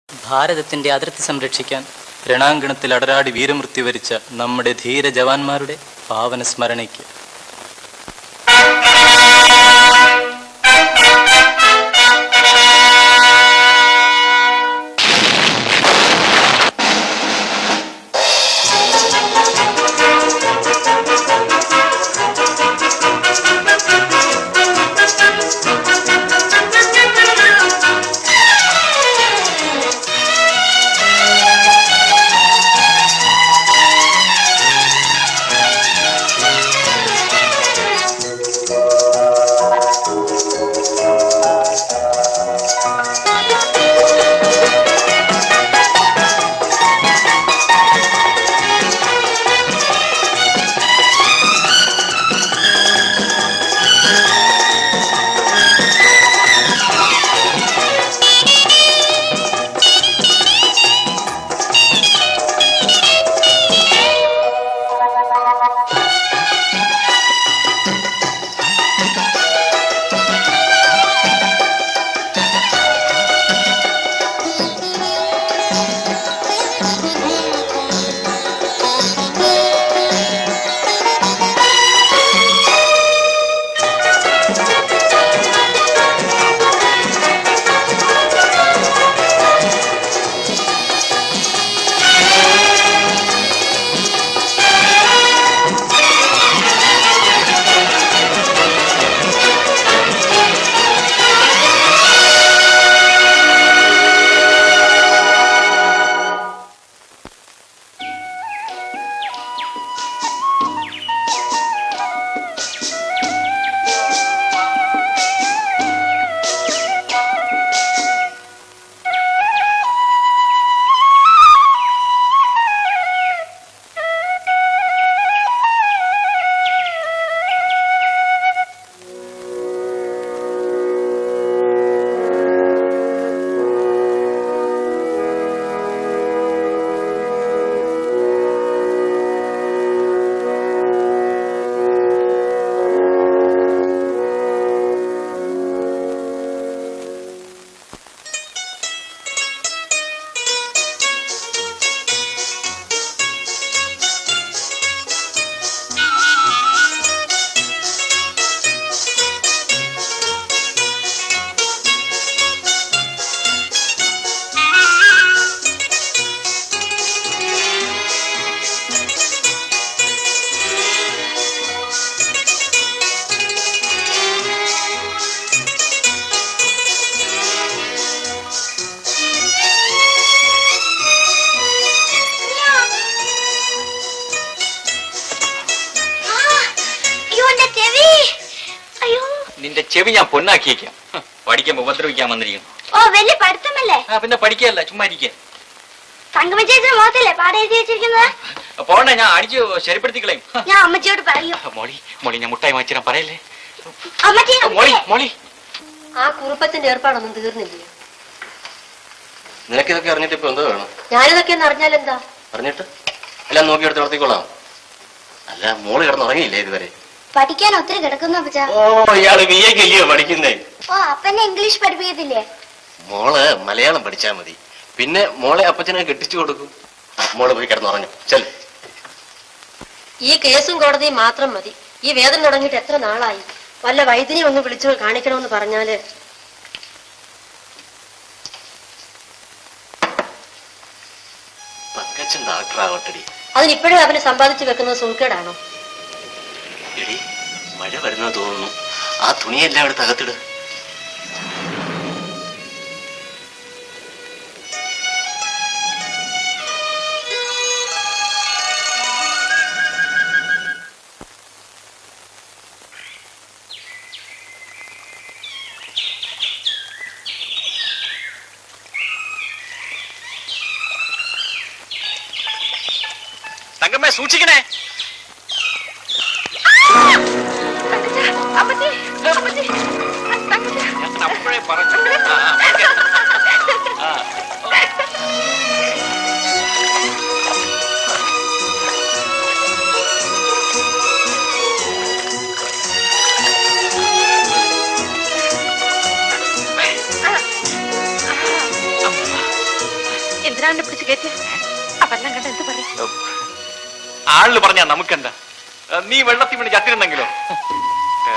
ഭാരതത്തിന്റെ അതിർത്തി സംരക്ഷിക്കാൻ രണാങ്കണത്തിൽ അടരാടി വീരമൃത്യു വരിച്ച നമ്മുടെ ധീര ജവാന്മാരുടെ പാവന സ്മരണയ്ക്ക് അയ്യോ എന്റെ ചെവി അയ്യോ നിന്റെ ചെവി ഞാൻ പൊന്നാക്കിയേക്കാം ഹ്, പഠിക്കാൻ ഉപദ്രവിക്കാൻ വന്നിരിക്കുന്നു ഓ വലിയ പഠിത്തമല്ലേ ആ പിന്നെ പഠിക്കല്ല ചുമ്മാ ഇരിക്കുക തങ്കമ്മ ചേച്ചിയുടെ മുഖത്തല്ലേ പാടെ എഴുതി വെച്ചിരിക്കുന്നത് പോണ്ടേ ഞാൻ അടിച്ച് ശരിപ്പെടുത്തിക്കളയും ഹ്. ഞാൻ അമ്മച്ചിയോട് പറയൂ മോളി മോളി ഞാൻ മുട്ടായി വാങ്ങിച്ചാൽ പറയല്ലേ അമ്മച്ചി മോളി മോളി ആ കുറുപ്പത്തിന്റെ ഏർപ്പാടൊന്നും തീർന്നില്ല നിനക്കിതൊക്കെ അറിഞ്ഞിട്ട് ഇപ്പൊ എന്തോ വേണം ഞാനിതൊക്കെ ഒന്ന് അറിഞ്ഞാൽ എന്താ അറിഞ്ഞിട്ട് എല്ലാം നോക്കിയെടുത്ത് നടത്തിക്കൊള്ളാം അല്ല മോള് കിടന്നുറങ്ങിയില്ലേ ഇതുവരെ പഠിക്കാൻ ഒത്തിരി കിടക്കുന്നു അപ്പച്ച ഓ ഇയാള് ബി എക്ക് അല്ലയോ പഠിക്കുന്നേ ഓ അപ്പനെ ഇംഗ്ലീഷ് പഠിപ്പിക്കത്തില്ലേ മോള് മലയാളം പഠിച്ചാ മതി പിന്നെ മോളെ അപ്പച്ചനെ കെട്ടിച്ചു കൊടുക്കും മോള് പോയി കിടന്നുറങ്ങു ചെൽ ഈ കേസും കോടതിയും മാത്രം മതി ഈ വേദന തുടങ്ങിയിട്ട് എത്ര നാളായി വല്ല വൈദ്യനെ ഒന്ന് വിളിച്ചു കാണിക്കണമെന്ന് പറഞ്ഞാല് പങ്കച്ചൻ ഡാക്ടർ ആവട്ടടി അതിനിപ്പോഴും അവന് സമ്പാദിച്ചു വെക്കുന്നത് സൂക്കേടാണോ എടി മഴ വരുന്നത് തോന്നുന്നു ആ തുണിയെല്ലാം എടുത്ത് അകത്തിട് തങ്കമ്മേ സൂക്ഷിക്കണേ അമ്മച്ചി അമ്മച്ചി ഞാൻ അപ്പോഴേ പറഞ്ഞു ആ, ആ, പഠിക്ക. ആ. എന്തിനാ എന്നെ പിടിച്ച് കയറ്റി അവരെല്ലാം കണ്ട എന്ത് പറയും ആളില് പറഞ്ഞാ നമുക്കെന്താ ഏ, നീ വെള്ളത്തിൽ വീണ് ചത്തിരുന്നെങ്കിലോ ഏ.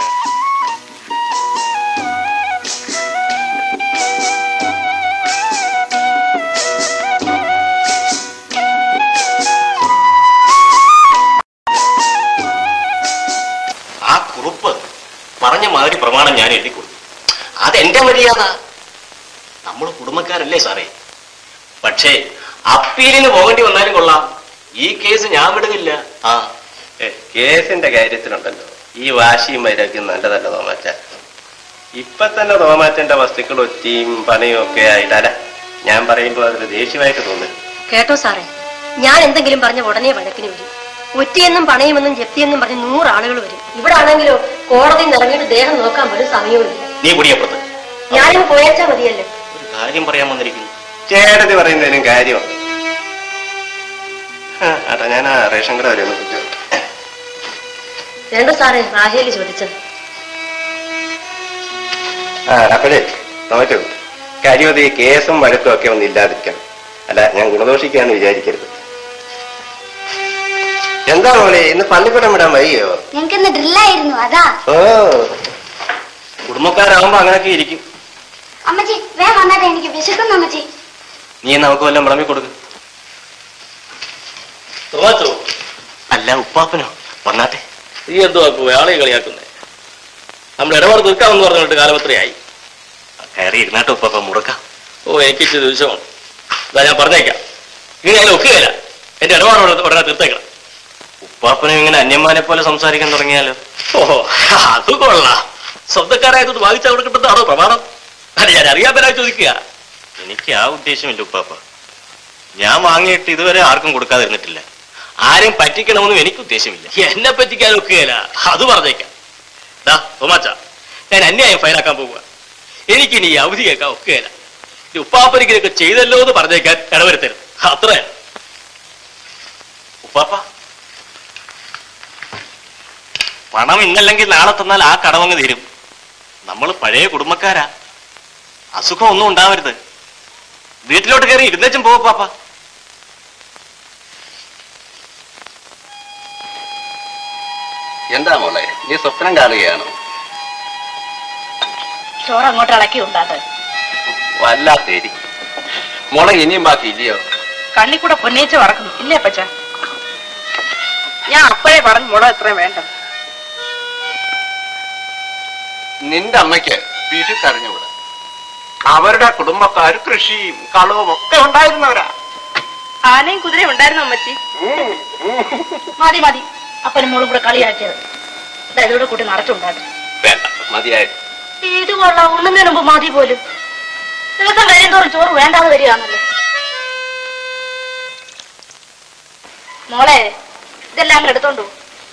ആ കുറിപ്പ് പറഞ്ഞ മാതിരി പ്രമാണം ഞാൻ എഴുതി കൊടുത്തു അതെന്റെ മര്യാദ നമ്മൾ കുടുംബക്കാരല്ലേ സാറേ പക്ഷേ അപ്പീലിന് പോകേണ്ടി വന്നാലും കൊള്ളാം ഈ കേസ് ഞാൻ വിടുകില്ല ആ ഏ, കേസിന്റെ കാര്യത്തിലുണ്ടല്ലോ ഈ വാശിയും വൈരാഗ്യം നല്ലതല്ല തോമാച്ച ഇപ്പൊ തന്നെ തോമാച്ചന്റെ വസ്തുക്കൾ ഒറ്റിയും പണയും ഒക്കെ ആയിട്ടല്ല ഞാൻ പറയുമ്പോൾ അതൊരു ദേഷ്യമായിട്ട് തോന്നുന്നു കേട്ടോ സാറേ ഞാൻ എന്തെങ്കിലും പറഞ്ഞ ഉടനെ വഴക്കിന് വരും ഒറ്റയെന്നും പണയുമെന്നും ജപ്തിയെന്നും പറഞ്ഞ് നൂറ് ആളുകൾ വരും ഇവിടെ ആണെങ്കിലോ കോടതിയിൽ നിന്ന് ഇറങ്ങിയിട്ട് ദേഹം നോക്കാൻ പോലും സമയവുമില്ല നീ കുടിയപ്പുറത്ത് ഞാനിന്ന് പോയച്ചാ മതിയല്ലേ ഒരു കാര്യം പറയാൻ വന്നിരിക്കുന്നു ചേട്ടത്തി പറയുന്നതിനും കാര്യമാണ് ആ, ഏട്ടാ ഞാൻ ആ റേഷൻ കട വരെ ഒന്ന് വിളിച്ചു വേണ്ട സാറേ റാഹേലി ചോദിച്ചത് ആ അപ്പോഴേ തോറ്റു കാര്യമത് ഈ കേസും വഴക്കും ഒക്കെ ഒന്നും ഇല്ലാതിരിക്കണം അല്ല ഞാൻ ഗുണദോഷിക്കാന്ന് വിചാരിക്കരുത് എന്താ മോളെ ഇന്ന് പള്ളിക്കൂടം വിടാൻ വയ്യോ ഞങ്ങൾക്കിന്ന് ഡ്രില്ലായിരുന്നു അതാ ഓ കുടുംബക്കാരാകുമ്പോ അങ്ങനെയൊക്കെ ഇരിക്കും അമ്മച്ചി വേഗം വന്നാട്ടെ എനിക്ക് വിശക്കുന്നു അമ്മച്ചി നീ നമുക്ക് വല്ലതും വിളമ്പി കൊടുക്ക് തോമാച്ചോ അല്ല ഉപ്പാപ്പനോ വന്നാട്ടെ നീ എന്തുവാ ആളെ കളിയാക്കുന്നേ നമ്മൾ ഇടപാട് തീർക്കാമെന്ന് പറഞ്ഞിട്ട് കാലപത്രയായി കയറി ഇരുന്നാട്ടെ ഉപ്പാപ്പ മുറുക്കാം ഓ എനിക്ക് ഇച്ചിരി ദിവസമാണ് ഇതാ ഞാൻ പറഞ്ഞേക്കാം ഇനി ഞാൻ ഒക്കുകയില്ല എന്റെ ഇടപാട് ഉടനെ- ഉടനെ തീർത്തേക്കണം ഉപ്പാപ്പനും ഇങ്ങനെ അന്യന്മാരെ പോലെ സംസാരിക്കാൻ തുടങ്ങിയാലോ ഓ അത് കൊള്ളാം സ്വന്തക്കാരായത് വാങ്ങിച്ച അവിടെ കിട്ടുന്നതാണോ പ്രമാണം അല്ല ഞാൻ അറിയാൻ പറ്റാൻ ചോദിക്കുക എനിക്ക് ആ ഉദ്ദേശമില്ല ഉപ്പാപ്പ ഞാൻ വാങ്ങിയിട്ട് ഇതുവരെ ആർക്കും കൊടുക്കാതിരുന്നിട്ടില്ല ആരെയും പറ്റിക്കണമെന്നും എനിക്ക് ഉദ്ദേശമില്ല എന്നെ പറ്റിക്കാൻ ഒക്കുകയില്ല അത് പറഞ്ഞേക്കാം ദാ തോമാച്ച ഞാൻ അന്യായം ഫയലാക്കാൻ പോവുക എനിക്കിനി ഈ അവധി കേൾക്കാൻ ഒക്കുകയില്ല ഈ ഉപ്പാപ്പനിക്കിനൊക്കെ ചെയ്തല്ലോ എന്ന് പറഞ്ഞേക്കാൻ ഇടവരുത്തരുത് അത്ര ഉപ്പാപ്പ പണം ഇന്നല്ലെങ്കിൽ നാളെ തന്നാൽ ആ കടമങ്ങ് തീരും നമ്മൾ പഴയ കുടുംബക്കാരാ അസുഖം ഒന്നും ഉണ്ടാവരുത് വീട്ടിലോട്ട് കയറി ഇരുന്നേച്ചും പോവാ പാപ്പ എന്താ മോളെ നീ സ്വപ്നം കാണുകയാണോ ചോറ് അങ്ങോട്ട് ഇളക്കി ഉണ്ടാട്ടെ വല്ലാത്തേരി മോളെ ഇനിയും ബാക്കി ഇല്ലയോ കണ്ണി കൂടെ പൊന്നേച്ച് വറക്കുന്നു ഇല്ലേ പച്ച ഞാൻ അപ്പോഴേ പറഞ്ഞു മുളക് എത്രയും വേണ്ട നിന്റെ അമ്മയ്ക്ക് പിഴുക്കറിഞ്ഞുകൂടാ അവരുടെ കുടുംബക്കാർ കൃഷിയും കളവും ഒക്കെ ഉണ്ടായിരുന്നവരാ ആനയും കുതിരയും ഉണ്ടായിരുന്നു അമ്മച്ചി മതി മതി അപ്പനും മോളും കൂടെ കളിയാക്കിയത് ദാ ഇതോടെ കൂട്ടി നിറച്ചുണ്ടാട്ടെ വേണ്ട മതിയായിട്ട് ഇത് കൊള്ളാം ഉണ്ണുന്നതിന് മുമ്പ് മതി പോലും ദിവസം കഴിയുന്തോറും ചോറ് വേണ്ടാന്ന് വരികയാണല്ലോ മോളെ ഇതെല്ലാം അങ്ങ് എടുത്തോണ്ടു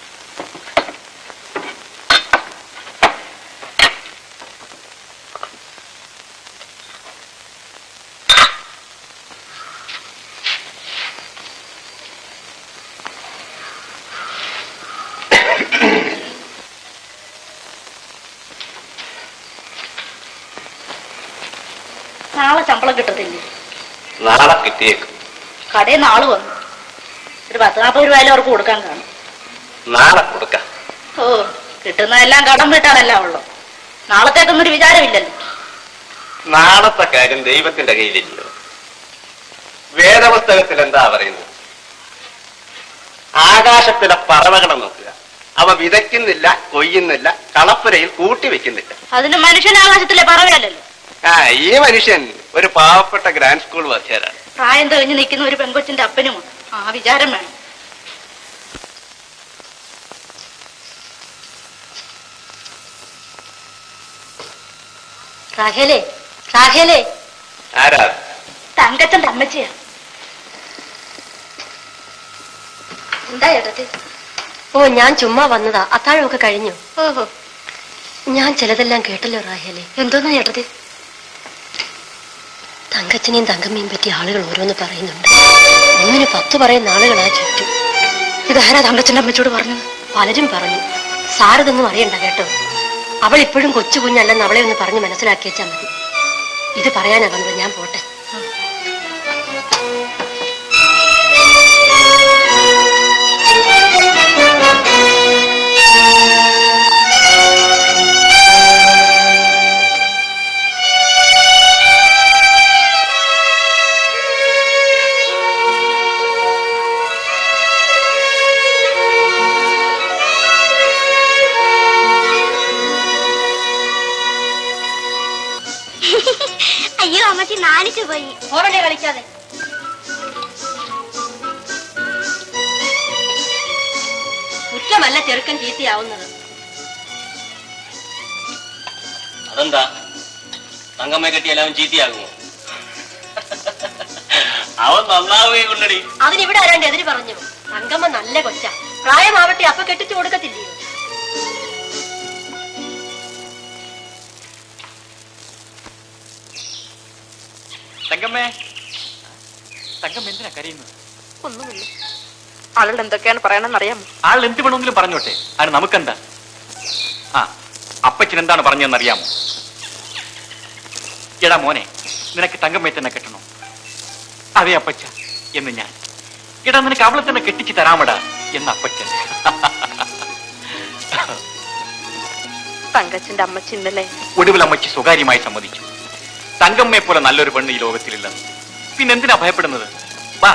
നാളെ ശമ്പളം കിട്ടത്തില്ലേ നാളെ കിട്ടിയേക്കും കടയിൽ നിന്ന് ആള് വന്നു ഒരു പത്ത് നാൽപ്പത് രൂപയിലും അവർക്ക് കൊടുക്കാൻ കാണും നാളെ കൊടുക്കാം ഓ കിട്ടുന്നതെല്ലാം കടം വീട്ടാണല്ലോ ഉള്ളു നാളത്തേക്കൊന്നും ഒരു വിചാരമില്ലല്ലോ നാളത്തെ കാര്യം ദൈവത്തിന്റെ കയ്യിലില്ലല്ലോ വേദപുസ്തകത്തിൽ എന്താ പറയുന്നത് ആകാശത്തിലെ പറവകളെ നോക്കുക അവ വിതയ്ക്കുന്നില്ല കൊയ്യുന്നില്ല കളപ്പുരയിൽ കൂട്ടി വെക്കുന്നില്ല അതിന് മനുഷ്യൻ ആകാശത്തിലെ പറവയല്ലല്ലോ ആ ഈ മനുഷ്യൻ ഒരു പാവപ്പെട്ട ഗ്രാൻഡ് സ്കൂൾ വാദ്യാരാണ് പ്രായം തെളിഞ്ഞു നിൽക്കുന്ന ഒരു പെങ്കൊച്ചിന്റെ അപ്പനുമാണ് ആ വിചാരം വേണം റാഹേലേ റാഹേലേ ആരാ തങ്കച്ചന്റെ അമ്മച്ചിയാ എന്താ ചേട്ടത്തി ഓ ഞാൻ ചുമ്മാ വന്നതാ അത്താഴമൊക്കെ കഴിഞ്ഞു ഓഹോ ഞാൻ ചിലതെല്ലാം കേട്ടല്ലോ റാഹേലേ എന്തോന്നാ ചേട്ടത്തി തങ്കച്ചനെയും തങ്കമ്മയും പറ്റി ആളുകൾ ഓരോന്ന് പറയുന്നുണ്ട് ഒന്നിന് പത്ത് പറയുന്ന ആളുകളാ ചുറ്റും ഇതാരാ തങ്കച്ചന്റെ അമ്മച്ചോട് പറഞ്ഞത് പലരും പറഞ്ഞു സാരതൊന്നും അറിയണ്ട കേട്ടോ അവൾ ഇപ്പോഴും കൊച്ചു കുഞ്ഞല്ലെന്ന് അവളെ ഒന്ന് പറഞ്ഞ് മനസ്സിലാക്കി വെച്ചാൽ മതി ഇത് പറയാനാ വന്നത് ഞാൻ പോട്ടെ അയ്യോ അമ്മച്ചി നാണിച്ചു പോയി ഓറല്ലേ കളിക്കാതെ കുറ്റമല്ല ചെറുക്കൻ ചീത്തയാവുന്നത് അതെന്താ തങ്കമ്മയെ കെട്ടിയാൽ അവൻ ചീത്തയാകുമോ അവൻ നന്നാവുകയും കൊണ്ടടി അതിനിവിടെ ആരാണ്ട് എതിര് പറഞ്ഞു തങ്കമ്മ നല്ല കൊച്ച പ്രായമാവട്ടെ അപ്പൊ കെട്ടിച്ചു കൊടുക്കത്തില്ലയോ തങ്കമ്മേ തങ്കമ്മ എന്തിനാ കരയുന്നത് ഒന്നുമില്ല ആളുകൾ എന്തൊക്കെയാണ് പറയണമെന്ന് അറിയാമോ ആൾ എന്ത് വേണമെങ്കിലും പറഞ്ഞോട്ടെ അത് നമുക്കെന്താ ആ അപ്പച്ചൻ എന്താണ് പറഞ്ഞതെന്ന് അറിയാമോ എടാ മോനെ നിനക്ക് തങ്കമ്മയെ തന്നെ കെട്ടണോ അതെ അപ്പച്ച എന്ന് ഞാൻ എടാ നിനക്ക് അവളെ തന്നെ കെട്ടിച്ച് തരാമടാ എന്ന് അപ്പച്ചൻ തങ്കച്ചന്റെ അമ്മച്ചി ഇന്നലെ ഒടുവിൽ അമ്മച്ചി സ്വകാര്യമായി സമ്മതിച്ചു തങ്കമ്മയെ പോലെ നല്ലൊരു പെണ്ണ് ഈ ലോകത്തിലില്ലെന്ന് പിന്നെന്തിനാ ഭയപ്പെടുന്നത് വാ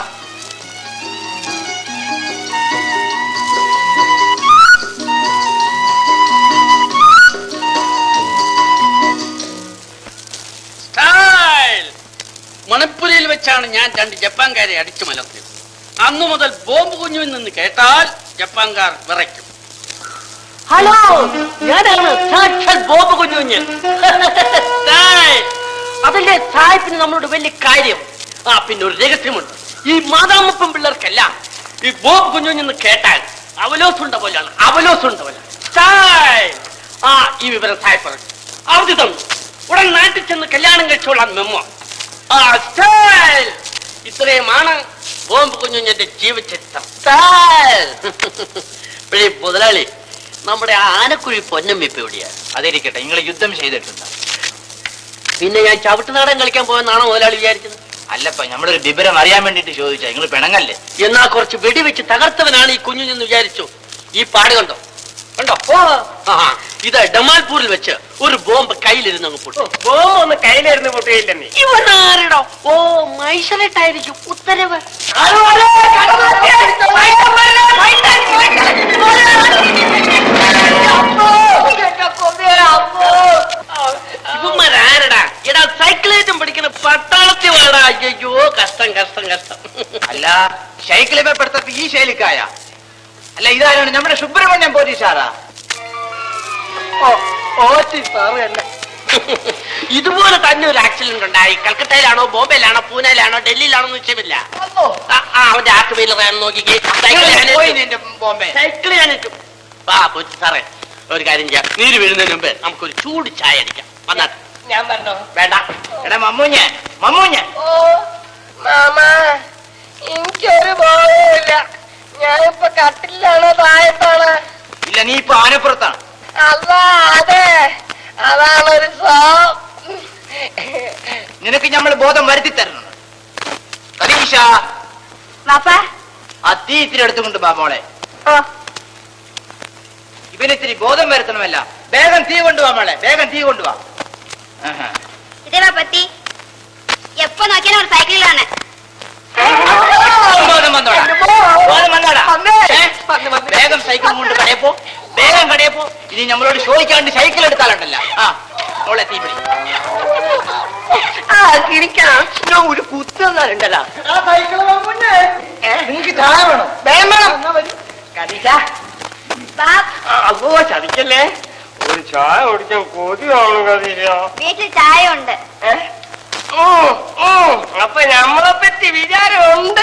സ്റ്റൈൽ മണപ്പുരയിൽ വെച്ചാണ് ഞാൻ രണ്ട് ജപ്പാൻകാരെ അടിച്ചു മലർത്തിയത് അന്നു മുതൽ ബോംബ് കുഞ്ഞുവിൽ നിന്ന് കേട്ടാൽ ജപ്പാൻകാർ വിറയ്ക്കും ഹലോ ഞാനാണ് സാക്ഷാൽ ബോബ് കുഞ്ഞുഞ്ഞ് അതല്ലേ സാഹിബിന് നമ്മളോട് വലിയ കാര്യം ആ പിന്നെ ഒരു രഹസ്യമുണ്ട് ഈ മാതാമപ്പം പിള്ളേർക്കെല്ലാം ഈ ബോബ് കുഞ്ഞുഞ്ഞെന്ന് കേട്ടാൽ അവലോസുണ്ട പോലെയാണ് അവലോസുണ്ട പോലെ സ്റ്റൈൽ. ആ ഈ വിവരം സാഹിബ് പറഞ്ഞു അവധി തന്നു ഉടൻ നാട്ടിൽ ചെന്ന് കല്യാണം കഴിച്ചോളാം മെമ്മോ ആ സ്റ്റൈൽ ഇത്രയുമാണ് ബോംബ് കുഞ്ഞുഞ്ഞന്റെ ജീവചരിത്രം സ്റ്റൈൽ പിന്നെ മുതലാളി നമ്മുടെ ആ ആനക്കുഴി പൊന്നമ്മിപ്പ് എവിടെയാ അതിരിക്കട്ടെ നിങ്ങൾ യുദ്ധം ചെയ്തിട്ടുണ്ട് പിന്നെ ഞാൻ ചവിട്ട് നാടൻ കളിക്കാൻ പോയെന്നാണോ മുതലാളി വിചാരിച്ചത് അല്ലപ്പ നമ്മളൊരു വിവരം അറിയാൻ വേണ്ടിട്ട് ചോദിച്ചാ നിങ്ങൾ പിണങ്ങല്ലേ എന്നാ കുറച്ച് വെടിവെച്ച് തകർത്തവനാണ് ഈ കുഞ്ഞുഞ്ഞെന്ന് വിചാരിച്ചു ഈ പാട് കണ്ടോ കണ്ടോ ആ ഇത് ഡമാൽപൂരിൽ വെച്ച് ഒരു ബോംബ് കയ്യിലിരുന്ന് അങ്ങ് പൊട്ടി ബോംബ് ഒന്ന് കയ്യിലിരുന്ന് പൊട്ടുകയില്ലെന്നേ ഇവനാരടോ ഓ മൈസലായിട്ടായിരിക്കും ഉത്തരവ് ഇവന്മാരാരടാ എടാ സൈക്കിളേറ്റം പഠിക്കുന്ന പട്ടാളത്തിൽ വേടാ അയ്യോ കഷ്ടം കഷ്ടം കഷ്ടം അല്ല സൈക്കിളെ പെടുത്തപ്പോ ഈ ശൈലിക്കായ അല്ല ഇതാരാണ് നമ്മുടെ സുബ്രഹ്മണ്യം പോലീസാറാ ഇതുപോലെ തന്നെ ഒരു ആക്സിഡന്റ് ഉണ്ടായി കൽക്കട്ടയിലാണോ ബോംബെയിലാണോ പൂനെയിലാണോ ഡൽഹിയിലാണോ എന്ന് നിശ്ചയമില്ല ആ, ആ, അവന്റെ ആക്ക് വീലർ നോക്കിക്കേ സൈക്കിൾ ഞാൻ ഏറ്റു. ബോംബെ സൈക്കിൾ ഞാൻ ഏറ്റു. ആ കൊച്ചു സാറേ ഒരു കാര്യം ചെയ്യാം നീര് വീഴുന്നതിന് മുമ്പ് നമുക്കൊരു ചൂട് ചായ അടിക്കാം വന്നാട്ടെ ഞാൻ പറഞ്ഞോ വേണ്ട എടാ മമ്മൂഞ്ഞ മമ്മൂഞ്ഞ ഓ മാമ എനിക്കൊരു ബോധമില്ല ഞാനിപ്പോ കട്ടിലാണോ താഴത്താണ് ഇല്ല നീ ഇപ്പൊ ആനപ്പുറത്താണ് അല്ല അതെ അതാണൊരു സോ നിനക്ക് നമ്മൾ ബോധം വരുത്തി തരണം കരീഷ വാപ്പാ ആ തീ ഇത്തിരി എടുത്തുകൊണ്ട് ബാ മോളെ ഓ ഇവനിത്തിരി ബോധം വരുത്തണമല്ല വേഗം തീ കൊണ്ടുവാ മോളെ വേഗം തീ കൊണ്ടുവാ ആഹാ. ഇതേവാ പറ്റി എപ്പോ നോക്കിയാലും ഒരു സൈക്കിളിലാണ് ബോധം വന്നോടാ ബോധം വന്നോടാ ഏ? വേഗം സൈക്കിൾ കൊണ്ട് കടയിൽ പോ വേഗം കടയിൽ പോ ഇനി നമ്മളോട് ചോദിക്കാണ്ട് സൈക്കിൾ എടുത്താലുണ്ടല്ല ആ മോളെ തീ പിടി ആ കിരിക്കണം ഞാൻ ഒരു കുത്തുന്നുണ്ടല്ലോ നിങ്ങൾക്ക് ചായ വേണം വേണം കരീഷ അപ്പോ ചതിക്കല്ലേ ഒരു ചായ കുടിക്കാൻ കൊതിയാണു കരീഷ വീട്ടിൽ ചായ ഉണ്ട് അപ്പൊ നമ്മളെ പറ്റി വിചാരമുണ്ട്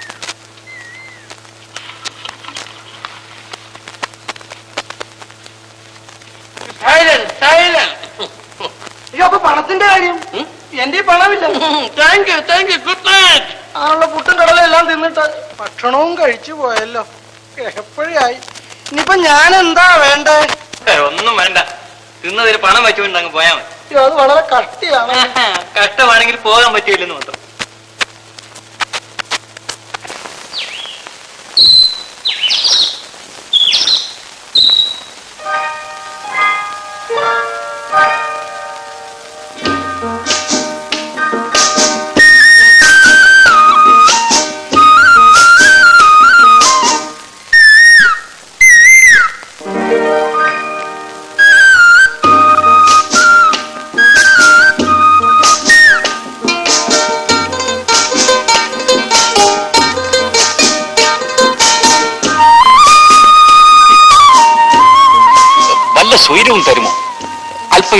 അപ്പൊ പണത്തിന്റെ കാര്യം എന്റെ പണമില്ല thank you thank you good night ആണല്ലോ പുട്ടും കടലും എല്ലാം തിന്നിട്ട് ഭക്ഷണവും കഴിച്ചു പോയല്ലോ എപ്പോഴായി ഇനിയിപ്പൊ ഞാൻ എന്താ വേണ്ടേ ഒന്നും വേണ്ട തിന്നതിൽ പണം വെച്ചുകൊണ്ട് അങ്ങ് പോയാൽ മതി അയ്യോ, അത് വളരെ കട്ടിയാണ് കഷ്ടമാണെങ്കിൽ പോകാൻ പറ്റിയില്ലെന്ന് മാത്രം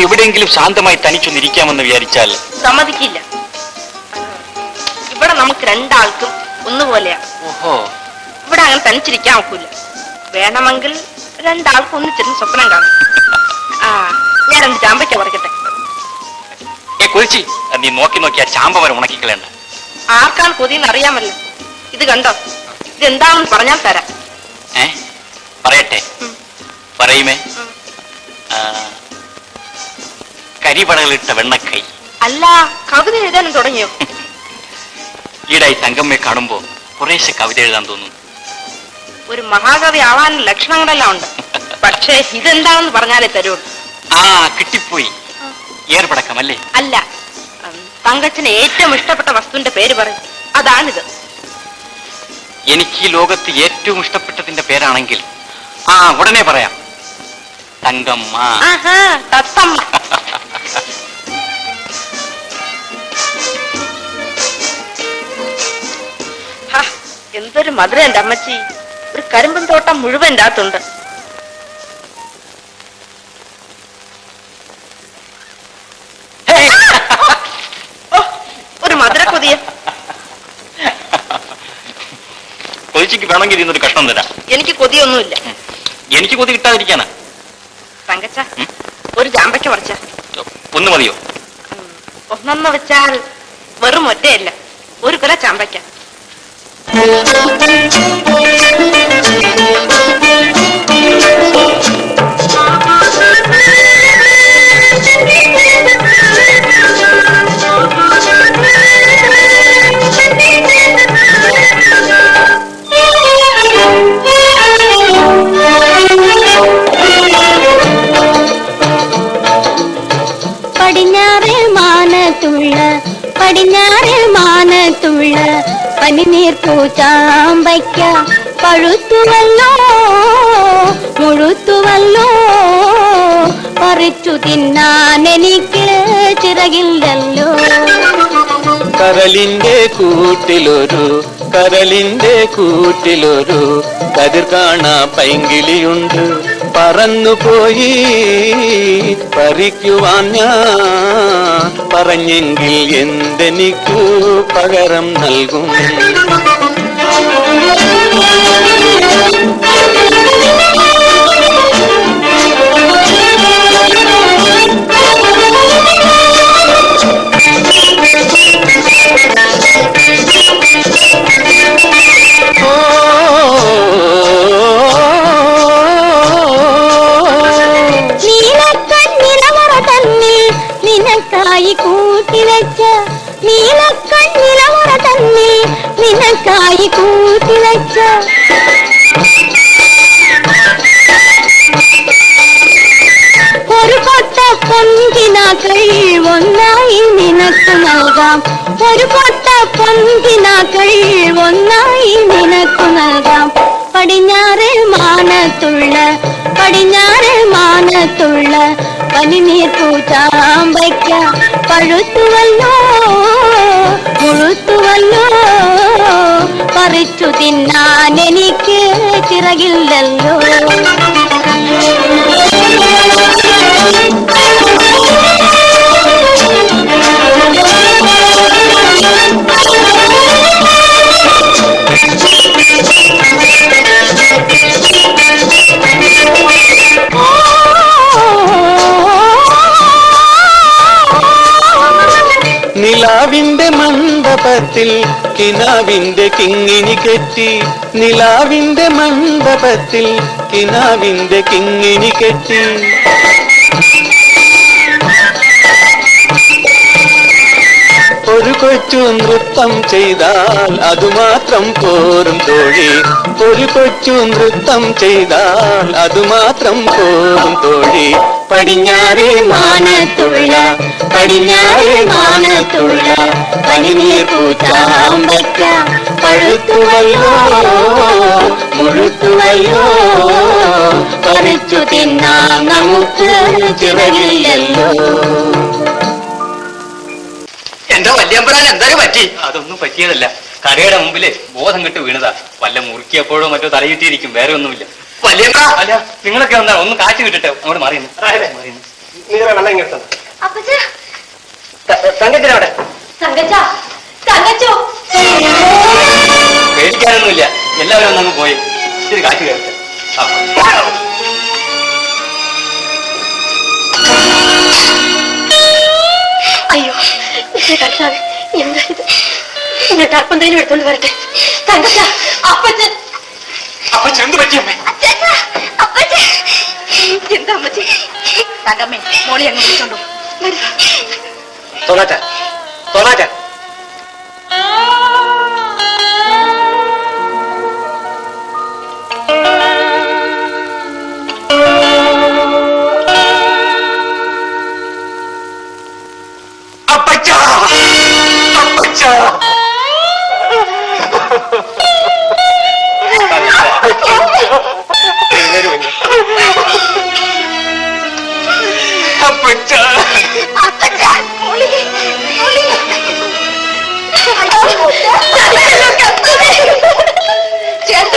എവിടെയെങ്കിലും ശാന്തമായി തനിച്ചൊന്നിരിക്കാമെന്ന് വിചാരിച്ചാൽ സമ്മതിക്കില്ല ഇവിടെ നമുക്ക് രണ്ടാൾക്കും ഒന്നുപോലെയാ ഓഹോ ഇവിടെ അങ്ങനെ തനിച്ചിരിക്കാൻ ഒക്കില്ല വേണമെങ്കിൽ രണ്ടാൾക്കും ഒന്നിച്ചിരുന്ന് സ്വപ്നം കാണും ആ ഞാൻ രണ്ട് ചാമ്പയ്ക്ക പറിക്കട്ടെ ഏ കൊതിച്ചി നീ നോക്കി നോക്കി ആ ചാമ്പ വരെ ഉണക്കിക്കളയണ്ട ആർക്കാണ് കൊതിയെന്ന് അറിയാമല്ലോ ഇത് കണ്ടോ ഇതെന്താണെന്ന് പറഞ്ഞാൽ തരാം ഏ പറയട്ടെ ഉം. പറയുമേ ഉം. ആ, കരിപടകളിട്ട വെണ്ണക്കൈ അല്ല കവിത എഴുതാനും തുടങ്ങിയോ ഈടായി തങ്കമ്മയെ കാണുമ്പോ കുറേശ്ശെ കവിത എഴുതാൻ തോന്നുന്നു ഒരു മഹാകവി ആവാൻ ലക്ഷണങ്ങളെല്ലാം ഉണ്ട് പക്ഷേ ഇതെന്താണെന്ന് പറഞ്ഞാലേ തരൂ ആ കിട്ടിപ്പോയി ഏർപടക്കമല്ലേ അല്ല ഉം, തങ്കച്ചന് ഏറ്റവും ഇഷ്ടപ്പെട്ട വസ്തുവിന്റെ പേര് പറയും അതാണിത് എനിക്ക് ഈ ലോകത്ത് ഏറ്റവും ഇഷ്ടപ്പെട്ടതിന്റെ പേരാണെങ്കിൽ ആ ഉടനെ പറയാം തങ്കമ്മ ആഹാ തത്തമ്മ ഹാ, എന്തൊരു മധുരം എന്റെ അമ്മച്ചി ഒരു കരിമ്പൻ തോട്ടം മുഴുവൻ എൻ്റെ അകത്തുണ്ട് ഓ, ഒരു മധുര കൊതിയ കൊതിച്ചിക്ക് വേണമെങ്കിൽ ഇന്നൊരു കഷ്ണം തരാം എനിക്ക് കൊതിയൊന്നുമില്ല എനിക്ക് കൊതി കിട്ടാതിരിക്കാനാ തങ്കച്ച ഒരു ചാമ്പയ്ക്ക പറിച്ച ഒന്ന് മതിയോ ഒന്നെന്ന് വെച്ചാൽ വെറും ഒറ്റയല്ല ഒരു കുല ചാമ്പയ്ക്ക പടിഞ്ഞാറ് മാനത്തുള്ള പടിഞ്ഞാറ് മാനത്തുള്ള പനിനീർ പൂച്ചാമ്പയ്ക്ക പഴുത്തുവല്ലോ മുഴുത്തുവല്ലോ പറിച്ചു തിന്നാൻ എനിക്ക് ചിറകില്ലല്ലോ കരളിന്റെ കൂട്ടിലൊരു കരളിന്റെ കൂട്ടിലൊരു കതിർ കാണാ പൈങ്കിളിയുണ്ട് പറന്നുപോയി പറിക്കുവാൻ ഞാൻ പറഞ്ഞെങ്കിൽ എന്തെനിക്കു പകരം നൽകും നീലക്കണ്ണിലവറ തന്നിൽ നിനക്കായി കൂട്ടിവെച്ച നീലക്കണ്ണിലവറ തന്നിൽ നിനക്കായി കൂട്ടിവെച്ച ഒരു കൊട്ട പൊന്തിനാക്കൾ ഒന്നായി നിനക്ക് നൽകാം ഒരു കൊട്ട പൊന്തിനാക്കൾ ഒന്നായി നിനക്ക് നൽകാം പടിഞ്ഞാറ് മാനത്തുള്ള പടിഞ്ഞാറ് മാനത്തുള്ള പനിനീർ പൂച്ചാമ്പയ്ക്ക പഴുത്തുവല്ലോ മുഴുത്തുവല്ലോ പറിച്ചു തിന്നാൻ എനിക്ക് ചിറകില്ലല്ലോ നിലാവിന്റെ മണ്ഡപത്തിൽ കിനാവിന്റെ കിങ്ങിണി കെട്ടി നിലാവിന്റെ മണ്ഡപത്തിൽ കിനാവിന്റെ കിങ്ങിണി കെട്ടി ഒരു കൊച്ചു നൃത്തം ചെയ്താൽ അതുമാത്രം പോരും തോഴി ഒരു കൊച്ചു നൃത്തം ചെയ്താൽ അതുമാത്രം പോരും തോഴി പടിഞ്ഞാറേ മാനത്തുള്ള പടിഞ്ഞാറേ മാനത്തുള്ള പനിനീർ പൂച്ചാമ്പക്ക പഴുത്തുവല്ലോ മുഴുത്തുവല്ലോ പറിച്ചു തിന്നാം നമുക്ക് ചിറകില്ലല്ലോ എന്താ വല്യമ്പരാൻ എന്തായാലും പറ്റി അതൊന്നും പറ്റിയതല്ല കടയുടെ മുമ്പില് ബോധം കെട്ട് വീണതാ വല്ല മുറുക്കിയപ്പോഴോ മറ്റോ തലയിട്ടിരിക്കും വേറെ ഒന്നുമില്ല വല്യമ്പ്ര അല്ല നിങ്ങളൊക്കെ എന്താ ഒന്ന് കാറ്റ് കിട്ടട്ടെ അങ്ങോട്ട് മാറിയുന്നു നീറ വെള്ളം ഇങ്ങോട്ട് അപ്പച്ച തങ്കത്തിനവിടെ തങ്കച്ച തങ്കച്ചോ പേടിക്കാനൊന്നുമില്ല എല്ലാവരും ഒന്നങ്ങ് പോയി ഇത്തിരി കാറ്റ് കയറട്ടെ ആ അയ്യോ എന്റെ കർത്താവേ എന്താ ഇത് ഞാൻ ടർപ്പന്തേലും എടുത്തോണ്ട് വരട്ടെ തങ്കച്ച അപ്പച്ചൻ അപ്പൊ ചെന്ത് പറ്റിയമ്മേ അപ്പച്ച എന്താ അമ്മച്ചി തങ്കമ്മേ മോളി അങ്ങ് വിളിച്ചോണ്ടോ തോന്നാറ്റ തോന്നാറ്റ അപ്പച്ച അപ്പച്ച അപ്പച്ച അപ്പച്ച മോളി മോളി ചേട്ടാ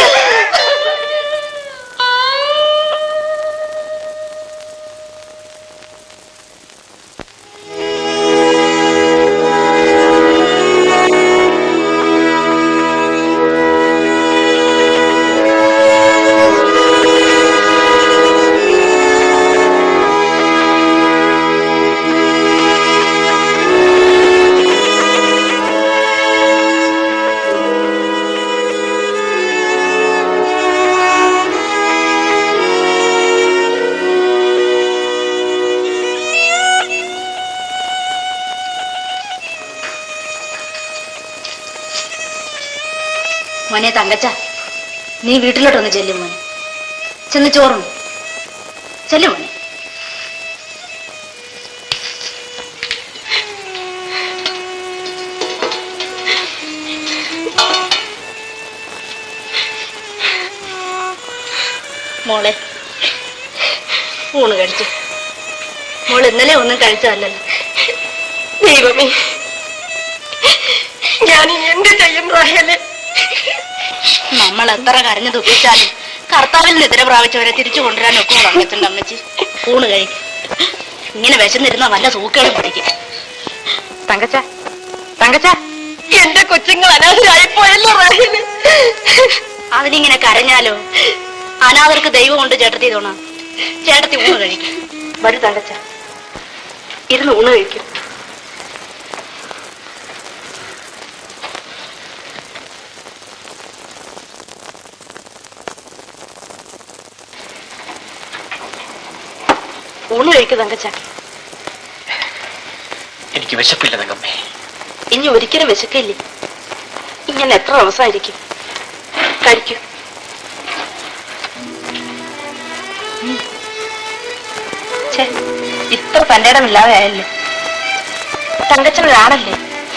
മോനെ തങ്കച്ച നീ വീട്ടിലോട്ടൊന്ന് ചെല്ലും മോനെ ചെന്ന് ചോറും ചെല്ലും മോനെ മോളെ ഊണ് കഴിച്ചു മോൾ ഇന്നലെ ഒന്നും കഴിച്ചതല്ലല്ലോ ദൈവമേ ഞാൻ ഇനി എന്ത് ചെയ്യും റാഹേലെ നമ്മൾ എത്ര കരഞ്ഞു ദുഃഖിച്ചാലും കർത്താവിൽ നിദ്ര പ്രാപിച്ചവരെ തിരിച്ചു കൊണ്ടുവരാൻ ഒക്കും തങ്കച്ചുണ്ട് അമ്മച്ചി ഊണ് കഴിക്കും ഇങ്ങനെ വിശന്നിരുന്ന വല്ല സൂക്കേട് പിടിക്കും തങ്കച്ച തങ്കച്ച എന്റെ കൊച്ചുങ്ങൾ അനാഥരായി പോയല്ലോ റാഹേലെ അതിനിങ്ങനെ കരഞ്ഞാലോ അനാഥർക്ക് ദൈവം കൊണ്ട് ചേട്ടത്തി തോണ ചേട്ടത്തി ഊണ് കഴിക്കും വരൂ തങ്കച്ച ഇരുന്ന് ഊണ് കഴിക്കും ഊണ് കഴിക്കും തങ്കച്ച എനിക്ക് വിശപ്പില്ല തങ്കമ്മേ ഇനി ഒരിക്കലും വിശക്കില്ലേ ഇങ്ങനെ എത്ര ദിവസമായിരിക്കും കഴിക്കൂ ഉം. ഛെ, ഇത്ര തന്റെ ഇടമില്ലാതെ ആയല്ലേ തങ്കച്ചനൊരാണല്ലേ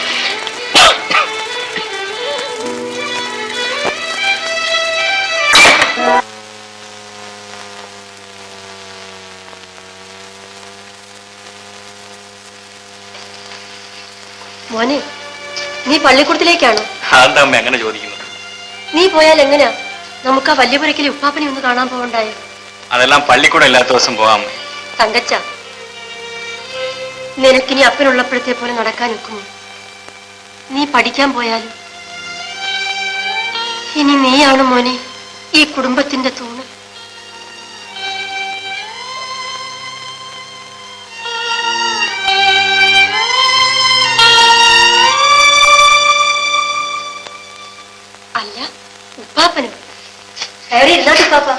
മോനെ നീ പള്ളിക്കൂടത്തിലേക്കാണോ എന്താ അമ്മ അങ്ങനെ ചോദിക്കുന്നത് നീ പോയാൽ എങ്ങനെയാ നമുക്ക് ആ വല്യപുരക്കിലെ ഉപ്പാപ്പനെ ഒന്ന് കാണാൻ പോകണ്ടായോ അതെല്ലാം പള്ളിക്കൂടെ ഇല്ലാത്ത ദിവസം പോകാം തങ്കച്ച നിനക്കിനി അപ്പനുള്ളപ്പോഴത്തെ പോലെ നടക്കാൻ ഒക്കുമോ നീ പഠിക്കാൻ പോയാലും ഇനി നീയാണ് മോനെ ഈ കുടുംബത്തിന്റെ തൂണ് അല്ല ഉപ്പാപ്പനും കയറി ഇരുന്നാട്ട് ഉപ്പാപ്പ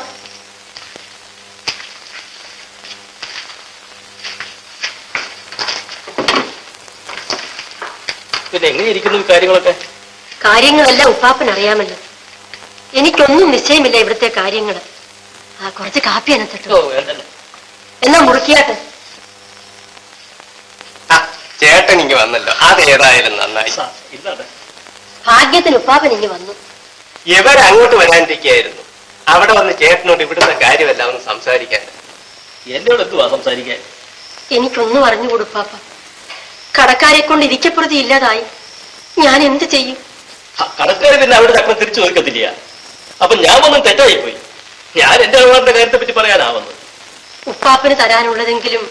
പിന്നെ എങ്ങനെ ഇരിക്കുന്നു ഈ കാര്യങ്ങളൊക്കെ കാര്യങ്ങളെല്ലാം ഉപ്പാപ്പൻ അറിയാമല്ലോ എനിക്കൊന്നും നിശ്ചയമില്ല ഇവിടുത്തെ കാര്യങ്ങൾ ആ കുറച്ച് കാപ്പി ഓ അനത്തിട്ടു വേണ്ടല്ലോ എന്നാ മുറുക്കിയാട്ടെ ആ ചേട്ടൻ ഇങ്ങ് വന്നല്ലോ അതേതായാലും നന്നായി ആ, ഇരുന്നാട്ടെ ഭാഗ്യത്തിന് ഉപ്പാപ്പൻ ഇനി വന്നു ഇവരങ്ങോട്ട് വരാനിരിക്കുകയായിരുന്നു അവിടെ വന്ന് ചേട്ടനോട് ഇവിടുത്തെ കാര്യമല്ല ഒന്ന് സംസാരിക്കാൻ എന്നോട് എന്തുവാ സംസാരിക്കാൻ എനിക്കൊന്നും അറിഞ്ഞുകൂടും ഉപ്പാപ്പ കടക്കാരെ കൊണ്ട് ഇരിക്കപ്പുറതി ഇല്ലാതായി ഞാൻ എന്ത് ചെയ്യും കടക്കാർ പിന്നെ അവിടെ ചക്രം തിരിച്ചു ചോദിക്കത്തില്ല അപ്പൊ ഞാൻ വന്നും തെറ്റായി പോയി ഞാൻ എന്റെ അവാറിന്റെ കാര്യത്തെ പറ്റി പറയാനാ വന്നത് ഉപ്പാപ്പന് തരാനുള്ളതെങ്കിലും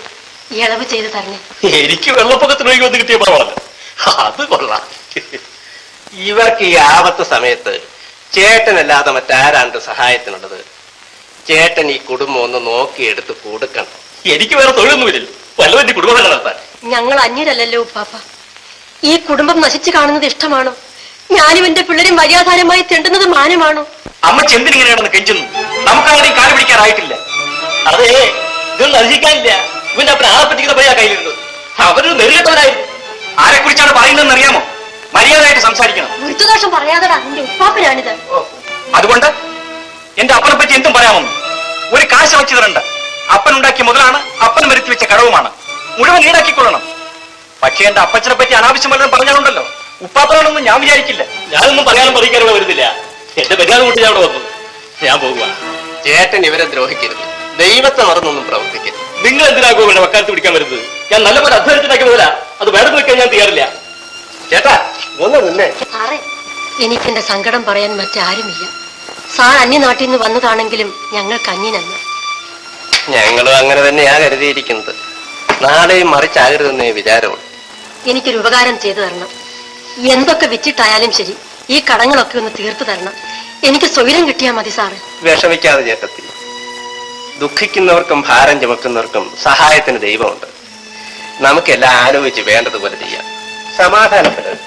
ഇളവ് ചെയ്ത് തരണേ എനിക്ക് വെള്ളപ്പൊക്കത്തിനൊഴുകി വന്ന് കിട്ടിയ പണമല്ല അത് കൊള്ളാം ഇവർക്ക് ഈ ആപത്ത് സമയത്ത് ചേട്ടനല്ലാതെ മറ്റാരാണ്ട് സഹായത്തിനുള്ളത് ചേട്ടൻ ഈ കുടുംബം ഒന്ന് നോക്കിയെടുത്ത് കൊടുക്കണം എനിക്ക് വേറെ തൊഴിലൊന്നുമില്ലല്ലോ വല്ലവന്റെ കുടുംബം നടത്താൻ ഞങ്ങൾ അന്യരല്ലല്ലോ ഉപ്പാപ്പ ഈ കുടുംബം നശിച്ചു കാണുന്നത് ഇഷ്ടമാണോ ഞാനും എന്റെ പിള്ളേരും മര്യാദാരമായി തെണ്ടുന്നത് മാനമാണോ അമ്മച്ചി എന്തിനിങ്ങനെ കിടന്ന് കെഞ്ചുന്നു നമുക്കങ്ങനെ കാല് പിടിക്കാറായിട്ടില്ല അതെ ഇതൊന്നും നശിക്കാനില്ല ഇവന്റെ അപ്പൻ ആളെ പറ്റിക്കുന്ന പയ്യാ കയ്യിലുണ്ട് അവരൊരു നെറികെട്ടവരായിരുന്നു ആരെ കുറിച്ചാണ് പറയുന്നതെന്ന് അറിയാമോ മര്യാദയായിട്ട് സംസാരിക്കണം ഗുരുത്വദോഷം പറയാതെടാ നിന്റെ ഉപ്പാപ്പനാണിത് അതുകൊണ്ട് എന്റെ അപ്പനെ പറ്റി എന്തും പറയാമെന്ന് ഒരു കാശ് വെച്ച് തരണ്ട അപ്പൻ ഉണ്ടാക്കിയ മുതലാണ് അപ്പൻ വരുത്തി വെച്ച കടവുമാണ് മുഴുവൻ ഈടാക്കിക്കൊള്ളണം പക്ഷേ എന്റെ അപ്പച്ചനെ പറ്റി അനാവശ്യം വല്ലതും പറഞ്ഞാലുണ്ടല്ലോ ഉപ്പാപ്പനാണെന്ന് ഞാൻ വിചാരിക്കില്ല ഞാനൊന്നും പറയാനും പറിക്കാനും വരുന്നില്ല എന്റെ മര്യാദ കൊണ്ട് ഞാൻ അവിടെ വന്നു ഞാൻ പോകുക ചേട്ടൻ ഇവരെ ദ്രോഹിക്കരുത് ദൈവത്തെ മറന്നൊന്നും പ്രവർത്തിക്കരുത് നിങ്ങൾ എന്തിനാകുമോ വേണ്ട വക്കാലത്ത് പിടിക്കാൻ വരുന്നത് ഞാൻ നല്ലപോലെ അധ്വാനിച്ചിട്ടാക്കി മുതല അത് വേണം വെക്കാൻ ഞാൻ തയ്യാറില്ല ചേട്ടാ ഒന്ന് നിന്നെ സാറേ എനിക്കെന്റെ സങ്കടം പറയാൻ മറ്റാരുമില്ല സാർ അന്യനാട്ടിൽ നിന്ന് വന്നതാണെങ്കിലും ഞങ്ങൾക്ക് അന്യനല്ല ഞങ്ങളും അങ്ങനെ തന്നെയാ കരുതിയിരിക്കുന്നത് നാളെയും മറിച്ചാകരുതെന്നേ വിചാരമുള്ളൂ എനിക്കൊരു ഉപകാരം ചെയ്തു തരണം എന്തൊക്കെ വിറ്റിട്ടായാലും ശരി ഈ കടങ്ങളൊക്കെ ഒന്ന് തീർത്തു തരണം എനിക്ക് സ്വൈരം കിട്ടിയാൽ മതി സാറേ വിഷമിക്കാതെ ചേട്ടത്തി ദുഃഖിക്കുന്നവർക്കും ഭാരം ചുമക്കുന്നവർക്കും സഹായത്തിന് ദൈവമുണ്ട് നമുക്കെല്ലാം ആലോചിച്ച് വേണ്ടതുപോലെ ചെയ്യാം സമാധാനപ്പെടരുത്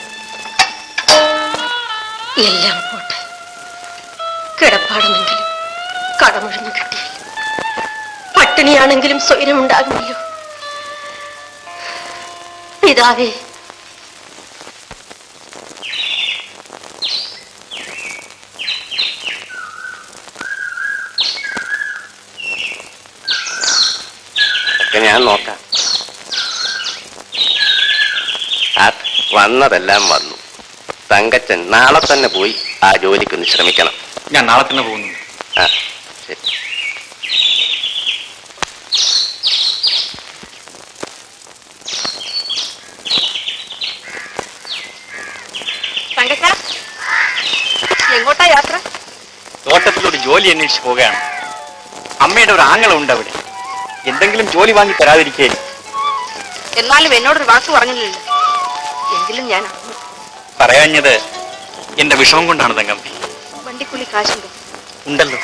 എല്ലാം പോട്ടെ കിടപ്പാടമെങ്കിലും കടമൊഴിഞ്ഞു കിട്ടിയില്ല പട്ടിണിയാണെങ്കിലും സ്വൈരമുണ്ടാകുമല്ലോ പിതാവേ ഒക്കെ ഞാൻ നോക്കാം ആ വന്നതെല്ലാം വന്നു തങ്കച്ചൻ നാളെ തന്നെ പോയി ആ ജോലിക്കൊന്ന് ശ്രമിക്കണം ഞാൻ നാളെ തന്നെ പോകുന്നു ആ ശരി തങ്കച്ച എങ്ങോട്ടാ യാത്ര തോട്ടത്തിലൊരു ജോലി അന്വേഷിച്ച് പോവുകയാണ് അമ്മയുടെ ഒരു ആങ്ങളുണ്ട് അവിടെ എന്തെങ്കിലും ജോലി വാങ്ങി തരാതിരിക്കേ എന്നാലും എന്നോടൊരു വാക്ക് പറഞ്ഞില്ലല്ലോ എങ്കിലും ഞാൻ അറിഞ്ഞു. പറയാഞ്ഞത് എന്റെ വിഷമം കൊണ്ടാണ് തങ്കമ്മ വണ്ടിക്കൂലി കാശുണ്ടോ ഉണ്ടല്ലോ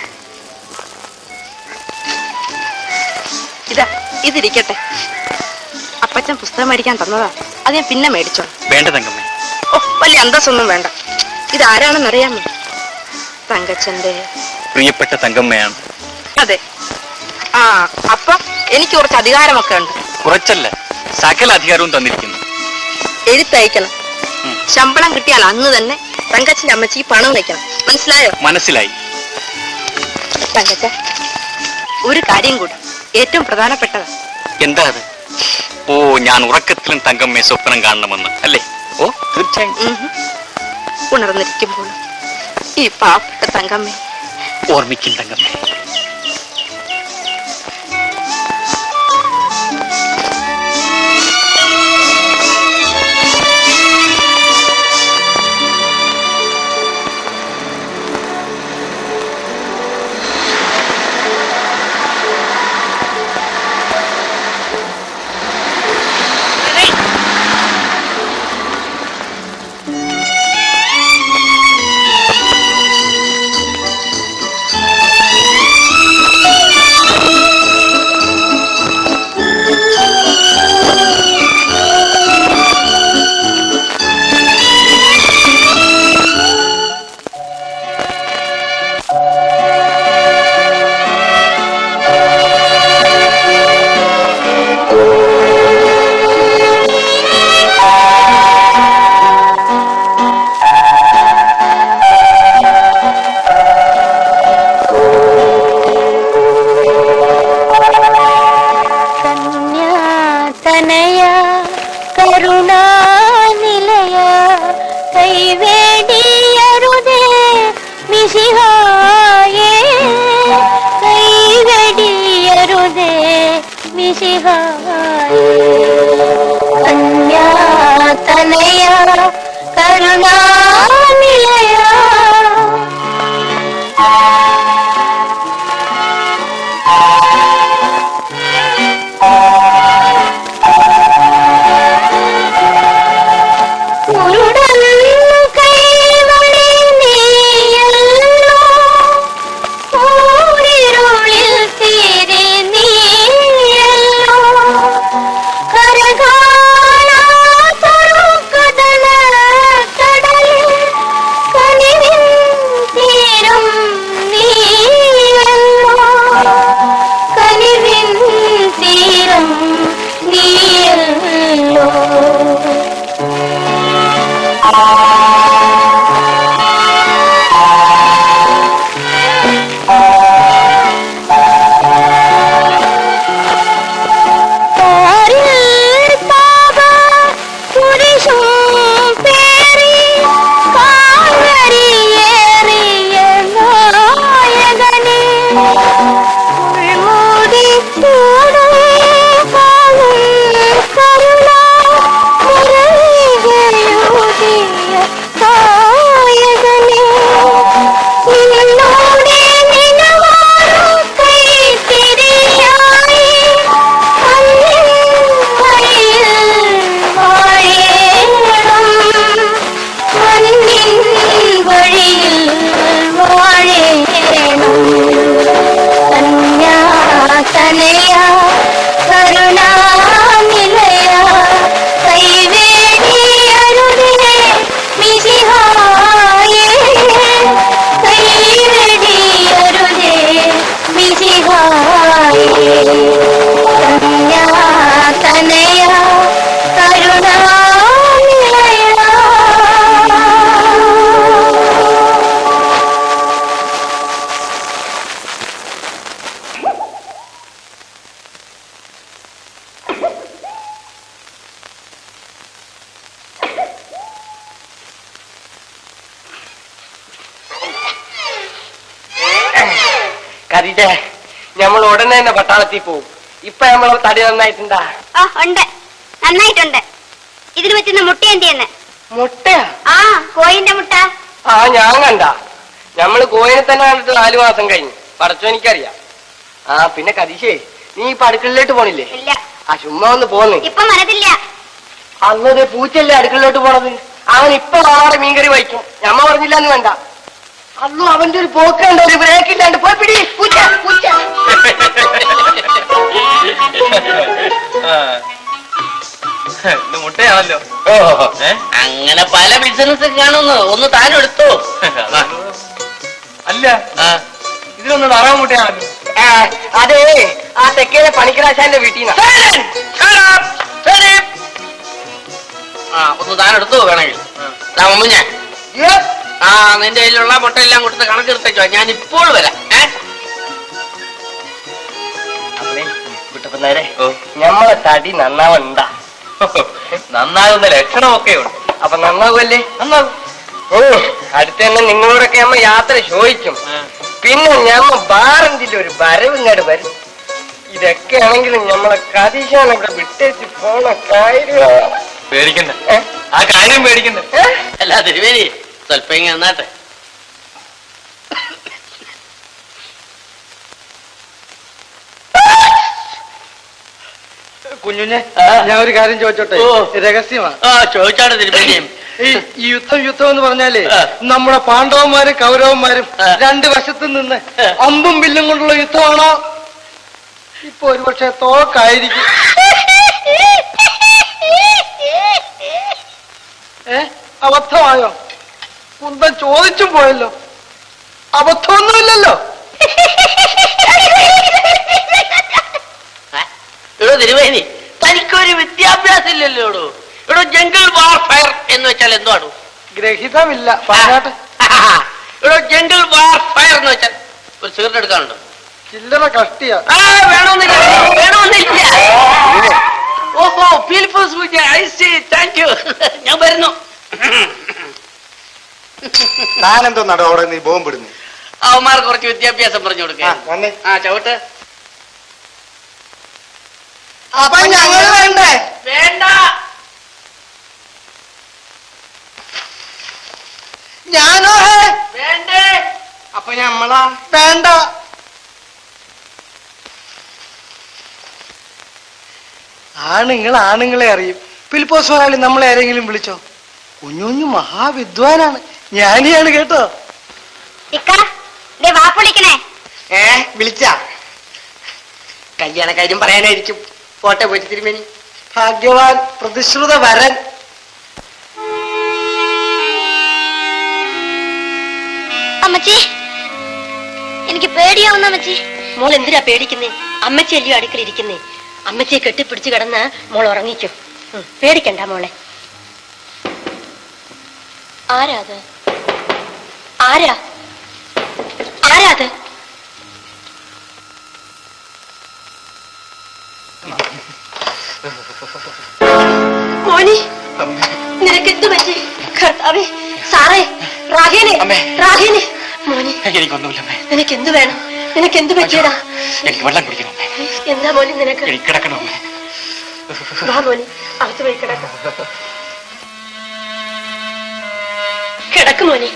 ഇതാ ഇതിരിക്കട്ടെ അപ്പച്ചൻ പുസ്തകം മേടിക്കാൻ തന്നതാ അത് ഞാൻ പിന്നെ മേടിച്ചോളാം വേണ്ട തങ്കമ്മ ഓ വലിയ അന്തസ്സൊന്നും വേണ്ട ഇതാരാണെന്നറിയാമോ തങ്കച്ചന്റെ പ്രിയപ്പെട്ട തങ്കമ്മയാണ് അതെ ആ അപ്പൊ എനിക്ക് കുറച്ച് അധികാരമൊക്കെ ഉണ്ട് കുറച്ചല്ല സകല അധികാരവും തന്നിരിക്കുന്നു എഴുത്തയക്കണം ശമ്പളം കിട്ടിയാൽ അന്ന് തന്നെ തങ്കച്ചന്റെ അമ്മച്ചിക്ക് പണം വയ്ക്കണം മനസ്സിലായോ മനസ്സിലായി തങ്കച്ച ഒരു കാര്യം കൂടി ഏറ്റവും പ്രധാനപ്പെട്ടതാ എന്താ അത് ഓ ഞാൻ ഉറക്കത്തിലും തങ്കമ്മയെ സ്വപ്നം കാണണമെന്ന് അല്ലേ ഓ തീർച്ചയായും ഉം. ഉണർന്നിരിക്കുമ്പോൾ ഈ പാവപ്പെട്ട തങ്കമ്മേ ഓർമ്മിക്കും തങ്കമ്മ തനയ കരുണാനിലയ കൈവേടിയരുതേ മിശിഹായേ കൈവെടിയരുതേ മിശിഹായേ കന്യാ തനയ കരുണാനിലയ കരീജ നമ്മൾ ഉടനെ തന്നെ പട്ടാളത്തിൽ പോവും ഇപ്പൊ നമ്മളെ തടി നന്നായിട്ടുണ്ടാ ഓ ഉണ്ട് നന്നായിട്ടുണ്ട് ഇതിന് പറ്റുന്ന മുട്ട എന്തിയെന്ന് മുട്ടയാ ആ കോയിന്റെ മുട്ട ആ ഞാൻ കണ്ട നമ്മള് കോയിനെ തന്നെ കണ്ടിട്ട് നാലു മാസം കഴിഞ്ഞു പടച്ചോ എനിക്കറിയാം ആ പിന്നെ കരീശേ നീ ഇപ്പൊ അടുക്കളയിലോട്ട് പോണില്ലേ ഇല്ല ആ ചുമ്മാ ഒന്ന് പോന്ന് ഇപ്പൊ മനതില്ല അന്നത് പൂച്ചല്ലേ അടുക്കളയിലോട്ട് പോണത് അവൻ ഇപ്പൊ ആടെ മീൻകറി വയ്ക്കും ഞമ്മ പറഞ്ഞില്ല എന്ന് വേണ്ട അല്ലോ അവന്റെ ഒരു പോക്കുണ്ട് ഒരു ബ്രേക്ക് ഇല്ലാണ്ട് പോയി പിടി പൂച്ച പൂച്ച ഇത് മുട്ടയാണല്ലോ അങ്ങനെ പല ബിസിനസ് കാണുന്നു ഒന്ന് താൻ എടുത്തോ അല്ല ഇതിലൊന്ന് താറാവ് മുട്ടയാണല്ലോ ആ, അതേ ആ തെക്കേലെ പണിക്കരാശാന്റെ വീട്ടിൽ നിന്നാ ആ ഒന്ന് താൻ എടുത്തോ വേണമെങ്കിൽ ദാ മമ്മുഞ്ഞ ആ നിന്റെ കയ്യിലുള്ള മുട്ടയെല്ലാം കൊടുത്ത് കണക്കെടുത്തേക്കോ ഞാൻ ഇപ്പോൾ വരാം ഏ കുട്ടപ്പന്നാരെ ഞമ്മളെ തടി നന്നാവണ്ട നന്നാകുന്ന ലക്ഷണമൊക്കെ ഉണ്ട് അപ്പൊ നന്നാവുമല്ലേ നന്നാവും അടുത്ത് തന്നെ നിങ്ങളോടൊക്കെ നമ്മ യാത്ര ചോദിക്കും പിന്നെ ഞമ്മ ബാറന്തിൽ ഒരു വരവിങ്ങാട് വരും ഇതൊക്കെ ആണെങ്കിലും ഞമ്മളെ കതീശാനൊക്കെ വിട്ടേച്ച് പോണ കാര്യം പേടിക്കണ്ട ആ കാര്യം പേടിക്കണ്ട അല്ല തിരുവേരി സ്വല്പം ഇങ്ങനെ നന്നാട്ടെ കുഞ്ഞുഞ്ഞെ ഞാൻ ഒരു കാര്യം ചോദിച്ചോട്ടെ രഹസ്യമാണ് ആ ചോദിച്ചാണ് തിരുവേരിയും ഈ ഈ യുദ്ധം യുദ്ധം എന്ന് പറഞ്ഞാലേ ആ. നമ്മുടെ പാണ്ഡവന്മാരും കൗരവന്മാരും രണ്ട് വശത്തു നിന്ന് അമ്പും വില്ലും കൊണ്ടുള്ള യുദ്ധമാണോ ഇപ്പൊ ഒരുപക്ഷെ തോക്കായിരിക്കും ഏ അബദ്ധമായോ കുന്തം ചോദിച്ചും പോയല്ലോ അബദ്ധമൊന്നുമില്ലല്ലോ എടോ തിരുവേനി തനിക്കൊരു വിദ്യാഭ്യാസം ഇല്ലല്ലോ എടോ എടോ ജംഗിൾ വാർഫയർ എന്ന് വെച്ചാൽ എന്താണ് ഗ്രഹിതമില്ല പറഞ്ഞാട്ടെ എടോ ജംഗിൾ വാർഫയർ എന്ന് വെച്ചാൽ ഒരു സിഗരറ്റ് എടുക്കാനുണ്ടോ ചില്ലറ കഷ്ടിയാ ആ വേണമെന്നില്ല വേണമെന്നില്ല ഓഹോ feel for I see thank you ഞാൻ വരുന്നു താനെന്തോ നടോ അവിടെ നീ ബോംബിടുന്നു അവന്മാർ കുറച്ച് വിദ്യാഭ്യാസം പറഞ്ഞു കൊടുക്കുക വന്നേ ആ ചവിട്ട് അപ്പൊ ഞങ്ങൾ വേണ്ടേ വേണ്ട ഞാനോ വേണ്ടേ അപ്പൊ ഞമ്മളാ വേണ്ട ആണുങ്ങൾ ആണുങ്ങളെ അറിയും ഫിലിപ്പോസ് മുതലാളി നമ്മളെ ആരെങ്കിലും വിളിച്ചോ കുഞ്ഞുഞ്ഞു മഹാവിദ്വാനാണ് ജ്ഞാനിയാണ് കേട്ടോ ഇക്ക ദേ വാപ്പൊളിക്കണേ ഏ വിളിച്ച കല്യാണ കാര്യം പറയാനായിരിക്കും പോട്ടെ പോയിട്ട് തിരുമേനി ഭാഗ്യവാൻ പ്രതിശ്രുത വരൻ അമ്മച്ചി എനിക്ക് പേടിയാവുന്ന അമ്മച്ചി മോൾ എന്തിനാ പേടിക്കുന്നേ അമ്മച്ചിയല്ലയോ അടുക്കളിരിക്കുന്നേ അമ്മച്ചിയെ കെട്ടിപ്പിടിച്ച് കിടന്ന് മോൾ ഉറങ്ങിക്കോ ഉം, പേടിക്കണ്ട മോളെ ആരാ അത് ആരാ ആരാ അത് മോനി നിനക്ക് എന്ത് പറ്റി കർത്താവേ സാറേ റാഹേനെ റാഹേനെ മോനി എനിക്കൊന്നുമില്ലമ്മേ നിനക്ക് എന്ത് വേണം നിനക്ക് എന്ത് പറ്റിയടാ എനിക്ക് വെള്ളം കുടിക്കണം എന്താ മോനി നിനക്ക് എനിക്ക് കിടക്കണമേ വാ മോനി അകത്ത് പോയി കിടക്കാം കിടക്ക് മോനി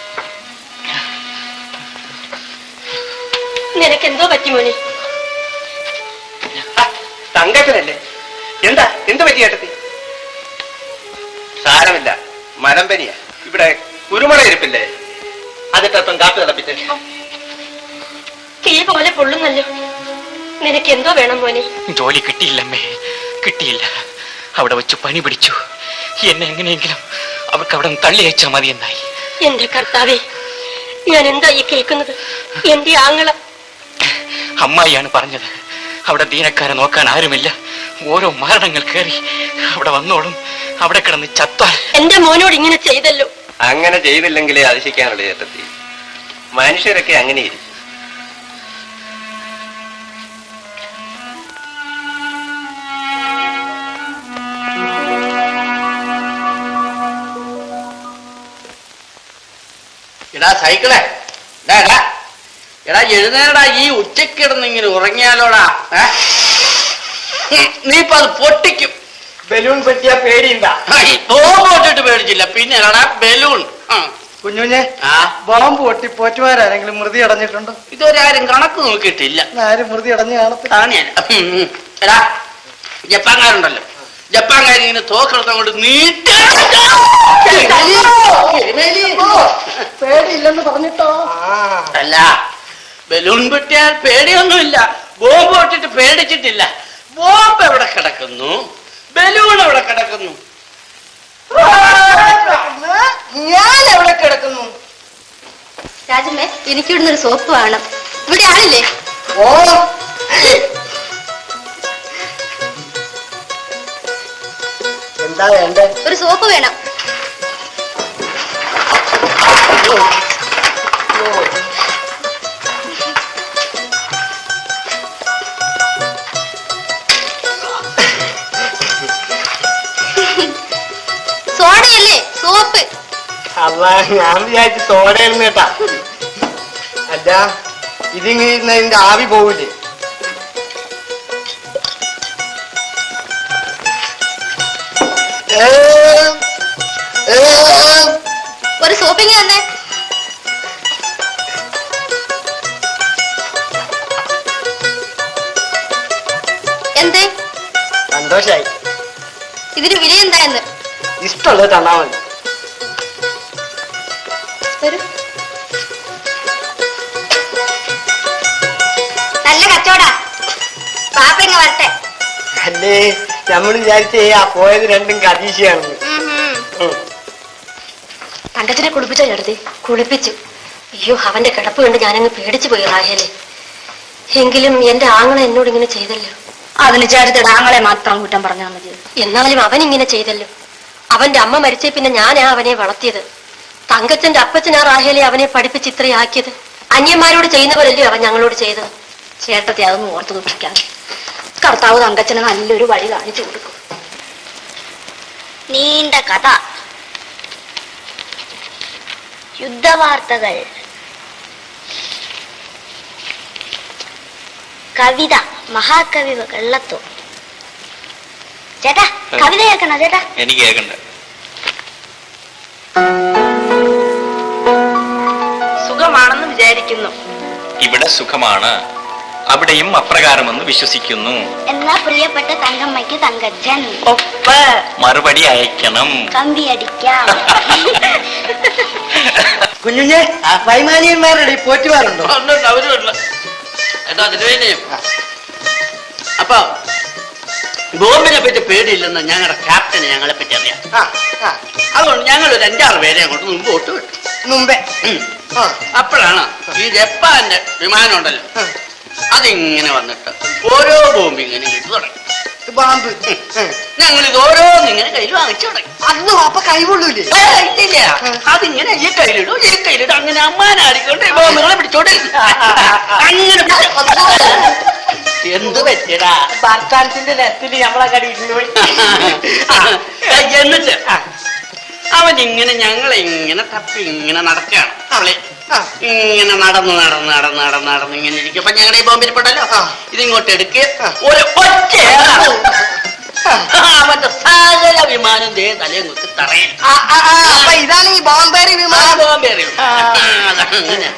നിനക്ക് എന്തോ പറ്റി മോനി തങ്കച്ചനല്ലേ എന്താ എന്ത് പറ്റി ചേട്ടത്തി സാരമില്ല മലമ്പനിയ ഇവിടെ കുരുമുളക് ഇരിപ്പില്ലേ അതിട്ടപ്പം കാപ്പി തിളപ്പിച്ചേ തീ പോലെ പൊള്ളുന്നല്ലോ നിനക്ക് എന്തോ വേണം മോനെ ജോലി കിട്ടിയില്ലമ്മേ കിട്ടിയില്ല അവിടെ വെച്ച് പണി പിടിച്ചു എന്നെ എങ്ങനെയെങ്കിലും അവർക്ക് അവിടെ നിന്ന് തള്ളി അയച്ചാൽ മതി എന്നായി എന്റെ കർത്താവേ ഞാൻ എന്താ ഈ കേൾക്കുന്നത് എന്റെ ആങ്ങള അമ്മായിയാണ് പറഞ്ഞത് അവിടെ ദീനക്കാരെ നോക്കാൻ ആരുമില്ല ഓരോ മരണങ്ങൾ കയറി അവിടെ വന്നോളും അവിടെ കിടന്ന് ചത്താൽ എന്റെ മോനോട് ഇങ്ങനെ ചെയ്തല്ലോ അങ്ങനെ ചെയ്തില്ലെങ്കിലേ അതിശിക്കാനുള്ള ചേട്ടത്തി മനുഷ്യരൊക്കെ അങ്ങനെ ഇരിക്കും എടാ സൈക്കിളെ ഡാ, ഡാ. എടാ എഴുന്നേടാ ഈ ഉച്ചക്കിടന്ന് ഇങ്ങനെ ഉറങ്ങിയാലോടാ ഏ? ഉം, നീ ഇപ്പൊ അത് പൊട്ടിക്കും ബലൂൺ പറ്റിയ പേടിയുണ്ടാ ബോംബ് പേടിച്ചില്ല പിന്നെ എടാ ബലൂൺ ആ. കുഞ്ഞുഞ്ഞെ ആ ബോംബ് പൊട്ടി പോറ്റുമാരാരെങ്കിലും മൃതി അടഞ്ഞിട്ടുണ്ടോ ഇതൊരാരും കണക്ക് നോക്കിയിട്ടില്ല ആരും മൃതി അടഞ്ഞു കാണത്തില്ല കാണിയല്ല ഉം, ഉം. എടാ ജപ്പാൻകാരുണ്ടല്ലോ ജപ്പാൻകാർ ഇങ്ങനെ തോക്കെടുത്ത് അങ്ങോട്ട് നീട്ടി പേടിയില്ലെന്ന് പറഞ്ഞിട്ടോ അല്ല ബലൂൺ പൊട്ടിയാൽ പേടിയൊന്നുമില്ല ബോംബ് പൊട്ടിട്ട് പേടിച്ചിട്ടില്ല ബോംബ് എവിടെ കിടക്കുന്നു ബലൂൺ എവിടെ കിടക്കുന്നു ഞാൻ എവിടെ കിടക്കുന്നു രാജമ്മേ എനിക്ക് ഇവിടുന്ന് ഒരു സോപ്പ് വേണം ഇവിടെ ആളില്ലേ ഓ എന്താ വേണ്ടേ ഒരു സോപ്പ് വേണം സോഡയല്ലേ സോപ്പ് അല്ല ഞാൻ വിചാരിച്ചു സോഡയായിരുന്നു കേട്ടാ അല്ല ഇതിങ്ങനെ ഇരുന്ന് ഇതിന്റെ ആവി പോവില്ലേ ഏം, ഏം. ഒരു സോപ്പിങ് തന്നെ എന്തേ സന്തോഷായി ഇതിന് വില എന്താ എന്ന് ഇഷ്ടമുള്ളത് തന്നാ മതി വരൂ നല്ല കച്ചവടാ പാപ്പ വരട്ടെ അല്ലേ നമ്മൾ വിചാരിച്ചേ ആ പോയത് രണ്ടും കതീശയാണെന്ന് ഉം. തങ്കച്ചനെ കുളിപ്പിച്ചോ ചേട്ടത്തി കുളിപ്പിച്ചു അയ്യോ അവന്റെ കിടപ്പ് കണ്ട് ഞാനങ്ങ് പേടിച്ചു പോയി റാഹേലെ എങ്കിലും എന്റെ ആങ്ങളെ എന്നോട് ഇങ്ങനെ ചെയ്തല്ലോ അതിന് ചേട്ടത്തിയുടെ ആങ്ങളെ മാത്രം കുറ്റം പറഞ്ഞാൽ മതി എന്നാലും അവൻ ഇങ്ങനെ ചെയ്തല്ലോ അവന്റെ അമ്മ മരിച്ചേ പിന്നെ ഞാനാ അവനെ വളർത്തിയത് തങ്കച്ചന്റെ അപ്പച്ചനാ റാഹേലെ അവനെ പഠിപ്പിച്ച് ഇത്രയാക്കിയത് അന്യന്മാരോട് ചെയ്യുന്ന പോലല്ലേ അവൻ ഞങ്ങളോട് ചെയ്തത് ചേട്ടത്തി അതൊന്നും ഓർത്ത് ദുഃഖിക്കാതെ കർത്താവ് തങ്കച്ചന് നല്ലൊരു വഴി കാണിച്ചു കൊടുക്കും നീണ്ട കഥ യുദ്ധവാർത്തകൾ കവിത മഹാകവി വെള്ളത്തോ ചേട്ടാ കവിത കേൾക്കണോ ചേട്ടാ എനിക്ക് കേൾക്കണ്ട സുഖമാണെന്ന് വിചാരിക്കുന്നു ഇവിടെ സുഖമാണ് അവിടെയും അപ്രകാരമെന്ന് വിശ്വസിക്കുന്നു എന്നാ പ്രിയപ്പെട്ട തങ്കമ്മയ്ക്ക് തങ്കച്ചൻ ഒപ്പ് മറുപടി അയക്കണം കമ്പി അടിക്കാം കുഞ്ഞുഞ്ഞെ വൈമാനിയന്മാരുടെ ഈ പോറ്റുമാരുണ്ടോ ഉണ്ട്, ഉണ്ട്, അവരും ഉണ്ട്. ഏട്ടാ തിരുവേനയും അപ്പൊ ബോംബിനെ പറ്റി പേടിയില്ലെന്ന് ഞങ്ങളുടെ ക്യാപ്റ്റന് ഞങ്ങളെ പറ്റി അറിയാം ആ, ആ, അതുകൊണ്ട് ഞങ്ങൾ ഒരു അഞ്ചാറ് പേരെ അങ്ങോട്ട് മുമ്പോട്ട് വിട്ടു മുമ്പേ ഉം. ആ, അപ്പോഴാണ് ഈ ജപ്പാന്റെ വിമാനം ഉണ്ടല്ലോ ആ. അതിങ്ങനെ വന്നിട്ട് ഓരോ ബോംബ് ഇങ്ങനെ ഇട്ട് തുടങ്ങി ബാമ്പ് ഞങ്ങൾ ഇത് ഓരോന്നിങ്ങനെ കയ്യിൽ വാങ്ങിച്ചു തുടങ്ങി അന്ന് അപ്പൊ കൈകൊള്ളൂലേ ഏയ്, ഇല്ല അതിങ്ങനെ ഈ കയ്യിലിടും ഈ കയ്യിലിടും അങ്ങനെ അമ്മാനാടിക്കൊണ്ട് ഈ ബോംബുകളെ പിടിച്ചോണ്ട് അങ്ങനെ പിടിച്ച് എന്ത് പറ്റിയടാ ഭർത്താനത്തിന്റെ രസത്തിൽ നമ്മളെ കടി ഇരുന്ന് പോയി എന്നിട്ട് അവൻ ഇങ്ങനെ ഞങ്ങളെ ഇങ്ങനെ തപ്പി ഇങ്ങനെ നടക്കുകയാണ് അവളെ ആ. ഇങ്ങനെ നടന്ന് നടന്ന് നടന്ന് നടന്ന് നടന്ന് ഇങ്ങനെ ഇരിക്കുമ്പോ ഞങ്ങളുടെ ഈ ബോംബിൽ പെട്ടല്ലോ ആ. ഇതിങ്ങോട്ട് എടുക്കുക ഒരു ഒറ്റ ഏറാണ്. അവന്റെ സകല വിമാനം ദേ തലയും കുത്തി തറയും ആ, ആ, ആ, അപ്പൊ ഇതാണ് ഈ ബോംബേറി ആ വിമാനം ബോംബ് എറിയും ആ. അതങ്ങനെ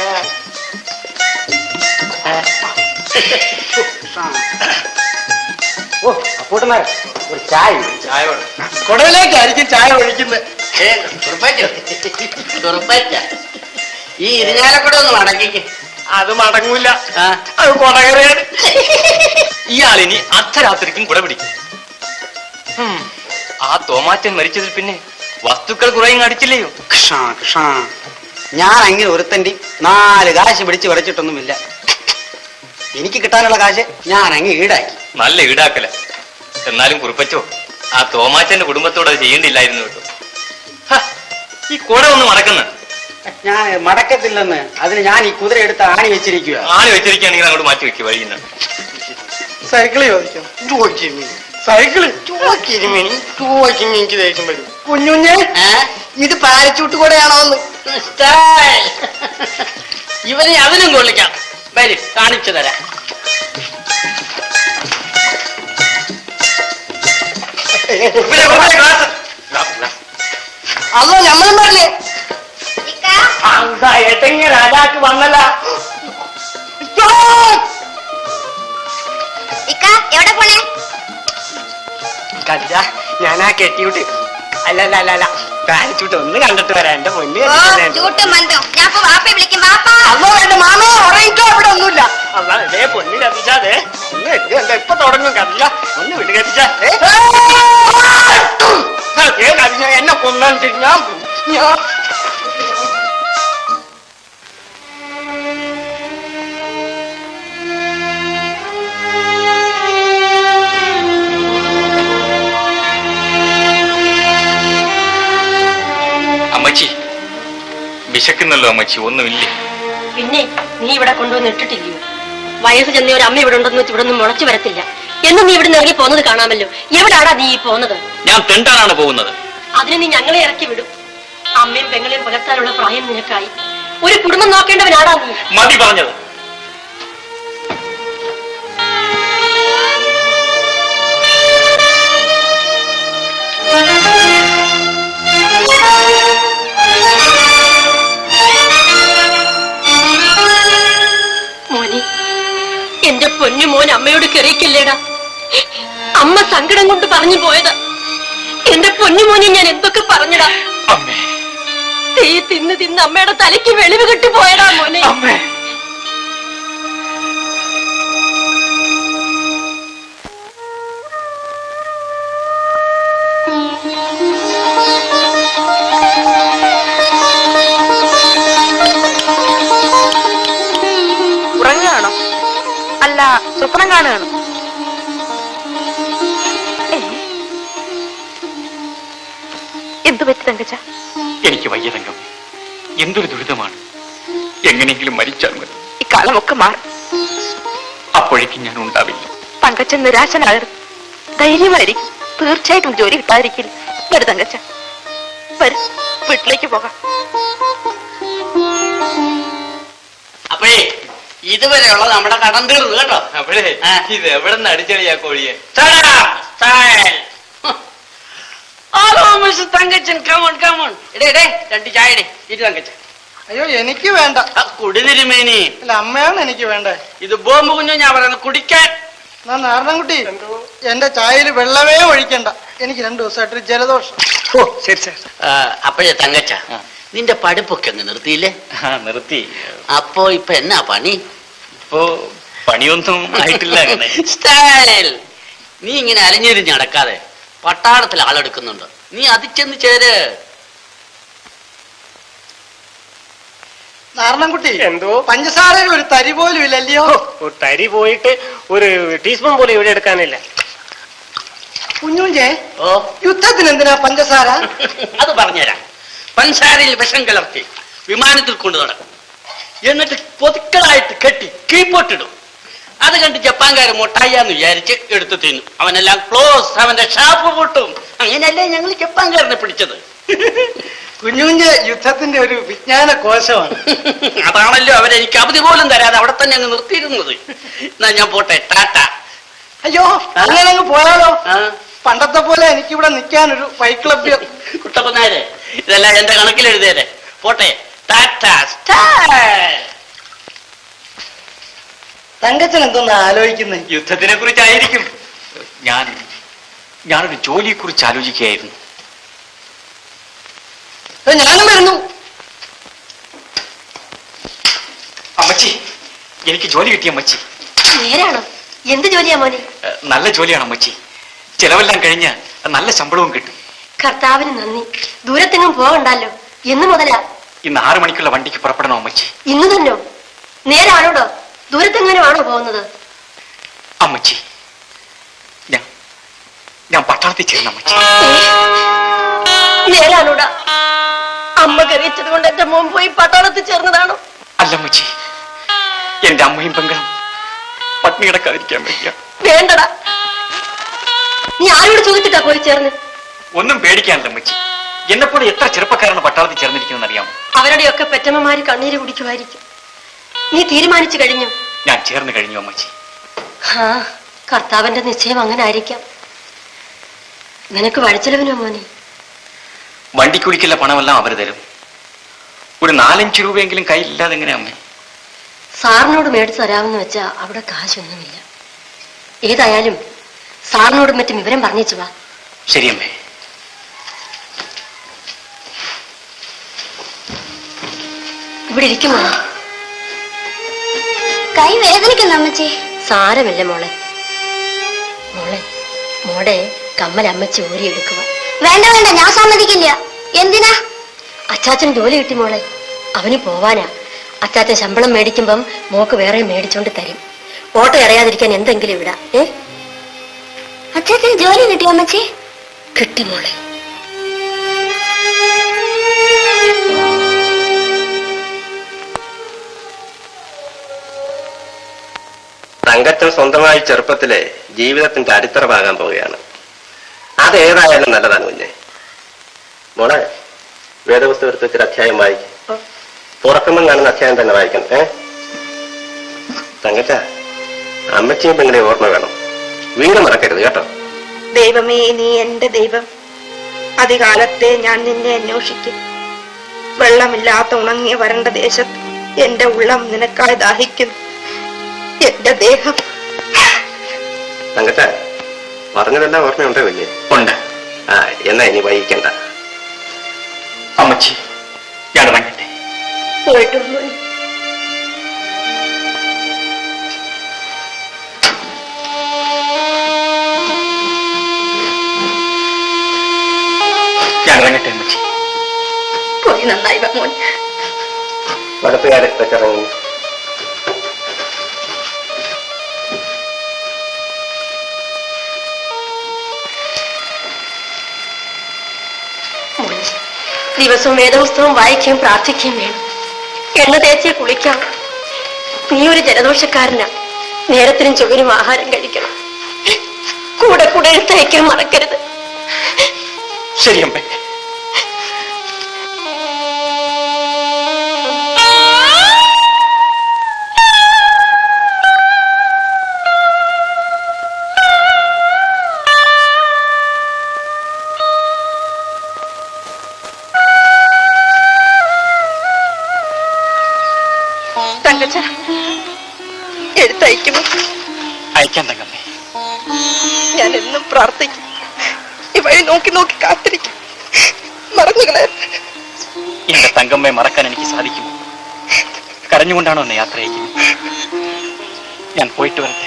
ഓ അപ്പോട്ടന്മാരെ ഒരു ചായ ചായ വേണം കുടലിലേക്കായിരിക്കും ചായ ഒഴിക്കുന്നത് ഏ, കുറുപ്പറ്റോ? കുറുപ്പറ്റ. ഈ ഇരിഞ്ഞാലക്കുട ഒന്ന് മടക്കിക്ക് അത് മടങ്ങൂല ആ അത് കൊടകരയാണ് ഇയാളിനി അർദ്ധരാത്രിക്കും കുട പിടിക്കും ഹും, ആ തോമാറ്റൻ മരിച്ചതിൽ പിന്നെ വസ്തുക്കൾ കുറയും അടിച്ചില്ലയോ കൃഷ്ണ കൃഷ്ണ ഞാൻ അങ്ങനെ ഒരുത്തന്റെ നാല് കാശ് പിടിച്ച് വരച്ചിട്ടൊന്നുമില്ല എനിക്ക് കിട്ടാനുള്ള കാശ് ഞാൻ അങ്ങ് ഈടാക്കി നല്ല ഈടാക്കല എന്നാലും കുറിപ്പച്ചോ ആ തോമാച്ചന്റെ കുടുംബത്തോട് അത് ചെയ്യേണ്ടില്ലായിരുന്നു കേട്ടോ ഹ, ഈ കുട ഒന്ന് മടക്കുന്ന ഞാൻ മടക്കത്തില്ലെന്ന് അതിന് ഞാൻ ഈ കുതിര എടുത്ത് ആണി വെച്ചിരിക്കുക ആണി വെച്ചിരിക്കുകയാണെങ്കിൽ അങ്ങോട്ട് മാറ്റി വെക്കുക വഴിയുന്ന സൈക്കിള് ചോദിക്കും ചോദിക്കും സൈക്കിള് ചോദിക്കിരുമേനി ചോദിക്കും എനിക്ക് ദേഷ്യം വരും കുഞ്ഞുഞ്ഞെ ഏ? ഇത് പാരച്ചൂട്ട് കൂടെയാണോ എന്ന് സ്റ്റൈൽ. ഇവനെ അതിനും കൊള്ളിക്കാം വരി കാണിച്ചു തരാം അതോ ഞമ്മളും പറഞ്ഞേ ഏട്ടെങ്കിൽ രാജാക്ക് വന്നല്ല ഇക്ക എവിടെ പോണേ കല്ല ഞാൻ ആ കെട്ടിയിട്ട് അല്ല അല്ല അല്ല അല്ല പാരച്ചൂട്ട് ഒന്ന് കണ്ടിട്ട് വരാം എന്റെ മുന്നിൽ ഓ ചൂട്ട് മന്തോ ഞാൻ ഇപ്പൊ വാപ്പയെ വിളിക്കും വാപ്പ അല്ലോ എന്റെ മാമ ഉറങ്ങിക്കോ അവിടെ ഒന്നുമില്ല അല്ല ഇതേ പൊന്നു കത്തിച്ചാതെ ഒന്ന് എത്തി എന്താ ഇപ്പൊ തുടങ്ങും കത്തില്ല ഒന്ന് വിട്ട് കത്തിച്ചാ ഏ? ഏ, കത്തിച്ചാ എന്നെ കൊന്നാൻ ഞാൻ ഞാൻ അമ്മച്ചി വിശക്കുന്നല്ലോ അമ്മച്ചി ഒന്നുമില്ലേ പിന്നെ നീ ഇവിടെ കൊണ്ടുവന്ന് ഇട്ടിട്ടില്ലയോ വയസ്സ് ചെന്ന ഒരു അമ്മ ഇവിടെ ഉണ്ടെന്ന് വെച്ച് ഇവിടെ ഒന്നും മുളച്ചു വരത്തില്ല എന്നും നീ ഇവിടെ ഇറങ്ങി പോകുന്നത് കാണാമല്ലോ എവിടാടാ നീ ഈ പോകുന്നത് ഞാൻ തെണ്ടാനാണ് പോകുന്നത് അതിന് നീ ഞങ്ങളെ ഇറക്കി വിടും അമ്മയും പെങ്ങളെയും പുലർത്താനുള്ള പ്രായം നിനക്കായി ഒരു കുടുംബം നോക്കേണ്ടവനാടാ നീ മതി പറഞ്ഞത് മോനെ എന്റെ പൊന്നു മോൻ അമ്മയോട് കെറിയിക്കില്ലേടാ അമ്മ സങ്കടം കൊണ്ട് പറഞ്ഞു പോയതാ എന്റെ പൊന്നു മോനെ ഞാൻ എന്തൊക്കെ പറഞ്ഞടാ അമ്മേ തീ തിന്ന് തിന്ന് അമ്മയുടെ തലയ്ക്ക് വെളിവ് കിട്ടി പോയടാ മോനെ അമ്മേ ഉറങ്ങുകയാണോ അല്ല സ്വപ്നം കാണുകയാണോ ഏ? എന്തു പറ്റി തങ്കച്ച എനിക്ക് വയ്യ തങ്കം എന്തൊരു ദുരിതമാണ് എങ്ങനെയെങ്കിലും മരിച്ചാൽ മതി ഇക്കാലമൊക്കെ മാറും അപ്പോഴേക്കും ഞാൻ ഉണ്ടാവില്ല തങ്കച്ചൻ നിരാശനാകരുത് ധൈര്യമായിരിക്കും തീർച്ചയായിട്ടും ജോലി കിട്ടാതിരിക്കില്ല വരും തങ്കച്ച വരും വീട്ടിലേക്ക് പോകാം അപ്പോഴേ ഇതുവരെയുള്ള നമ്മുടെ കടം തീർന്നു കേട്ടോ അപ്പോഴേ ആ. ഇത് എവിടെ നിന്ന് അടിച്ചടിയാ കോഴിയെ Shut up, style. Hello mister Thankachan come on come on ഇടേ ഇടേ രണ്ട് ചായ ഇടേ ഇരു തങ്കച്ചൻ അയ്യോ എനിക്ക് വേണ്ട ആ, കുടിതിരുമേനി അല്ല അമ്മയാണ് എനിക്ക് വേണ്ടേ ഇത് ബോംബ് കുഞ്ഞു ഞാൻ പറയുന്നത് കുടിക്കാൻ എന്നാ നാരണൻകുട്ടി എന്റെ ചായയിൽ വെള്ളമേ ഒഴിക്കണ്ട എനിക്ക് രണ്ടു ദിവസമായിട്ട് ജലദോഷം ഓ ശരി ശരി ആ, അപ്പോഴേ തങ്കച്ച നിന്റെ പഠിപ്പൊക്കെ അങ്ങ് നിർത്തിയില്ലേ ആ നിർത്തി അപ്പോ ഇപ്പൊ എന്നാ പണി ഇപ്പോ പണിയൊന്നും ആയിട്ടില്ല അങ്ങനെ സ്റ്റൈൽ നീ ഇങ്ങനെ അലഞ്ഞിരിഞ്ഞ് നടക്കാതെ പട്ടാളത്തിൽ ആളെടുക്കുന്നുണ്ട് നീ അത് ചെന്ന് ചേര് നാരണൻകുട്ടി എന്തോ പഞ്ചസാരയിൽ ഒരു തരി പോലും ഇല്ലല്ലയോ ഒരു തരി പോയിട്ട് ഒരു ടീസ്പൂൺ പോലും ഇവിടെ എടുക്കാനില്ല കുഞ്ഞുഞ്ചേ ഓ യുദ്ധത്തിന് എന്തിനാ പഞ്ചസാര അത് പറഞ്ഞുതരാം പഞ്ചാരയിൽ വിഷം കലർത്തി വിമാനത്തിൽ കൊണ്ടു നടക്കും എന്നിട്ട് പൊതുക്കളായിട്ട് കെട്ടി കീഴ്പോട്ടിടും അത് കണ്ട് ജപ്പാൻകാരൻ മുട്ടായിന്ന് വിചാരിച്ച് എടുത്തു തിന്നു അവനെല്ലാം ക്ലോസ് അവന്റെ ഷാപ്പ് പൊട്ടും അങ്ങനെയല്ലേ ഞങ്ങൾ ജപ്പാൻകാരനെ പിടിച്ചത് കുഞ്ഞുഞ്ച് യുദ്ധത്തിന്റെ ഒരു വിജ്ഞാന കോശമാണ് അതാണല്ലോ അവരെനിക്ക് അവധി പോലും തരാതെ അവിടെ തന്നെ അങ്ങ് നിർത്തിയിരുന്നത് എന്നാ ഞാൻ പോട്ടെ ടാറ്റ അയ്യോ അങ്ങനെ അങ്ങ് പോയാലോ ആ, പണ്ടത്തെ പോലെ എനിക്കിവിടെ നിൽക്കാനൊരു വൈക്ലഭ്യം കുട്ടപ്പനാരെ ഇതെല്ലാം എന്റെ കണക്കിൽ എഴുതിയതേ പോട്ടെ ടാറ്റ സ്റ്റൈൽ തങ്കച്ചൻ എന്തോന്ന് ആലോചിക്കുന്നേ യുദ്ധത്തിനെ കുറിച്ചായിരിക്കും ഞാൻ ഞാനൊരു ജോലിയെ കുറിച്ച് ആലോചിക്കുകയായിരുന്നു ഏ, ഞാനും വരുന്നു അമ്മച്ചി എനിക്ക് ജോലി കിട്ടിയ അമ്മച്ചി നേരാണോ എന്ത് ജോലിയാ മോനെ ഏഹ്, നല്ല ജോലിയാണ് അമ്മച്ചി ചെലവെല്ലാം കഴിഞ്ഞ് നല്ല ശമ്പളവും കിട്ടും കർത്താവിന് നന്ദി ദൂരത്തെങ്ങും പോകണ്ടല്ലോ എന്ന് മുതലാ ഇന്ന് ആറു മണിക്കുള്ള വണ്ടിക്ക് പുറപ്പെടണം അമ്മച്ചി ഇന്ന് തന്നോ നേരാണോടോ ദൂരത്തെങ്ങനെയോ ആണോ പോകുന്നത് അമ്മച്ചി ഞാൻ ഞാൻ പട്ടാളത്തിൽ ചേർന്ന അമ്മച്ചി നേരാണോടാ അമ്മ കറിയിച്ചത് കൊണ്ട് എന്റെ മോൻ പോയി പട്ടാളത്തിൽ ചേർന്നതാണോ അല്ല അമ്മച്ചി എന്റെ അമ്മയും പെങ്ങളും പട്ടിണി കിടക്കാതിരിക്കാൻ വയ്യ വേണ്ടടാ നീ ആരോട് ചോദിച്ചിട്ടാ പോയി ചേർന്ന് ഒന്നും പേടിക്കാനില്ല അമ്മച്ചി എന്നെപ്പോലെ എത്ര ചെറുപ്പക്കാരാണ് പട്ടാളത്തിൽ ചേർന്നിരിക്കുന്നത് അറിയാമോ അവരുടെയൊക്കെ പെറ്റമ്മമാര് കണ്ണീര് കുടിക്കുമായിരിക്കും നീ തീരുമാനിച്ചു കഴിഞ്ഞു ഞാൻ ചേർന്ന് കഴിഞ്ഞു അമ്മച്ചി ആ കർത്താവിന്റെ നിശ്ചയം അങ്ങനെ ആയിരിക്കാം നിനക്ക് വഴിച്ചെലവിനോ മോനെ വണ്ടിക്കുടിക്കുള്ള പണമെല്ലാം അവർ തരും ഒരു നാലഞ്ച് രൂപയെങ്കിലും കയ്യിലില്ലാതെ എങ്ങനെ അമ്മേ സാറിനോട് മേടിച്ചു തരാമെന്ന് വെച്ചാ അവിടെ കാശൊന്നുമില്ല ഏതായാലും സാറിനോട് മറ്റും വിവരം പറഞ്ഞേച്ചു വാ ശരി അമ്മേ ഇവിടെ ഇരിക്കുമോ കൈ വേദനിക്കുന്നു അമ്മച്ചി സാരമില്ല മോളെ മോളെ മോടെ കമ്മൽ അമ്മച്ചി ഊരിയെടുക്കുക വേണ്ട വേണ്ട ഞാൻ സമ്മതിക്കില്ല എന്തിനാ അച്ചാച്ചൻ ജോലി കിട്ടി മോളെ അവന് പോവാനാ അച്ചാച്ചൻ ശമ്പളം മേടിക്കുമ്പം മോക്ക് വേറെ മേടിച്ചോണ്ട് തരും ഓട്ടോ അറിയാതിരിക്കാൻ എന്തെങ്കിലും ഇവിടാ ഏ അച്ഛൻ ജോലി കിട്ടിയോ അമ്മച്ചി കിട്ടി മോളെ തങ്കച്ചൻ സ്വന്തമായി ചെറുപ്പത്തിലെ ജീവിതത്തിന്റെ അടിത്തറ പാകാൻ പോവുകയാണ് അതേതായാലും നല്ലതാണ് കുഞ്ഞെ മോളെ വേദപുസ്തകം എടുത്ത് വെച്ചൊരു അധ്യായം വായിക്കും തുറക്കുമ്പം കാണുന്ന അധ്യായം തന്നെ വായിക്കണം ഏ തങ്കച്ച അമ്മച്ചിയും പെങ്ങളെ ഓർമ്മ വേണം വീട് മറക്കരുത് കേട്ടോ ദൈവമേ നീ എന്റെ ദൈവം അധികാലത്തെ ഞാൻ നിന്നെ അന്വേഷിക്കും വെള്ളമില്ലാത്ത ഉണങ്ങിയ വരണ്ട ദേശത്ത് എന്റെ ഉള്ളം നിനക്കായി ദാഹിക്കുന്നു എന്റെ ദേഹം തങ്കച്ച പറഞ്ഞതെല്ലാം ഓർമ്മയുണ്ടോ കുഞ്ഞെ ഉണ്ട് ആ എന്നാ ഇനി വൈകിക്കണ്ട അമ്മച്ചി ഞാൻ ഇറങ്ങട്ടെ പോയിട്ട് മോനെ ഞാൻ ഇറങ്ങട്ടെ അമ്മച്ചി പോയി നന്നായി വാ മോൻ വലത്തുകാരെ വെച്ചിറങ്ങി മോനെ ദിവസവും വേദപുസ്തകം വായിക്കുകയും പ്രാർത്ഥിക്കുകയും വേണം എണ്ണ തേച്ച് കുളിക്കാം നീ ഒരു ജലദോഷക്കാരനാ നേരത്തിനും ചൊവ്വിനും ആഹാരം കഴിക്കണം കൂടെ കൂടെ എഴുത്തയക്കാൻ മറക്കരുത് ശരി അമ്മേ തങ്കച്ച എഴുത്തയക്കുമോ അയക്കാൻ തങ്കമ്മേ ഞാൻ എന്നും പ്രാർത്ഥിക്കും ഈ വഴി നോക്കി നോക്കി കാത്തിരിക്കും മറന്നു കളയാൻ എന്റെ തങ്കമ്മയെ മറക്കാൻ എനിക്ക് സാധിക്കുമോ കരഞ്ഞുകൊണ്ടാണോ എന്നെ യാത്ര അയക്കുന്നത് ഞാൻ പോയിട്ട് വരട്ടെ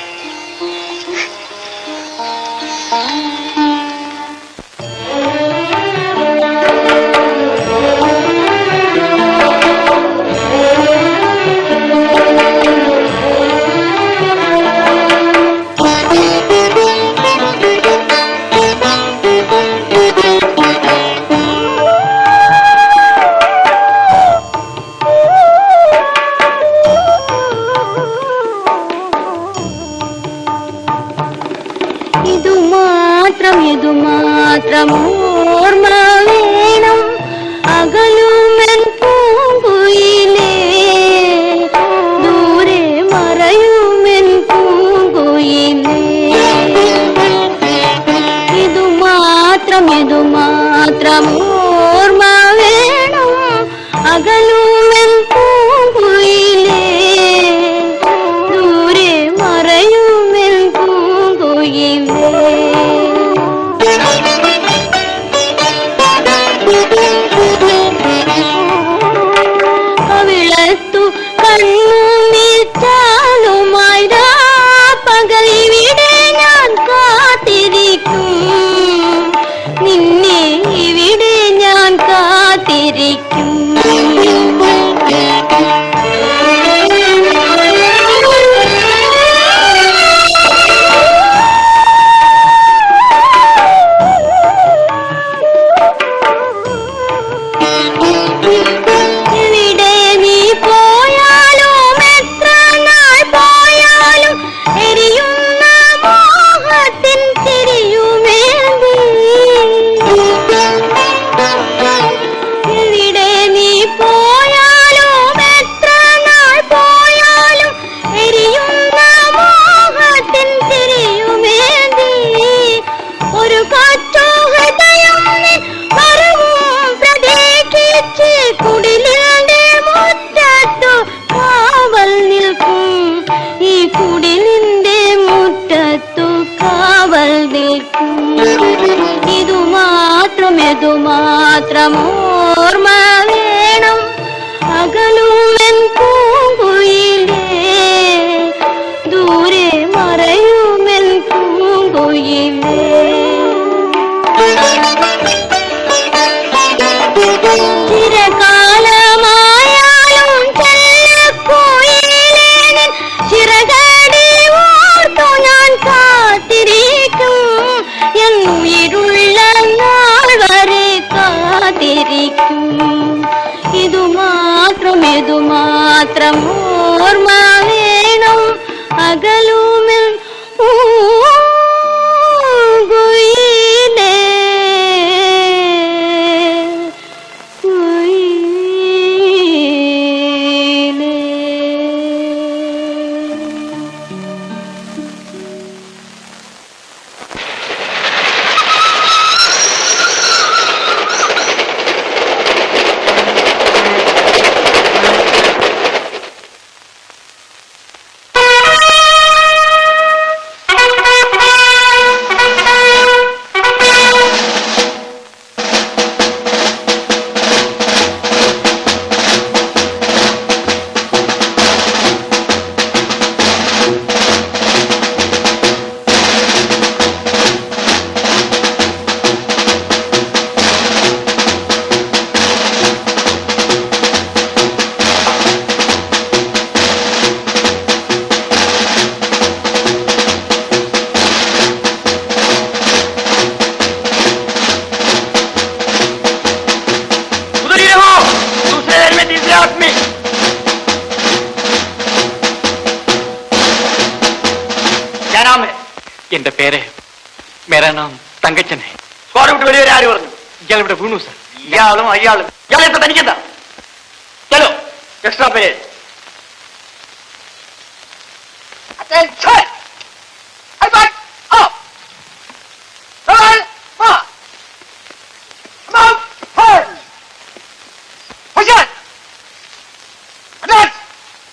മാത്രമോർമ്മ വേണം അകലുമെൻ പൂങ്കുയിലേ ദൂരെ മറയുമെൻ പൂങ്കുയിലേ ചിരകാലമായാലും ചെല്ലക്കുയിലേ നിൻ ചിറകടി ഓർത്തു ഞാൻ കാത്തിരിക്കും എന്നുയിരുള്ള നാൾ വരെ കാത്തിരിക്കും ഇതു മാത്രം ഇതു മാത്രം ഓർമ്മ വേണം അകലുമെൻ പൂങ്കുയിലേ उधर ही रहो दूसरे लाइन में तीसरे आदमी क्या नाम है എന്റെ പേര് മേരാ നാം തങ്കച്ചൻ ഹെ. സ്ക്വാഡ് വിട്ട് വലിയ ആര് പറഞ്ഞു ഇയാൾ ഇവിടെ വീണു സർ ഇയാളും അയാളും ഇയാളെ തനിക്കെന്താ ചലോ എക്സ്ട്രാ പേര് Attention! Everybody, up! Roll, up! Come on, hold! Position! Advance!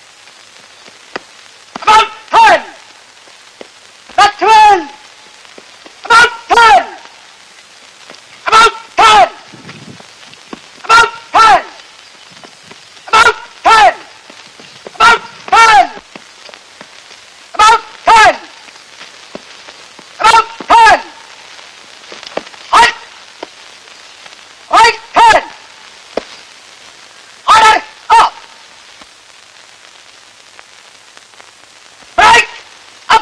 Come on, turn! Back turn! Come on, turn! Come on, turn! Come on, turn! Come on, turn! Come on, turn! About ten! About ten! Halt! Right ten! Order up! Break up!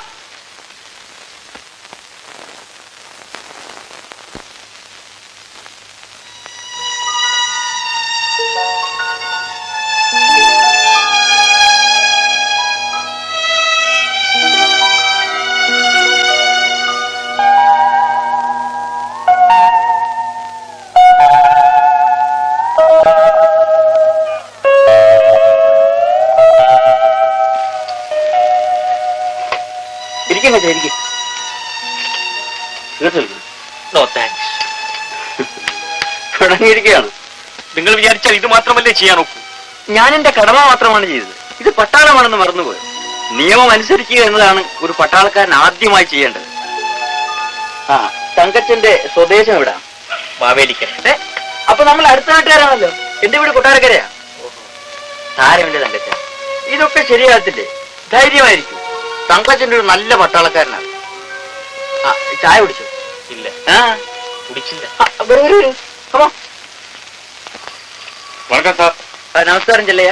ഇരിക്കുന്ന ഇരിക്കും no thanks തുടങ്ങിയിരിക്കുകയാണ് നിങ്ങൾ വിചാരിച്ചാൽ ഇത് മാത്രമല്ലേ ചെയ്യാൻ ഒക്കൂ ഞാൻ എന്റെ കടമ മാത്രമാണ് ചെയ്തത് ഇത് പട്ടാളമാണെന്ന് മറന്നുപോയി നിയമം അനുസരിക്കുക എന്നതാണ് ഒരു പട്ടാളക്കാരൻ ആദ്യമായി ചെയ്യേണ്ടത് ആ തങ്കച്ചന്റെ സ്വദേശം എവിടാ മാവേലിക്കൻ ഏ, അപ്പൊ നമ്മൾ അടുത്ത നാട്ടുകാരാണല്ലോ എന്റെ വീട് കൊട്ടാരക്കരയാ സാരമില്ല തങ്കച്ച ഇതൊക്കെ ശരിയാകത്തില്ലേ ധൈര്യമായിരിക്കും തങ്കച്ചന്റെ ഒരു നല്ല പട്ടാളക്കാരനാണ് ആ ചായ കുടിച്ചു ഇല്ല ആ കുടിച്ചില്ല ആ, വരൂ, വരൂ, വരൂ. Come on. വണക്കം സാർ ആ, നമസ്കാരം ചെല്ലയ്യ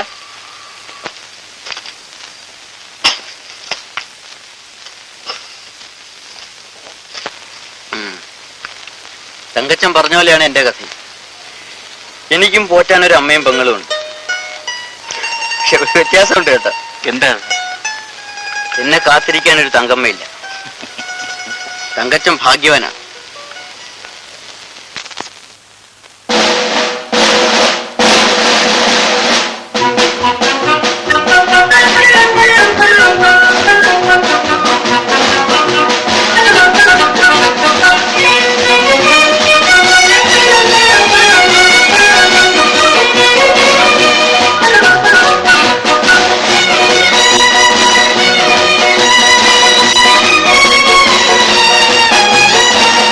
തങ്കച്ചൻ പറഞ്ഞ പോലെയാണ് എന്റെ കഥ എനിക്കും പോറ്റാൻ ഒരു അമ്മയും പെങ്ങളും ഉണ്ട് പക്ഷെ ഒരു വ്യത്യാസമുണ്ട് കേട്ടോ എന്താണ് എന്നെ കാത്തിരിക്കാൻ ഒരു തങ്കമ്മയില്ല തങ്കച്ചൻ ഭാഗ്യവാനാണ് Thank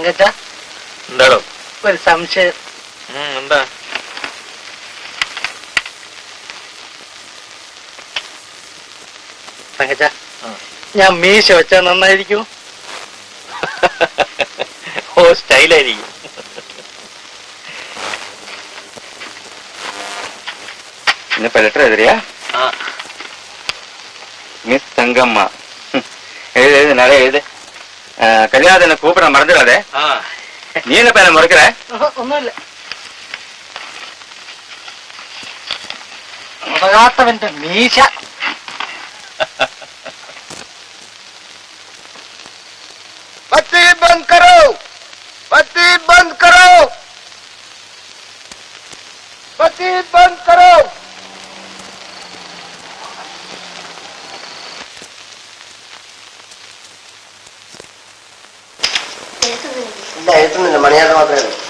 തങ്കച്ച എന്താണോ ഒരു സംശയം എന്താ തങ്കച്ച ഞാൻ മീശ വെച്ചാ നന്നായിരിക്കും ഓ സ്റ്റൈലായിരിക്കും ഇന്നിപ്പോ ലെറ്റർ എഴുതിയാ மிஸ் தங்கம்மா ம். எழுது எழுது நிறைய எழுது ஆ, கல்யாணத்தை கூப்பிட மறந்துடாதே நீ என்ன பையனை மறக்கிற ഒന്നുമില്ല മുതകാത്തവന്റെ മീശ बत्ती बंद करो बत्ती बंद करो बत्ती बंद करो ഇല്ല എഴുത്തുന്നില്ല മണിയാതെ മാത്രമേ ഉള്ളൂ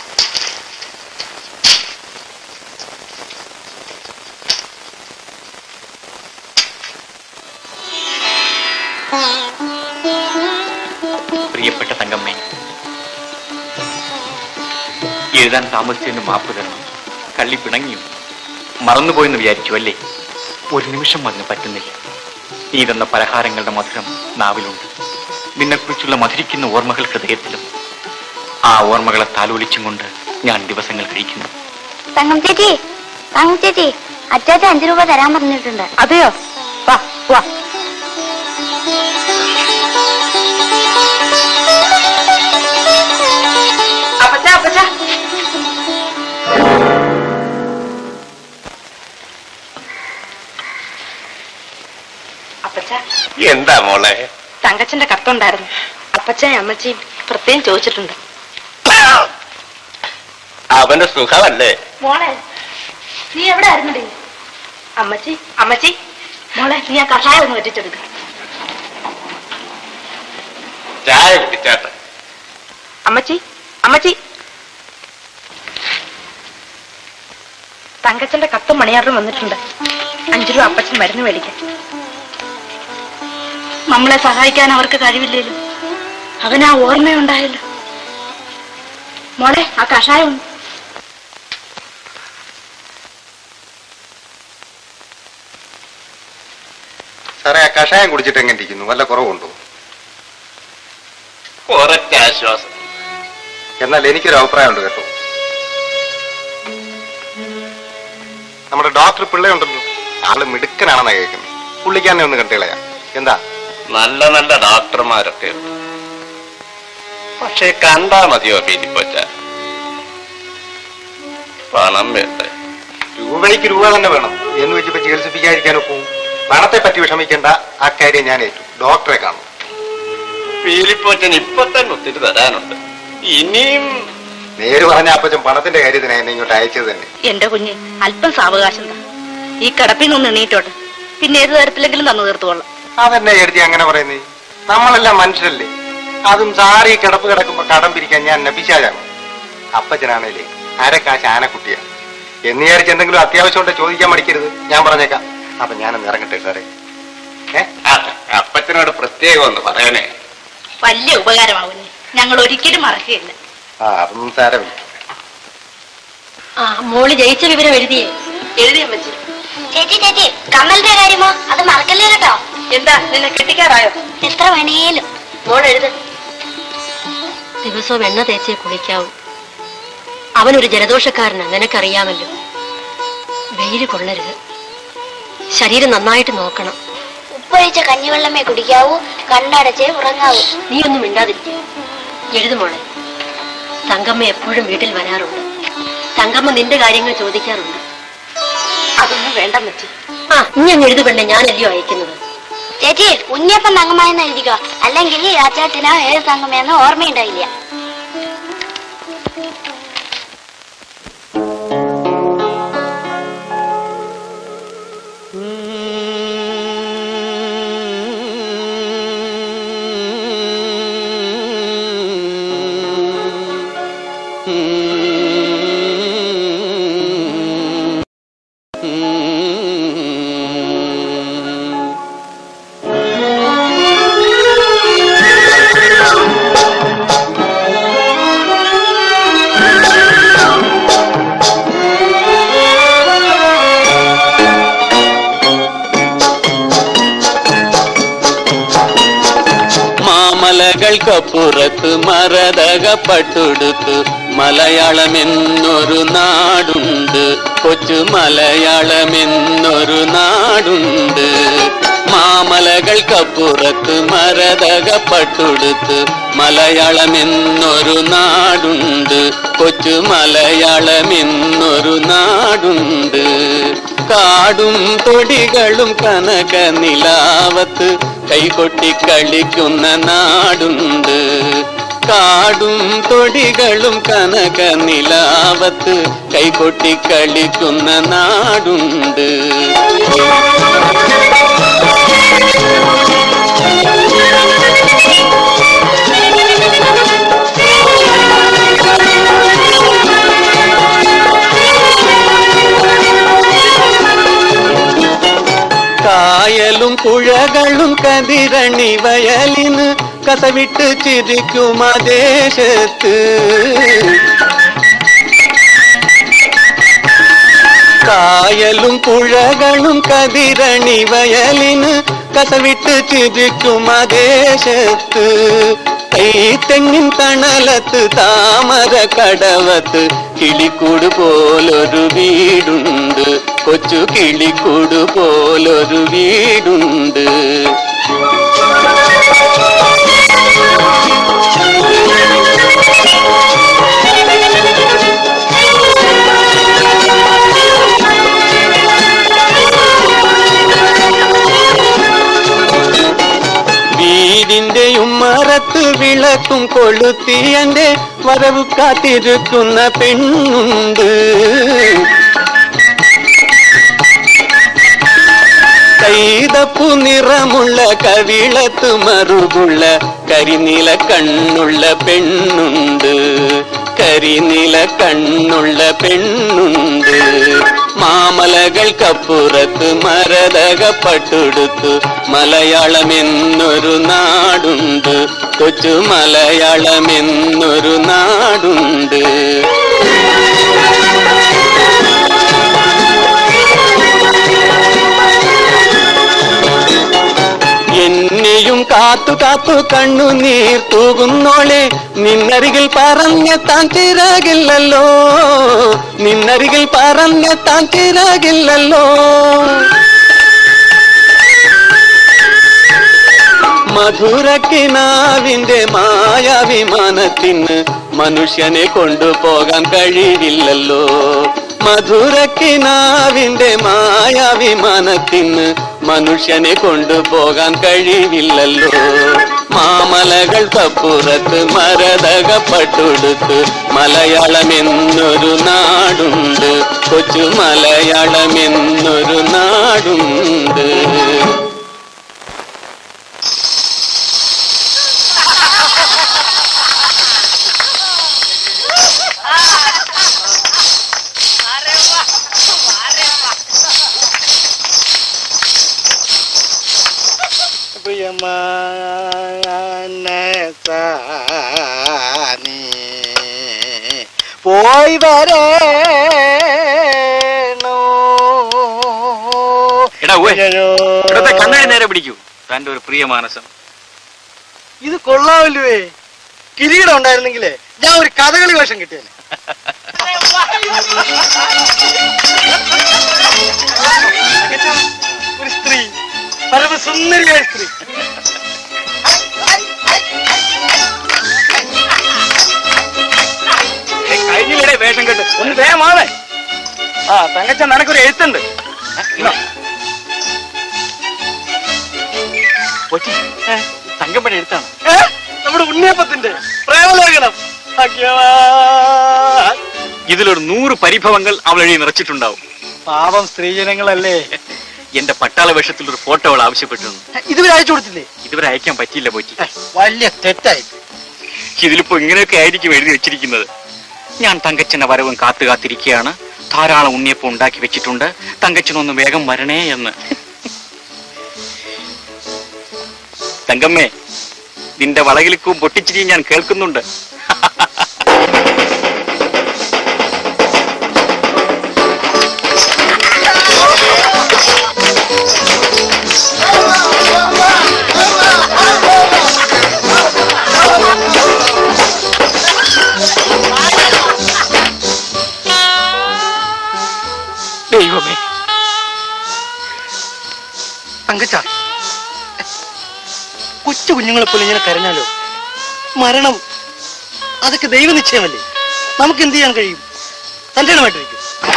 പ്രിയപ്പെട്ട തങ്കമ്മേ എഴുതാൻ താമസിച്ചതിന് മാപ്പ് തരണം കള്ളി പിണങ്ങിയോ മറന്നുപോയെന്ന് വിചാരിച്ചു അല്ലേ ഒരു നിമിഷം അതിന് പറ്റുന്നില്ല നീ തന്ന പലഹാരങ്ങളുടെ മധുരം നാവിലുണ്ട് നിന്നെക്കുറിച്ചുള്ള മധുരിക്കുന്ന ഓർമ്മകൾ ഹൃദയത്തിലും ആ ഓർമ്മകളെ താലോലിച്ചും കൊണ്ട് ഞാൻ ദിവസങ്ങൾ കഴിക്കുന്നു തങ്കം ചേച്ചി തങ്കം ചേച്ചി അച്ചാച്ച അഞ്ചു രൂപ തരാൻ പറഞ്ഞിട്ടുണ്ട് അതെയോ വാ വാ അപ്പച്ച അപ്പച്ച അപ്പച്ച എന്താ മോളെ തങ്കച്ചന്റെ കത്തുണ്ടായിരുന്നു അപ്പച്ചയും അമ്മച്ചിയും പ്രത്യേകം ചോദിച്ചിട്ടുണ്ട് അവന്റെ സുഖമല്ലേ മോളെ നീ എവിടെ ആയിരുന്നടി അമ്മച്ചി അമ്മച്ചി മോളെ നീ ആ കഷായം ഒന്ന് വെറ്റിച്ചെടുക്ക ചായ കുടിച്ചാട്ടെ അമ്മച്ചി അമ്മച്ചി തങ്കച്ചന്റെ കത്തും മണിയാറും വന്നിട്ടുണ്ട് അഞ്ചു രൂപ അപ്പച്ചൻ മരുന്ന് മേടിക്കാൻ നമ്മളെ സഹായിക്കാൻ അവർക്ക് കഴിവില്ലല്ലോ അവന് ആ ഓർമ്മയുണ്ടായല്ലോ മോളെ ആ കഷായം ഉണ്ട്. സാറേ ആ കഷായം കുടിച്ചിട്ട് എങ്ങനെ ഇരിക്കുന്നു വല്ല കുറവുണ്ടോ കുറച്ച് ആശ്വാസം എന്നാൽ എനിക്കൊരു അഭിപ്രായമുണ്ട് കേട്ടോ നമ്മുടെ ഡോക്ടർ പിള്ളയുണ്ടല്ലോ ആള് മിടുക്കനാണെന്നാ കേൾക്കുന്നത് പുള്ളിക്കാന്നെ ഒന്ന് കണ്ടുകളയാ എന്താ നല്ല നല്ല ഡോക്ടർമാരൊക്കെ ഉണ്ട് പക്ഷെ കണ്ടാ മതിയോ ഫിലിപ്പച്ച പണം വേണ്ടേ രൂപയ്ക്ക് രൂപ തന്നെ വേണം എന്ന് വെച്ചിപ്പോ ചികിത്സിപ്പിക്കാതിരിക്കാനോ പോവും പണത്തെ പറ്റി വിഷമിക്കേണ്ട ആ കാര്യം ഞാൻ ഏറ്റു ഡോക്ടറെ കാണും ഫിലിപ്പച്ചൻ ഇപ്പൊ തന്നെ ഒത്തിരി തരാനുണ്ട് ഇനിയും നേര് പറഞ്ഞ അപ്പച്ചൻ പണത്തിന്റെ കാര്യത്തിന് എന്നെ ഇങ്ങോട്ട് അയച്ചത് തന്നെ എന്റെ കുഞ്ഞ് അല്പം സാവകാശം താ ഈ കിടപ്പിൽ നിന്ന് എണീറ്റോട്ടെ പിന്നെ ഏത് തരത്തിലെങ്കിലും തന്നു തീർത്തുകൊള്ളാം അതെന്നെ എഴുതി അങ്ങനെ പറയുന്നേ നമ്മളെല്ലാം മനുഷ്യരല്ലേ അതും സാറി കിടപ്പ് കിടക്കുമ്പോ കടം പിരിക്കാൻ ഞാൻ നബിശാജാണ് അപ്പച്ചനാണേലേ അരക്കാശ് ആനക്കുട്ടിയാണ് എന്ന് വിചാരിച്ച് എന്തെങ്കിലും അത്യാവശ്യം കൊണ്ട് ചോദിക്കാൻ മടിക്കരുത് ഞാൻ പറഞ്ഞേക്കാം അപ്പൊ ഞാനൊന്ന് ഇറങ്ങട്ടെ സാറേ ആ, അപ്പച്ചനോട് പ്രത്യേകം ഒന്ന് പറയണേ വലിയ ഉപകാരമാവുന്നേ ഞങ്ങൾ ഒരിക്കലും മറക്കുകയില്ല ആ അതൊന്നും സാരമില്ല ആ മോള് ജയിച്ച വിവരം എഴുതിയേ എഴുതിയ അമ്മച്ചി ചേച്ചി ചേച്ചി കമ്മലിന്റെ കാര്യമോ അത് മറക്കല്ലേ കേട്ടോ എന്താ നിന്നെ കെട്ടിക്കാറായോ എത്ര വേണേലും മോൾ എഴുത ദിവസവും എണ്ണ തേച്ചേ കുളിക്കാവൂ അവനൊരു ജലദോഷക്കാരനാ നിനക്കറിയാമല്ലോ വെയിൽ കൊള്ളരുത് ശരീരം നന്നായിട്ട് നോക്കണം ഉപ്പൊഴിച്ച കഞ്ഞിവെള്ളമേ കുടിക്കാവൂ കണ്ണടച്ചേ ഉറങ്ങാവൂ നീ ഒന്നും മിണ്ടാതിരിക്കുക എഴുതുമോളെ തങ്കമ്മ എപ്പോഴും വീട്ടിൽ വരാറുണ്ട് തങ്കമ്മ നിന്റെ കാര്യങ്ങൾ ചോദിക്കാറുണ്ട് അതൊന്നും വേണ്ട മച്ചി ആ നീ അങ്ങ് എഴുതു പെണ്ണെ ഞാനല്ലയോ അയക്കുന്നത് ചേച്ചി ഉണ്ണിയപ്പം തങ്കമായെന്ന് എഴുതിക്കോ അല്ലെങ്കിൽ അച്ചാട്ടിനോ ഏത് തങ്കമയെന്നോ ഓർമ്മയുണ്ടായില്ല ആ മാമലകൾക്കപ്പുറത്ത് മരതകപ്പട്ടുടുത്ത് മലയാളമെന്നൊരു നാടുണ്ട് കൊച്ചു മലയാളമെന്നൊരു നാടുണ്ട് മാമലകൾക്കപ്പുറത്ത് മരതകപ്പട്ടുടുത്ത് മലയാളമെന്നൊരു നാടുണ്ട് കൊച്ചു മലയാളമെന്നൊരു നാടുണ്ട് കാടും തൊടികളും കനക നിലാവത്ത് കൈകൊട്ടി കളിക്കുന്ന നാടുണ്ട് കാടും തൊടികളും കനക നിലാവത്ത് കൈകൊട്ടി കളിക്കുന്ന നാടുണ്ട് കായലും പുഴകളും കതിരണി വയലിന് കസവിട്ട് ചിരിക്കും ആ ദേശത്ത് കായലും പുഴകളും കതിരണി വയലിന് കസവിട്ട് ചിരിക്കും ആ ദേശത്ത് ഈ തെങ്ങിൻ തണലത്ത് താമര കടവത്ത് കിളിക്കൂട് പോലൊരു വീടുണ്ട് കൊച്ചു കിളിക്കൂട് പോലൊരു വീടുണ്ട് വീടിന്റെ ഉമ്മറത്ത് വിളക്കും കൊളുത്തി എന്റെ വരവ് കാത്തിരിക്കുന്ന പെണ്ണുണ്ട് കൈതപ്പു നിറമുള്ള കവിളത്ത് മറുകുള്ള കരിനീല കണ്ണുള്ള പെണ്ണുണ്ട് കരിനീല കണ്ണുള്ള പെണ്ണുണ്ട് മാമലകൾക്കപ്പുറത്ത് മരതകപ്പട്ടുടുത്തു മലയാളമെന്നൊരു നാടുണ്ട് കൊച്ചു മലയാളമെന്നൊരു നാടുണ്ട് എന്നെയും കാത്തു കാത്തു കണ്ണുനീർ തൂകുന്നോളെ നിന്നരികിൽ പറഞ്ഞെത്താൻ ചിറകില്ലല്ലോ നിന്നരികിൽ പറഞ്ഞെത്താൻ ചിറകില്ലല്ലോ മധുരക്കിനാവിന്റെ മായാവിമാനത്തിന് മനുഷ്യനെ കൊണ്ടുപോകാൻ കഴിയില്ലല്ലോ മധുരക്കിനാവിന്റെ മായാവിമാനത്തിന് മനുഷ്യനെ കൊണ്ടുപോകാൻ കഴിവില്ലല്ലോ മാമലകൾക്കപ്പുറത്ത് മരതകപ്പട്ടുടുത്ത് മലയാളമെന്നൊരു നാടുണ്ട് കൊച്ചു മലയാളമെന്നൊരു നാടുണ്ട് പ്രിയമാനസാനി പോയി വരേണോ എടാ ഉവ്വേ, ഇവിടുത്തെ കണ്ണാടി നേരെ പിടിക്കൂ തന്റെ ഒരു പ്രിയ മാനസം ഇത് കൊള്ളാമല്ലേ കിരീടം ഉണ്ടായിരുന്നെങ്കിലേ ഞാൻ ഒരു കഥകളി വേഷം കിട്ടിയേനെ ഒരു സ്ത്രീ പരമസുന്ദരിയായ സ്ത്രീ കഴിഞ്ഞില്ലേ വേഷം കെട്ട് ഒന്ന് വേഗമാണ് ആ തങ്കച്ച നിനക്കൊരു എഴുത്തുണ്ട് ഇന്നോ. കൊച്ചി തങ്കമ്മയുടെ എഴുത്താണ് ഏ? നമ്മുടെ ഉണ്ണിയപ്പത്തിന്റെ പ്രേമലേഖനം ഭാഗ്യവാ. ഇതിലൊരു നൂറ് പരിഭവങ്ങൾ അവൾ എഴുതി നിറച്ചിട്ടുണ്ടാവും പാവം സ്ത്രീജനങ്ങളല്ലേ എന്റെ പട്ടാള വേഷത്തിൽ ഒരു ഫോട്ടോ അവൾ ആവശ്യപ്പെട്ടിരുന്നു ഇതുവരെ അയച്ചു കൊടുത്തില്ലേ ഇതുവരെ അയക്കാൻ പറ്റിയില്ല പോറ്റി വലിയ തെറ്റായി ഇതിലിപ്പോ ഇങ്ങനെയൊക്കെ ആയിരിക്കും എഴുതി വെച്ചിരിക്കുന്നത് ഞാൻ തങ്കച്ചന്റെ വരവും കാത്തു കാത്തിരിക്കുകയാണ് ധാരാളം ഉണ്ണിയപ്പം ഉണ്ടാക്കി വെച്ചിട്ടുണ്ട് തങ്കച്ചനൊന്ന് വേഗം വരണേ എന്ന് തങ്കമ്മേ നിന്റെ വളകിലിക്കും പൊട്ടിച്ചിരിയും ഞാൻ കേൾക്കുന്നുണ്ട് ആ ദൈവമേ തങ്കച്ച കൊച്ചു കുഞ്ഞുങ്ങളെ പോലെ ഇങ്ങനെ കരഞ്ഞാലോ മരണം അതൊക്കെ ദൈവനിശ്ചയമല്ലേ നമുക്ക് എന്ത് ചെയ്യാൻ കഴിയും സന്റേണമായിട്ടിരിക്കും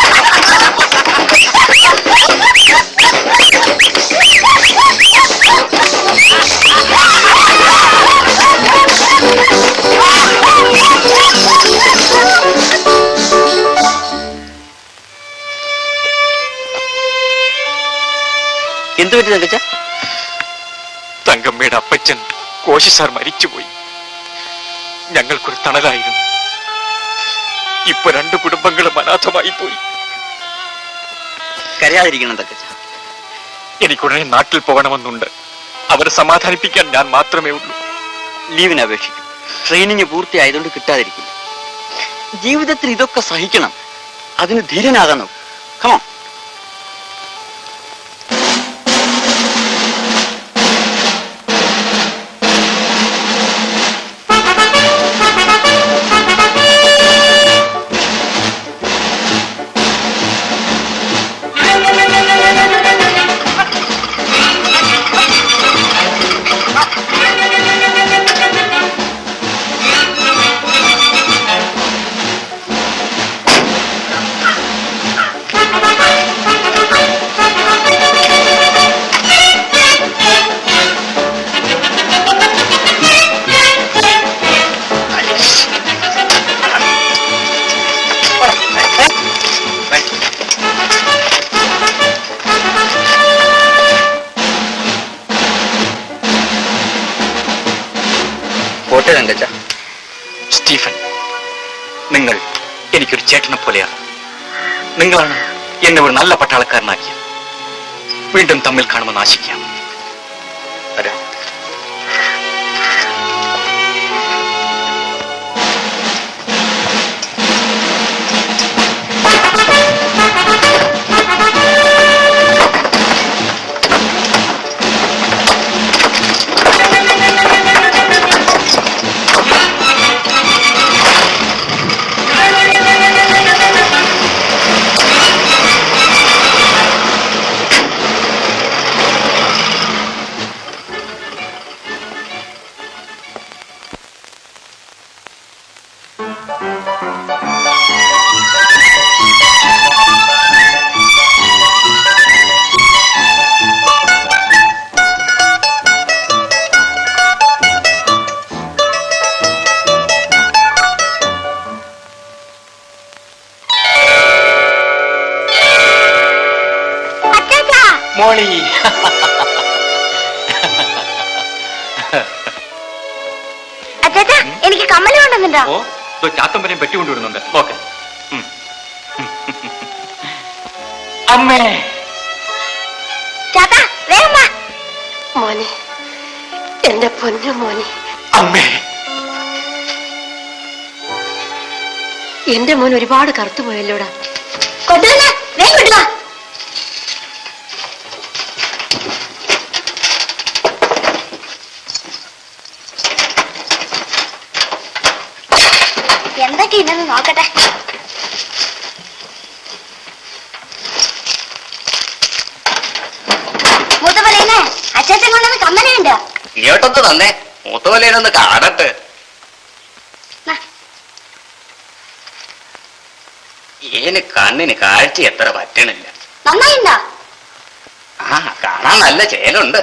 എന്തു പറ്റി തങ്കച്ച തങ്കമ്മയുടെ അപ്പച്ചൻ കോശി സാർ മരിച്ചുപോയി ഞങ്ങൾക്കൊരു തണലായിരുന്നു ഇപ്പൊ രണ്ട് കുടുംബങ്ങളും അനാഥമായി പോയി കരയാതിരിക്കണം തക്കച്ച എനിക്കുടനെ നാട്ടിൽ പോകണമെന്നുണ്ട് അവരെ സമാധാനിപ്പിക്കാൻ ഞാൻ മാത്രമേ ഉള്ളൂ ലീവിന് അപേക്ഷിക്കും ട്രെയിനിങ് പൂർത്തിയായതുകൊണ്ട് കിട്ടാതിരിക്കില്ല ജീവിതത്തിൽ ഇതൊക്കെ സഹിക്കണം അതിന് ധീരനാകണം കമോ പോട്ടെ തങ്കച്ച സ്റ്റീഫൻ നിങ്ങൾ എനിക്കൊരു ചേട്ടനെ പോലെയാണ് നിങ്ങളാണ് എന്നെ ഒരു നല്ല പട്ടാളക്കാരനാക്കിയത് വീണ്ടും തമ്മിൽ കാണുമെന്ന് ആശിക്കാം വരാം മോളി അച്ചാച്ചാ എനിക്ക് കമ്മല് കൊണ്ടുവന്നിട്ടോ ഓ ഇതോ ചാത്തമ്പരം പെട്ടി കൊണ്ടുവരുന്നുണ്ട് നോക്ക് ഉം. അമ്മേ ചാത്താ വേഗം വാ മോനെ എന്റെ പൊന്നു മോനെ അമ്മേ എന്റെ മോൻ ഒരുപാട് കറുത്തുപോയല്ലോടാ കൊണ്ടുവന്ന വേഗം കൊണ്ടുവാ എന്തൊക്കെ ഉണ്ടെന്ന് നോക്കട്ടെ മുത്തപ്പലേനെ അച്ചാച്ചൻ കൊണ്ടുവന്ന് കമ്മലുണ്ട് ഇങ്ങോട്ടൊന്ന് തന്നെ മൂത്തവലേനൊന്ന് കാണട്ടെ ഏന് കണ്ണിന് കാഴ്ച എത്ര പറ്റണില്ല നന്നായിണ്ടോ ആ കാണാൻ നല്ല ചേലുണ്ട്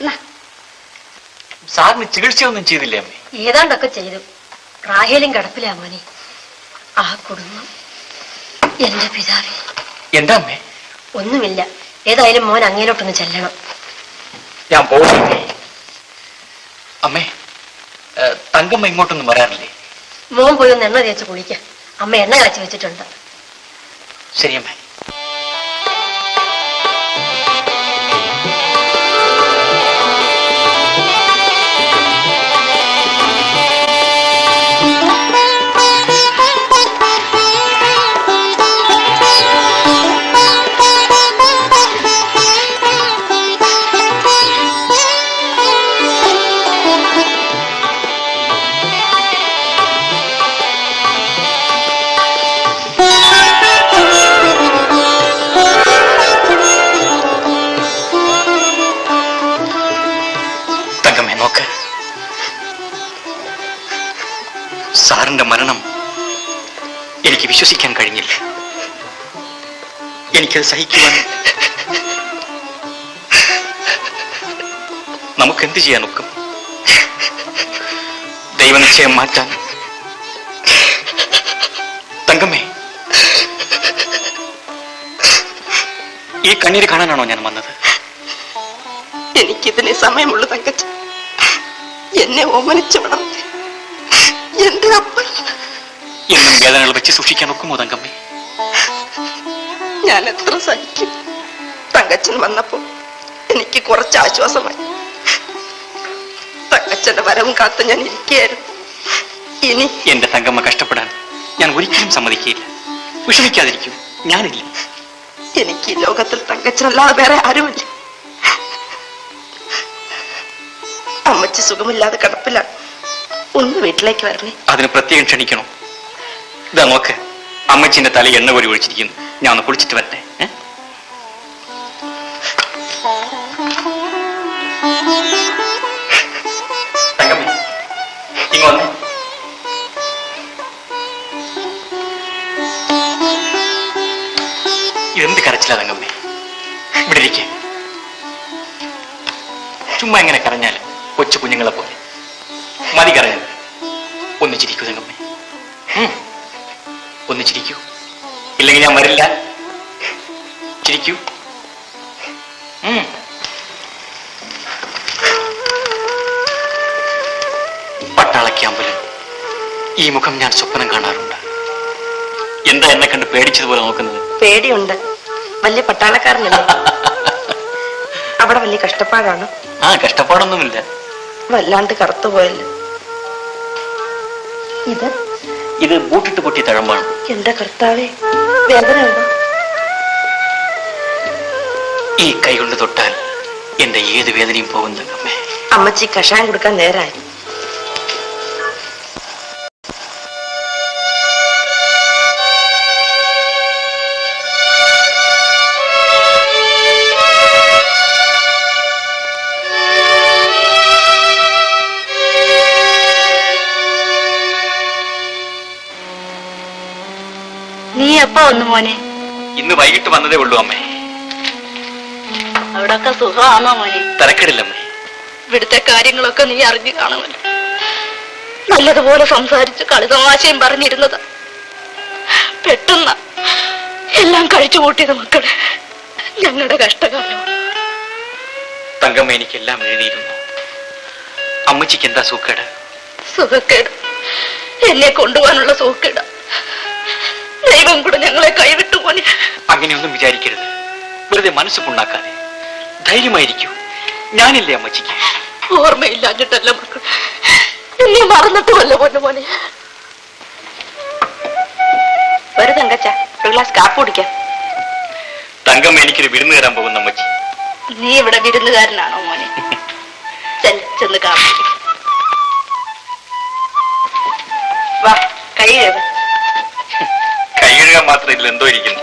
സാറിന് ചികിത്സയൊന്നും ചെയ്തില്ലേ അമ്മേ ഏതാണ്ടൊക്കെ ചെയ്തു റാഹേലും കിടപ്പിലാ മോനെ ആ കുടുംബം എന്റെ പിതാവേ എന്താ അമ്മേ ഒന്നുമില്ല ഏതായാലും മോൻ അങ്ങേലോട്ടൊന്ന് ചെല്ലണം ഞാൻ പോകുന്നേ അമ്മേ ഏ, തങ്കമ്മ ഇങ്ങോട്ടൊന്നും വരാറില്ലേ മോൻ പോയി ഒന്ന് എണ്ണ തേച്ച് കുളിക്കാം അമ്മ എണ്ണ കാച്ചി വെച്ചിട്ടുണ്ട് ശരി അമ്മേ Thank you. എനിക്കത് സഹിക്കുവാൻ നമുക്ക് എന്ത് ചെയ്യാൻ ഒക്കും ദൈവനിശ്ചയം മാറ്റാൻ തങ്കമ്മേ ഈ കണ്ണീര് കാണാനാണോ ഞാൻ വന്നത് എനിക്കിതിനെ സമയമുള്ളൂ തങ്കച്ച എന്നെ ഓമനിച്ചു വളർത്തി എന്റെ അപ്പൻ എന്നും വേദനകൾ വെച്ച് സൂക്ഷിക്കാൻ ഒക്കുമോ തങ്കമ്മേ ഞാൻ എത്ര സഹിക്കും തങ്കച്ചൻ വന്നപ്പോ എനിക്ക് കുറച്ച് ആശ്വാസമായി തങ്കച്ചന്റെ വരവും കാത്ത് ഞാൻ ഇരിക്കുകയായിരുന്നു ഇനി എന്റെ തങ്കമ്മ കഷ്ടപ്പെടാൻ ഞാൻ ഒരിക്കലും സമ്മതിക്കുകയില്ല വിഷമിക്കാതിരിക്കും ഞാനില്ല എനിക്ക് ഈ ലോകത്തിൽ തങ്കച്ചനല്ലാതെ വേറെ ആരുമില്ല അമ്മച്ചി സുഖമില്ലാതെ കിടപ്പിലാണ് ഒന്ന് വീട്ടിലേക്ക് വരണേ അതിന് പ്രത്യേകം ക്ഷണിക്കണോ ഇതാ നോക്ക് അമ്മച്ചിന്റെ തല എണ്ണ കോരി ഒഴിച്ചിരിക്കുന്നു ഞാൻ ഒന്ന് കുളിച്ചിട്ട് വരട്ടെ ഏ? തങ്കമ്മേ, ഇങ്ങ് വന്നേ. ഇതെന്ത് കരച്ചില്ല തങ്കമ്മേ ഇവിടെ ഇരിക്കേ ചുമ്മാ എങ്ങനെ കരഞ്ഞാല് കൊച്ചു കുഞ്ഞുങ്ങളെ പോലെ മതി കരഞ്ഞത് ഒന്നിച്ചിരിക്കൂ തങ്കമ്മേ ഉം. ഒന്നിച്ചിരിക്കൂ ഇല്ലെങ്കിൽ ഞാൻ വരില്ല ചിരിക്കൂ ഉം. പട്ടാളക്യാമ്പില് ഈ മുഖം ഞാൻ സ്വപ്നം കാണാറുണ്ട് എന്താ എന്നെ കണ്ട് പേടിച്ചതുപോലെ നോക്കുന്നത് പേടിയുണ്ട് വലിയ പട്ടാളക്കാരനല്ലേ അവിടെ വലിയ കഷ്ടപ്പാടാണ് ആ കഷ്ടപ്പാടൊന്നുമില്ല വല്ലാണ്ട് കറുത്തുപോയല്ലോ ഇത് ഇത് ബൂട്ടിട്ട് പൊട്ടിയ തഴമ്പാണ് എന്റെ കർത്താവേ വേദന ഉണ്ടോ ഈ കൈ കൊണ്ട് തൊട്ടാൽ എന്റെ ഏത് വേദനയും പോകും തങ്കമ്മേ അമ്മച്ചി കഷായം കൊടുക്കാൻ നേരായി നീ എപ്പോ വന്നു മോനെ ഇന്ന് വൈകിട്ട് വന്നതേ ഉള്ളൂ അമ്മേ അവിടൊക്കെ സുഖമാണോ മോനെ തിരക്കിടില്ലമ്മേ ഇവിടുത്തെ കാര്യങ്ങളൊക്കെ നീ അറിഞ്ഞു കാണുമല്ലോ നല്ലതുപോലെ സംസാരിച്ച് കളിതമാശയും പറഞ്ഞിരുന്നത് പെട്ടെന്ന് എല്ലാം കഴിച്ചു കൂട്ടിയത് മക്കളെ ഞങ്ങളുടെ കഷ്ടകാലം തങ്കമ്മ എനിക്കെല്ലാം എഴുതിയിരുന്നു അമ്മച്ചിക്ക് എന്താ സൂക്കേട് സുഖക്കേട് എന്നെ കൊണ്ടുപോകാനുള്ള സുഖക്കേട് ദൈവം കൂടെ ഞങ്ങളെ കൈവിട്ടു പോനെ അങ്ങനെയൊന്നും വിചാരിക്കരുത് വെറുതെ മനസ്സ് പുണ്ണാക്കാതെ ധൈര്യമായിരിക്കൂ ഞാനില്ലേ അമ്മച്ചിക്ക് ഓർമ്മയില്ലാഞ്ഞിട്ടല്ല മക്കൾ എന്നെ മറന്നിട്ടുമല്ല പൊന്നു മോനെ ഒരു തങ്കച്ച ഒരു ഗ്ലാസ് കാപ്പ് കുടിക്കാം തങ്കമ്മ എനിക്കൊരു വിരുന്ന് തരാൻ പോകുന്ന അമ്മച്ചി നീ ഇവിടെ വിരുന്നുകാരനാണോ മോനെ ചെല്ല് ചെന്ന് കാപ്പി കുടി. വാ കൈ കഴുക കൈ കഴുകാൻ മാത്രം ഇതിൽ എന്തോ ഇരിക്കുന്നു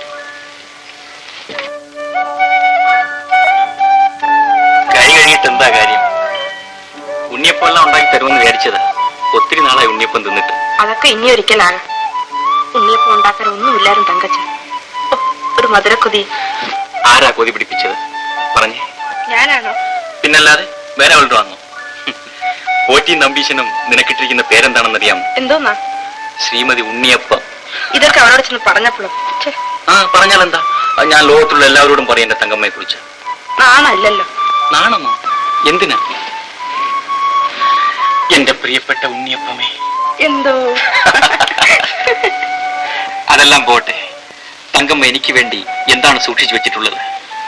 കൈ കഴുകിയിട്ട് എന്താ കാര്യം ഉണ്ണിയപ്പം എല്ലാം ഉണ്ടാക്കി തരുമെന്ന് വിചാരിച്ചതാ ഒത്തിരി നാളായി ഉണ്ണിയപ്പം തിന്നിട്ട് അതൊക്കെ ഇനി ഒരിക്കലാണ് ഉണ്ണിയപ്പം ഉണ്ടാക്കാൻ ഒന്നുമില്ലായിരുന്നു തങ്കച്ച ഓ, ഒരു മധുരക്കൊതി ആരാ കൊതി പിടിപ്പിച്ചത് പറഞ്ഞേ ഞാനാണോ പിന്നല്ലാതെ വേറെ അവളുടെ വന്നു പോറ്റിയും നമ്പീശനും നിനക്കിട്ടിരിക്കുന്ന പേരെന്താണെന്നറിയാം എന്തോന്നാ ശ്രീമതി ഉണ്ണിയപ്പം ഇതൊക്കെ അവനോട് ചെന്ന് പറഞ്ഞപ്പോഴും ഛെ, ആ പറഞ്ഞാൽ എന്താ അത് ഞാൻ ലോകത്തുള്ള എല്ലാവരോടും പറയും എന്റെ തങ്കമ്മയെ കുറിച്ച് നാണല്ലല്ലോ നാണമോ എന്തിനാ എന്റെ പ്രിയപ്പെട്ട ഉണ്ണിയപ്പമേ എന്തോ അതെല്ലാം പോട്ടെ തങ്കമ്മ എനിക്ക് വേണ്ടി എന്താണ് സൂക്ഷിച്ചു വെച്ചിട്ടുള്ളത്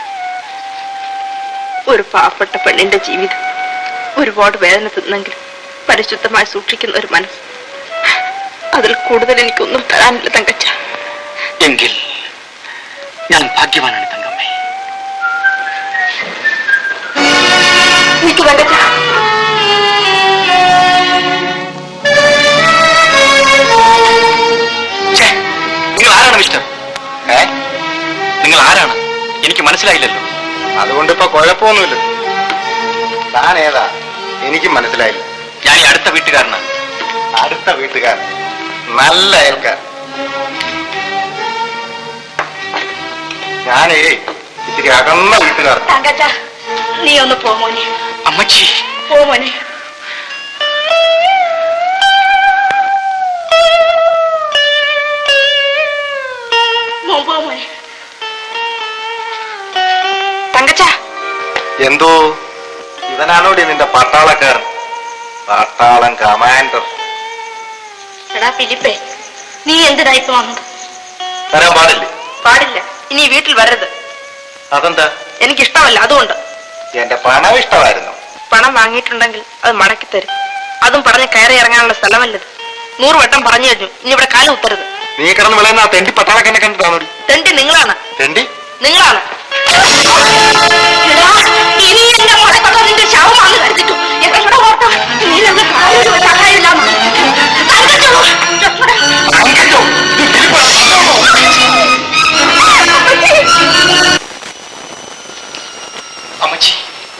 ഒരു പാവപ്പെട്ട പെണ്ണിന്റെ ജീവിതം ഒരുപാട് വേദന തിന്നെങ്കിലും പരിശുദ്ധമായി സൂക്ഷിക്കുന്ന ഒരു മനസ്സ് അതിൽ കൂടുതൽ എനിക്കൊന്നും തരാനില്ല തങ്കച്ച എങ്കിൽ ഞാൻ ഭാഗ്യവാനാണ് തങ്കമ്മേ എനിക്ക് തങ്കച്ച നിങ്ങൾ ആരാണ് മിസ്റ്റർ ഏ നിങ്ങൾ ആരാണ് എനിക്ക് മനസ്സിലായില്ലല്ലോ അതുകൊണ്ട് ഇപ്പൊ കുഴപ്പമൊന്നുമില്ല താൻ ഏതാ എനിക്കും മനസ്സിലായില്ല ഞാൻ ഈ അടുത്ത വീട്ടുകാരനാണ് അടുത്ത വീട്ടുകാരൻ നല്ല അയൽക്കാർ ഞാനേ ഇത്തിരി അകന്ന വീട്ടുകാർ തങ്കച്ച നീ ഒന്ന് പോ മോനെ അമ്മച്ചി പോ മോനെ മോൻ പോ മോനെ തങ്കച്ച എന്തോ ഇവനാണോടി നിന്റെ പട്ടാളക്കാരൻ പട്ടാളം കമാൻഡർ എടാ ഫിലിപ്പേ നീ എന്തിനാ ഇപ്പൊ വന്നത് വരാൻ പാടില്ലേ പാടില്ല ഇനി ഈ വീട്ടിൽ വരരുത് അതെന്താ എനിക്കിഷ്ടമല്ല അതുകൊണ്ട് എന്റെ പണം ഇഷ്ടമായിരുന്നു പണം വാങ്ങിയിട്ടുണ്ടെങ്കിൽ അത് മടക്കി തരും അതും പറഞ്ഞ് കയറി ഇറങ്ങാനുള്ള സ്ഥലമല്ലത് നൂറ് വട്ടം പറഞ്ഞു കഴിഞ്ഞു ഇനി ഇവിടെ കാലം ഉത്തരുത് നീ കിടന്ന് വിളയുന്ന ആ തെണ്ടി പട്ടാളക്കനെ കണ്ടിട്ടാണോടി തെണ്ടി നിങ്ങളാണ് തെണ്ടി നിങ്ങളാണ് എടാ, ഇനി എന്റെ മോളെ തൊട്ടാ നിന്റെ ശവമാണെന്ന് കരുതിട്ടു എവിടെ ഓർത്തോ നീ ഞങ്ങൾ കാര്യം സഹായമില്ല അമ്മച്ചി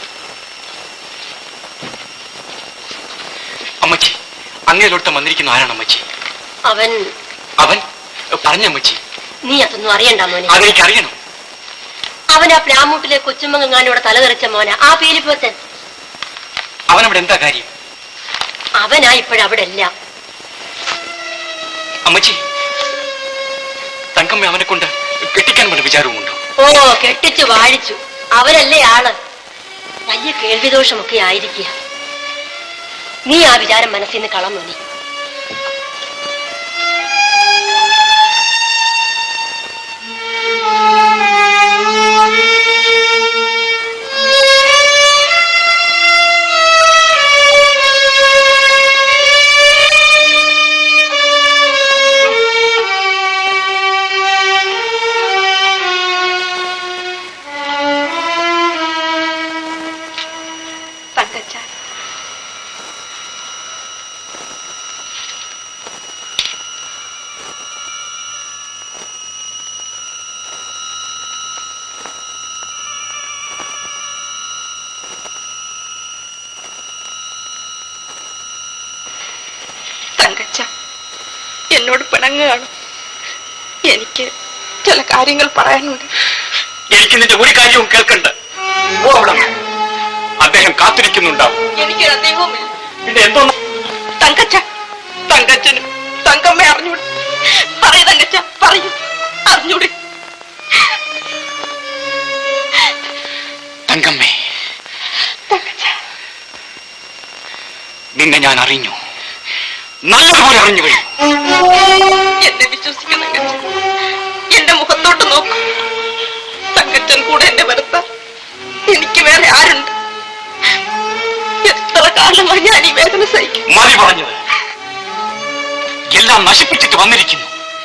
അമ്മച്ചി അങ്ങേലോട്ടം വന്നിരിക്കുന്ന ആരാണ് അമ്മച്ചി അവൻ അവൻ പറഞ്ഞ അമ്മച്ചി നീ അതൊന്നും അറിയണ്ട മോനെ അതെനിക്കറിയണം അവൻ ആ പ്ലാമൂട്ടിലെ കൊച്ചുമങ്ങാനോടെ തലതെറിച്ച മോന ആ പീലിപ്പത്തൻ അവനവിടെ എന്താ കാര്യം അവനാ ഇപ്പോഴവിടെ എല്ലാം അമ്മച്ചി തങ്കമ്മ അവനെ കൊണ്ട് കെട്ടിക്കാൻ വല്ല വിചാരവുമുണ്ടോ ഓ കെട്ടിച്ചു വാഴിച്ചു അവനല്ലേ ആള് വലിയ കേൾവിദോഷമൊക്കെ ആയിരിക്കുക നീ ആ വിചാരം മനസ്സിൽ നിന്ന് കളഞ്ഞു നീ തങ്കച്ച തങ്കച്ച എന്നോട് പിണങ്ങുകയാണ് എനിക്ക് ചില കാര്യങ്ങൾ പറയാനുണ്ട് എനിക്ക് നിന്റെ ഒരു കാര്യവും കേൾക്കണ്ട പോ അവിടെ അദ്ദേഹം കാത്തിരിക്കുന്നുണ്ടാവും എനിക്കൊരു അദ്ദേഹവുമില്ല പിന്നെ എന്തോ തങ്കച്ച തങ്കച്ചനും തങ്കമ്മ അറിഞ്ഞൂടെ പറയൂ തങ്കച്ച പറയൂ അറിഞ്ഞൂടെ തങ്കമ്മേ നിന്നെ ഞാൻ അറിഞ്ഞു നല്ലതുപോലെ അറിഞ്ഞു കഴിഞ്ഞു എന്നെ വിശ്വസിക്കുന്ന തങ്കച്ച എന്റെ മുഖത്തോട്ട് നോക്കൂ തങ്കച്ചൻ കൂടെ എന്നെ വരുത്ത എനിക്ക് വേറെ ആരുണ്ട് എത്ര കാലമായി ഞാൻ ഈ വേദന സഹിക്കും മതി പറഞ്ഞത് എല്ലാം നശിപ്പിച്ചിട്ട് വന്നിരിക്കുന്നു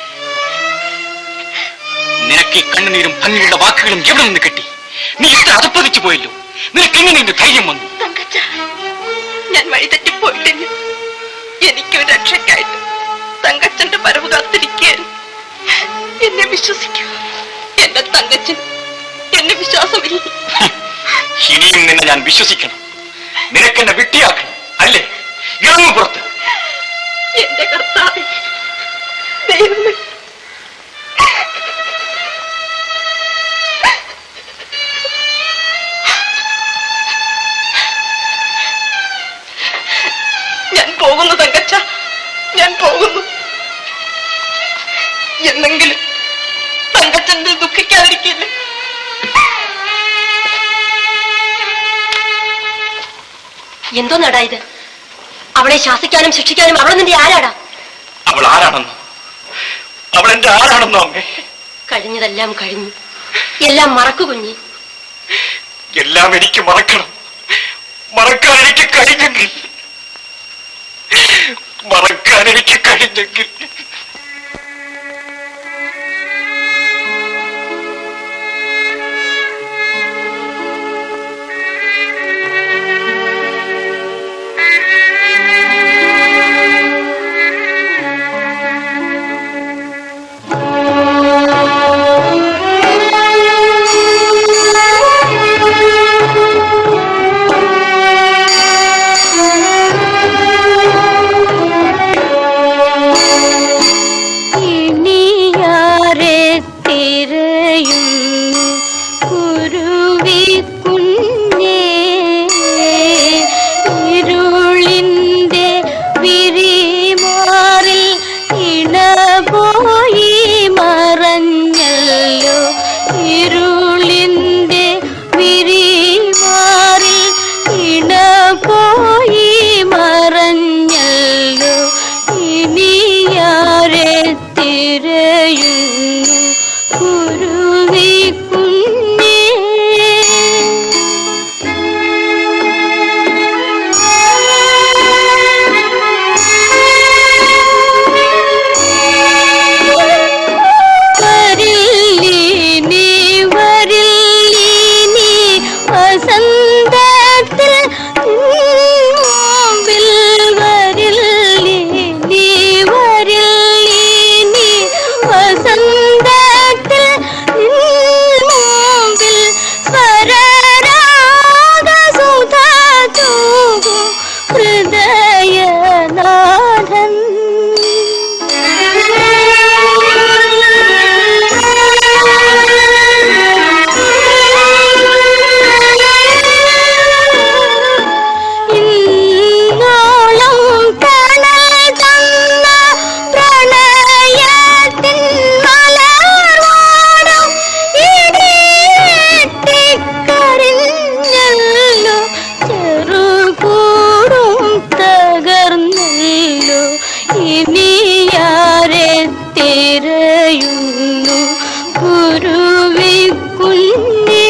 നിനക്ക് ഈ കണ്ണുനീരും ഭംഗിയുള്ള വാക്കുകളും എവിടെ നിന്ന് കിട്ടി നീ ഇത്ര അതപ്പതിച്ചു പോയല്ലോ നിനക്ക് എങ്ങനെ ഇതിന്റെ ധൈര്യം വന്നു തങ്കച്ച ഞാൻ വഴിതെറ്റിപ്പോയിട്ടില്ല എനിക്കൊരു രക്ഷയ്ക്കായിട്ട് തങ്കച്ചന്റെ വരവ് കാത്തിരിക്കുകയായിരുന്നു എന്നെ വിശ്വസിക്കൂ എന്റെ തങ്കച്ചൻ എന്നെ വിശ്വാസമില്ല ഇനിയും നിന്നെ ഞാൻ വിശ്വസിക്കണം നിനക്കെന്നെ വിട്ടിയാക്കണം അല്ലേ ഇറങ്ങു പുറത്ത് എന്റെ കർത്താവ് ദൈവമേ ഞാൻ പോകുന്നു തങ്കച്ച ഞാൻ പോകുന്നു എന്നെങ്കിലും തങ്കച്ചന്റെ ദുഃഖിക്കാതിരിക്കില്ല എന്തോ നടാ ഇത് അവളെ ശാസിക്കാനും ശിക്ഷിക്കാനും അവളെ നിന്റെ ആരാടാ അവൾ ആരാണെന്നോ അവൾ എന്റെ ആരാണെന്നോ അമ്മേ കഴിഞ്ഞതെല്ലാം കഴിഞ്ഞു എല്ലാം മറക്കു കുഞ്ഞി എല്ലാം എനിക്ക് മറക്കണം മറക്കാൻ എനിക്ക് കഴിഞ്ഞെങ്കിൽ മറക്കാൻ എനിക്ക് കഴിഞ്ഞെങ്കിൽ Thank you. ഇരുളിന്റെ വിരിമാറിൽ ഇണ പോയി മറഞ്ഞല്ലോ ഇനിയാരെ തിരയുന്നു കുരുവി കുഞ്ഞേ വരില്ലിനി വരില്ലിനി വസന്തത്തിൽ മുമ്പിൽ വരില്ലിനി വരില്ലിനി വസന്തത്തിൽ മുമ്പിൽ സ്വരരാഗസുധാ തൂകും ഹൃദയനാഥൻ ഇന്നോളം തണൽ തന്ന പ്രണയത്തിൻ മലർവാടം ഇടിയെട്ടിക്കരിഞ്ഞല്ലോ ചെറുകൂടും തകർന്നല്ലോ ഇനിയാരെ തിരയുന്നു കുരുവി കുഞ്ഞേ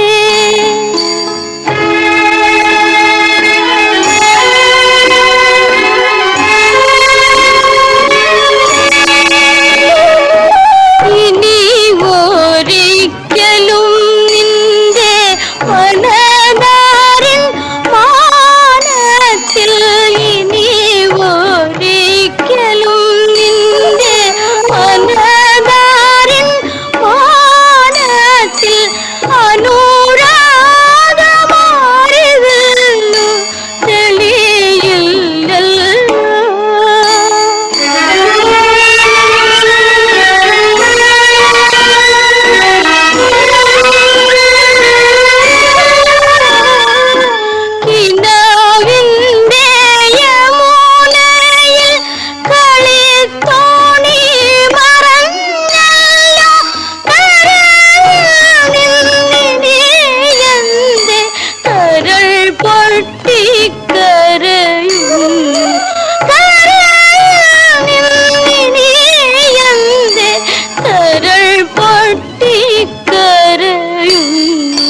ഇനി ഒരിക്കലും നിന്റെ മനതാരിൻ മാനത്തിൽ ഇനി ഒരിക്കലും നിന്റെ മനതാരിൻ മാനത്തിൽ അനുരാഗമാറിതല്ലോ കിനാവിന്റെ യമുനയിൽ കളിത്തോണി മറഞ്ഞല്ലോ കരളിന്റെ കരൾ പൊട്ടിക്കരയുന്നു കരളിന്റെ കരൾ പൊട്ടിക്കരയുന്നു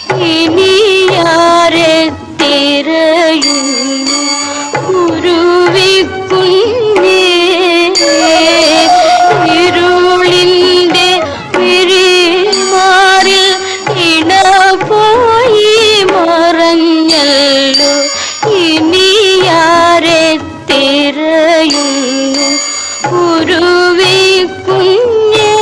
ഇനിയാരെ തിരയുന്നു കുരുവി കുഞ്ഞേ ഇരുളിന്റെ വിരിമാറിൽ ഇണ പോയി മറഞ്ഞല്ലോ ഇനിയാരെ തിരയുന്നു കുരുവി കുഞ്ഞേ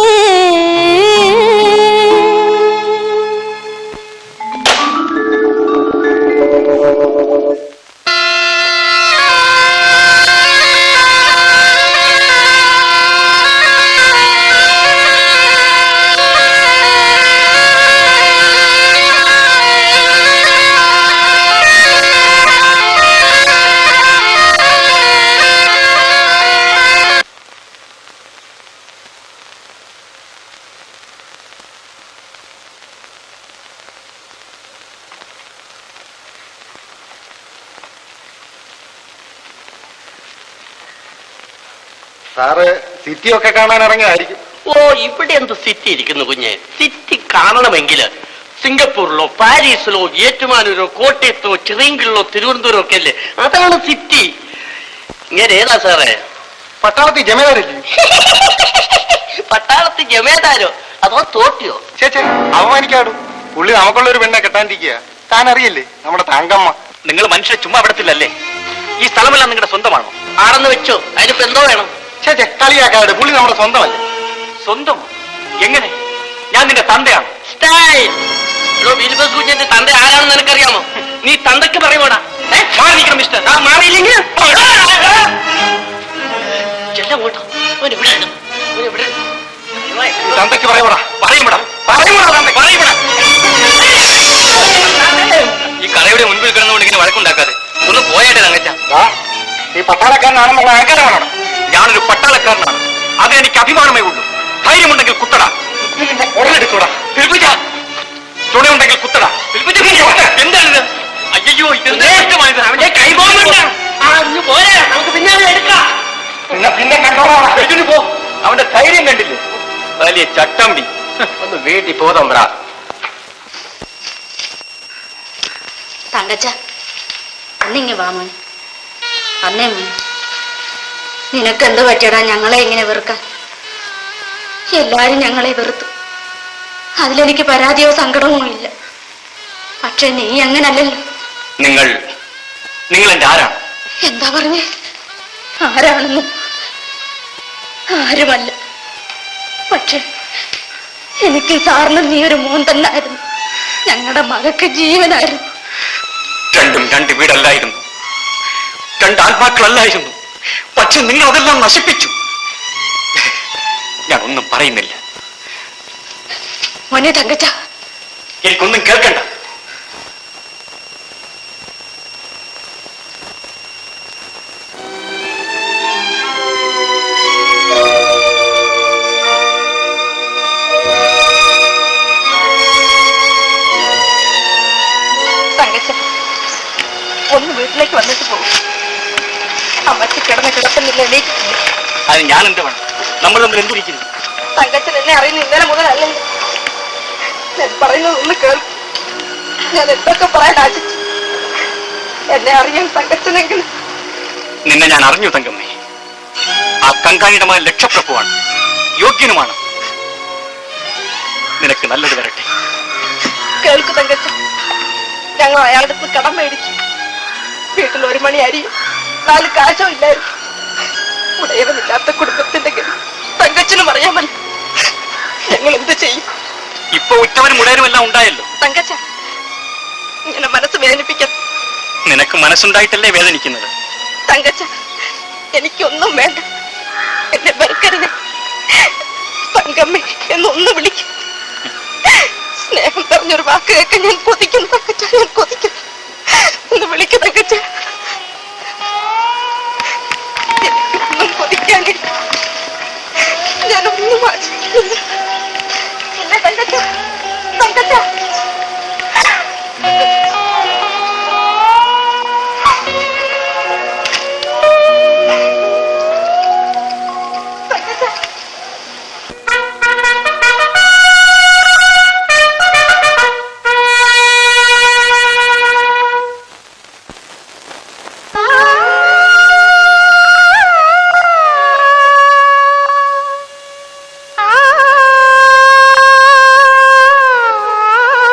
സാറ് സിറ്റി ഒക്കെ കാണാൻ ഇറങ്ങിയതായിരിക്കും ഓ ഇവിടെ എന്ത് സിറ്റി ഇരിക്കുന്നു കുഞ്ഞെ സിറ്റി കാണണമെങ്കിൽ സിംഗപ്പൂരിലോ പാരീസിലോ ഏറ്റുമാനൂരോ കോട്ടയത്തോ ചിറയങ്കിളിലോ തിരുവനന്തപുരം ഒക്കെ അല്ലേ അതാണ് സിറ്റി ഇങ്ങനെ ഏതാ സാറേ പട്ടാളത്തിൽ ജമീദാരില്ലേ പട്ടാളത്തിൽ ജമേദാരോ അതോ തോട്ടിയോ ചേച്ചേ അവമാനിക്കാടും പുള്ളി നമുക്കുള്ള ഒരു പെണ്ണെ കെട്ടാണ്ടിരിക്കുക താൻ അറിയില്ലേ നമ്മുടെ തങ്കമ്മ നിങ്ങൾ മനുഷ്യരെ ചുമ്മാ വിടത്തില്ലല്ലേ ഈ സ്ഥലമെല്ലാം നിങ്ങളുടെ സ്വന്തമാണോ ആണെന്ന് വെച്ചോ അതിനിപ്പോ എന്തോ വേണം ചേച്ചേ കളിയാക്കാട് പുള്ളി നമ്മുടെ സ്വന്തമല്ലേ സ്വന്തം എങ്ങനെ ഞാൻ നിന്റെ തന്തയാണ് സ്റ്റൈൽ എടോ ബിൽബസ് കുഞ്ഞിന്റെ തന്ത ആരാണെന്ന് നിനക്കറിയാമോ നീ തന്തയ്ക്ക് പറയുമോടാ ഏ? മാറി നിൽക്കണം മിസ്റ്റർ ആ മാറിയില്ലെങ്കിൽ ചെല്ലാം അങ്ങോട്ടോ അവൻ ഇവിടെ ആണ്. അവൻ ഇവിടെ ആണ്. തന്തയ്ക്ക് പറയൂടാ പറയുമ്പോടാ പറയുമ്പോടാ തന്ത പറയുമ്പോടാ ഈ കടയുടെ മുൻപിൽ കിടന്നുകൊണ്ട് ഇങ്ങനെ വഴക്കുണ്ടാക്കാതെ ഒന്ന് പോയാട്ടെ തങ്കച്ച ഈ പട്ടാളക്കാരനാണെന്നുള്ള അഹങ്കാരമാണോ ഞാനൊരു പട്ടാളക്കാരനാണ് അത് എനിക്ക് അഭിമാനമേ ഉള്ളൂ ധൈര്യമുണ്ടെങ്കിൽ കുത്തടാ ഉടലെടുക്കൂടാ പിന്നെ അവൻ എടുക്കാം പിന്നെ പിന്നെ കണ്ടോളാം ഇതിന് പോ അവന്റെ ധൈര്യം കണ്ടില്ലേ വലിയ ചട്ടമ്പി ഒന്ന് വീട്ടിൽ പോതമ്പ്ര തങ്കച്ച അന്നിങ്ങ വാ മോനെ അന്നേ മോനെ നിനക്ക് എന്ത് പറ്റിയടാ ഞങ്ങളെ ഇങ്ങനെ വെറുക്കാൻ എല്ലാരും ഞങ്ങളെ വെറുത്തു അതിലെനിക്ക് പരാതിയോ സങ്കടമോ ഇല്ല പക്ഷെ നീ അങ്ങനല്ലല്ലോ നിങ്ങൾ നിങ്ങൾ എന്റെ ആരാണ് എന്താ പറഞ്ഞേ ആരാണെന്ന് ആരുമല്ല പക്ഷെ എനിക്ക് സാറിന് നീ ഒരു മോൻ തന്നായിരുന്നു ഞങ്ങളുടെ മകക്ക് ജീവനായിരുന്നു രണ്ടും രണ്ട് വീടല്ലായിരുന്നു രണ്ട് ആത്മാക്കളല്ലായിരുന്നു പക്ഷെ നിങ്ങൾ അതെല്ലാം നശിപ്പിച്ചു ഞാൻ ഒന്നും പറയുന്നില്ല മോനെ തങ്കച്ച എനിക്കൊന്നും കേൾക്കണ്ട തങ്കച്ച ഒന്ന് വീട്ടിലേക്ക് വന്നിട്ട് പോകും അമ്മച്ചി കിടന്ന് കിടക്കുന്നില്ല എണീറ്റിട്ടില്ല അത് ഞാൻ എന്ത് വേണം നമ്മൾ തമ്മിൽ എന്തിരിക്കുന്നു തങ്കച്ചൻ എന്നെ അറിയുന്ന ഇന്നലെ മുതലല്ലല്ലോ ഞാൻ പറയുന്നത് ഒന്ന് കേൾക്കും ഞാൻ എന്തൊക്കെ പറയാൻ ആശിച്ചു എന്നെ അറിയാൻ തങ്കച്ചനെങ്കിലും നിന്നെ ഞാൻ അറിഞ്ഞു തങ്കമ്മേ ആ കങ്കാണിയുടെ മകൻ ലക്ഷപ്രഭുവാണ് യോഗ്യനുമാണ് നിനക്ക് നല്ലത് വരട്ടെ കേൾക്കു തങ്കച്ചൻ ഞങ്ങൾ അയാളുടെ അടുത്ത് കടം മേടിച്ചു വീട്ടിൽ ഒരു മണി അരിയും നാല് കാശോ ഇല്ലായിരുന്നു ഉടയവനില്ലാത്ത കുടുംബത്തിന്റെ ഗതി തങ്കച്ചനും അറിയാമല്ലോ ഞങ്ങൾ എന്ത് ചെയ്യും ഇപ്പൊ ഉറ്റവനും ഉടയനും എല്ലാം ഉണ്ടായല്ലോ തങ്കച്ച ഇങ്ങനെ മനസ്സ് വേദനിപ്പിക്കാൻ നിനക്ക് മനസ്സുണ്ടായിട്ടല്ലേ വേദനിക്കുന്നത് തങ്കച്ച എനിക്കൊന്നും വേണ്ട എന്നെ വെറുക്കരുത് തങ്കമ്മേ എന്നൊന്ന് വിളിക്കും സ്നേഹം പറഞ്ഞൊരു വാക്ക് കേൾക്കാൻ ഞാൻ കൊതിക്കുന്നു തങ്കച്ച ഞാൻ കൊതിക്കുന്നു ഒന്ന് വിളിക്കും തങ്കച്ച എനിക്കൊന്നും കൊതിക്കാനില്ല ഞാനൊന്നും ആശിക്കുന്നില്ല ഇല്ല തങ്കച്ച തങ്കച്ച ആ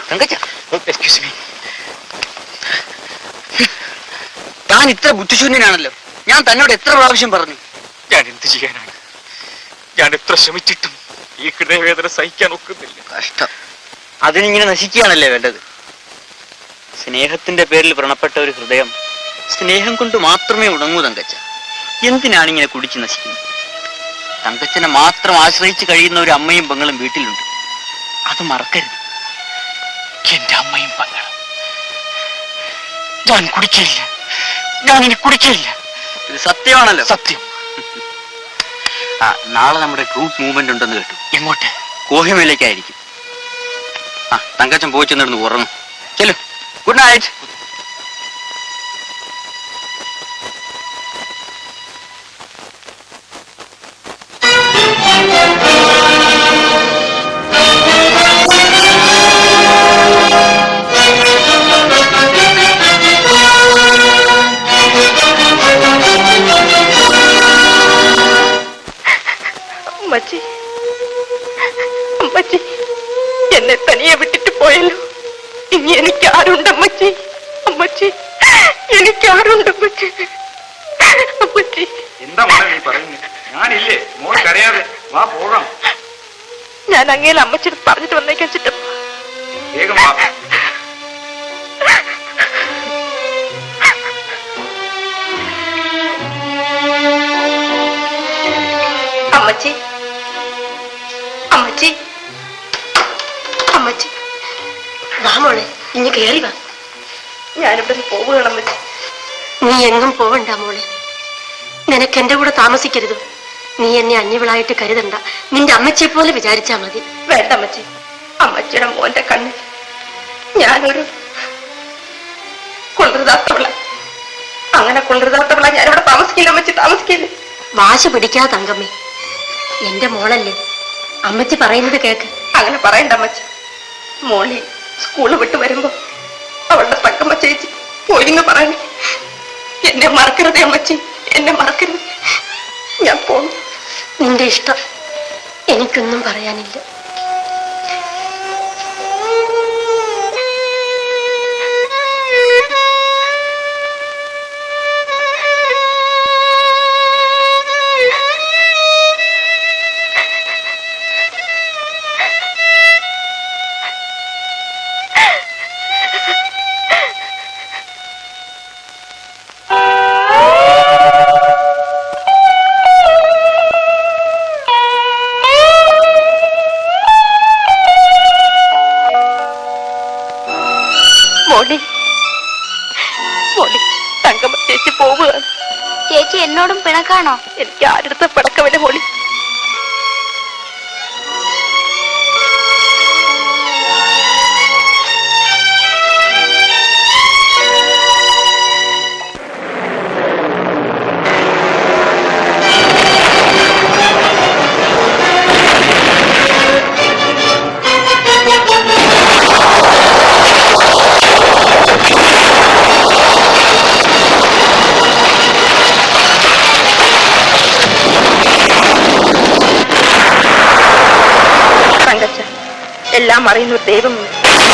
എക്സ്ക്യൂസ് മീ താൻ ഇത്ര ബുദ്ധിശൂന്യനാണല്ലോ ഞാൻ തന്നോട് എത്ര പ്രാവശ്യം പറഞ്ഞു ഞാൻ എന്ത് ചെയ്യാനാണ് ഞാൻ എത്ര ശ്രമിച്ചിട്ടും ഈ ഹൃദയവേദന സഹിക്കാൻ ഒക്കുന്നില്ല കഷ്ടം അതിനിങ്ങനെ നശിക്കുകയാണല്ലേ വേണ്ടത് സ്നേഹത്തിന്റെ പേരിൽ വ്രണപ്പെട്ട ഒരു ഹൃദയം സ്നേഹം കൊണ്ട് മാത്രമേ ഉണങ്ങൂ തങ്കച്ച എന്തിനാണ് ഇങ്ങനെ കുടിച്ച് നശിക്കുന്നത് തങ്കച്ചനെ മാത്രം ആശ്രയിച്ച് കഴിയുന്ന ഒരു അമ്മയും പെങ്ങളും വീട്ടിലുണ്ട് അത് മറക്കരുത് എന്റെ അമ്മയും പങ്ങളും ഞാൻ കുടിക്കില്ല ഞാൻ ഇനി കുടിക്കില്ല ഇത് സത്യമാണല്ലോ സത്യം ആ നാളെ നമ്മുടെ ഗ്രൂപ്പ് മൂവ്മെന്റ് ഉണ്ടെന്ന് കേട്ടു എങ്ങോട്ട് കോഹിമയിലേക്കായിരിക്കും ആ തങ്കച്ചൻ പോയി ചെന്നിരുന്ന് ഉറങ്ങും ചെല്ലു ഗുഡ് നൈറ്റ് അമ്മച്ചി അമ്മച്ചി എന്നെ തനിയെ വിട്ടിട്ട് പോയല്ലോ ഇനി എനിക്ക് ആരുണ്ട് അമ്മച്ചി അമ്മച്ചി എനിക്ക് ആരുണ്ട് അമ്മച്ചി അമ്മച്ചി എന്താ മോളെ നീ പറയുന്നത് ഞാനില്ലേ മോൾ കരയാതെ വാ പോകാം ഞാൻ അങ്ങേല അമ്മച്ചിയുടെ പറഞ്ഞിട്ട് വന്നേക്കാൻ ചിറ്റ വേഗം വാ അമ്മച്ചി അമ്മച്ചി അമ്മച്ചി വാ മോളെ ഇനി കേറി വാ ഞാനിവിടെ പോവുകയാണ് അമ്മച്ചി നീ എങ്ങും പോവണ്ട മോളെ നിനക്ക് എന്റെ കൂടെ താമസിക്കരുത് നീ എന്നെ അന്യവളായിട്ട് കരുതണ്ട നിന്റെ അമ്മച്ചിയെ പോലെ വിചാരിച്ചാ മതി വേണ്ട അമ്മച്ചി അമ്മച്ചിയുടെ മോന്റെ കണ്ണിൽ ഞാനൊരു കൊണ്ടുതാത്തവള അങ്ങനെ കൊണ്ടുതാത്തവള ഞാനിവിടെ താമസിക്കില്ല അമ്മച്ചി താമസിക്കില്ല വാശ പിടിക്കാതെ തങ്കമ്മേ എന്റെ മോളല്ലേ അമ്മച്ചി പറയുന്നത് കേക്ക് അങ്ങനെ പറയണ്ട അമ്മച്ചി മോളി സ്കൂള് വിട്ട് വരുമ്പോ അവളുടെ തക്കമ്മ ചേച്ചി പോയിന്ന് പറഞ്ഞു എന്നെ മറക്കരുതേ അമ്മച്ചി എന്നെ മറക്കരുത് ഞാൻ പോകും നിന്റെ ഇഷ്ടം എനിക്കൊന്നും പറയാനില്ല മോളി മോളി തങ്കമ്മ ചേച്ചി പോവുകയാണ് ചേച്ചി എന്നോടും പിണക്കാണോ എനിക്ക് ആരുടെ പിടക്കമില്ല മോളി തങ്കച്ച എല്ലാം അറിയുന്ന ഒരു ദൈവമുണ്ട്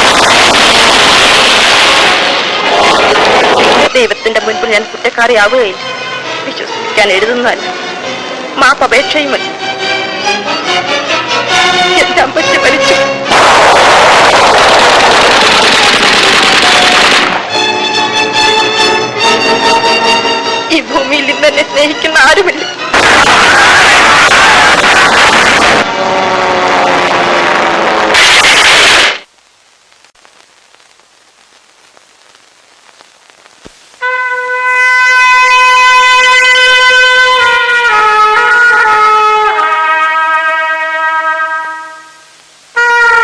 ദൈവത്തിന്റെ മുൻപിൽ ഞാൻ കുറ്റക്കാരിയാവുകയില്ല വിശ്വസിക്കാൻ എഴുതുന്നതല്ല മാപ്പ് അപേക്ഷയുമല്ല എന്റെ അമ്പറ്റി വലിച്ചു ഈ ഭൂമിയിൽ ഇന്ന് എന്നെ സ്നേഹിക്കുന്ന ആരുമില്ല ആ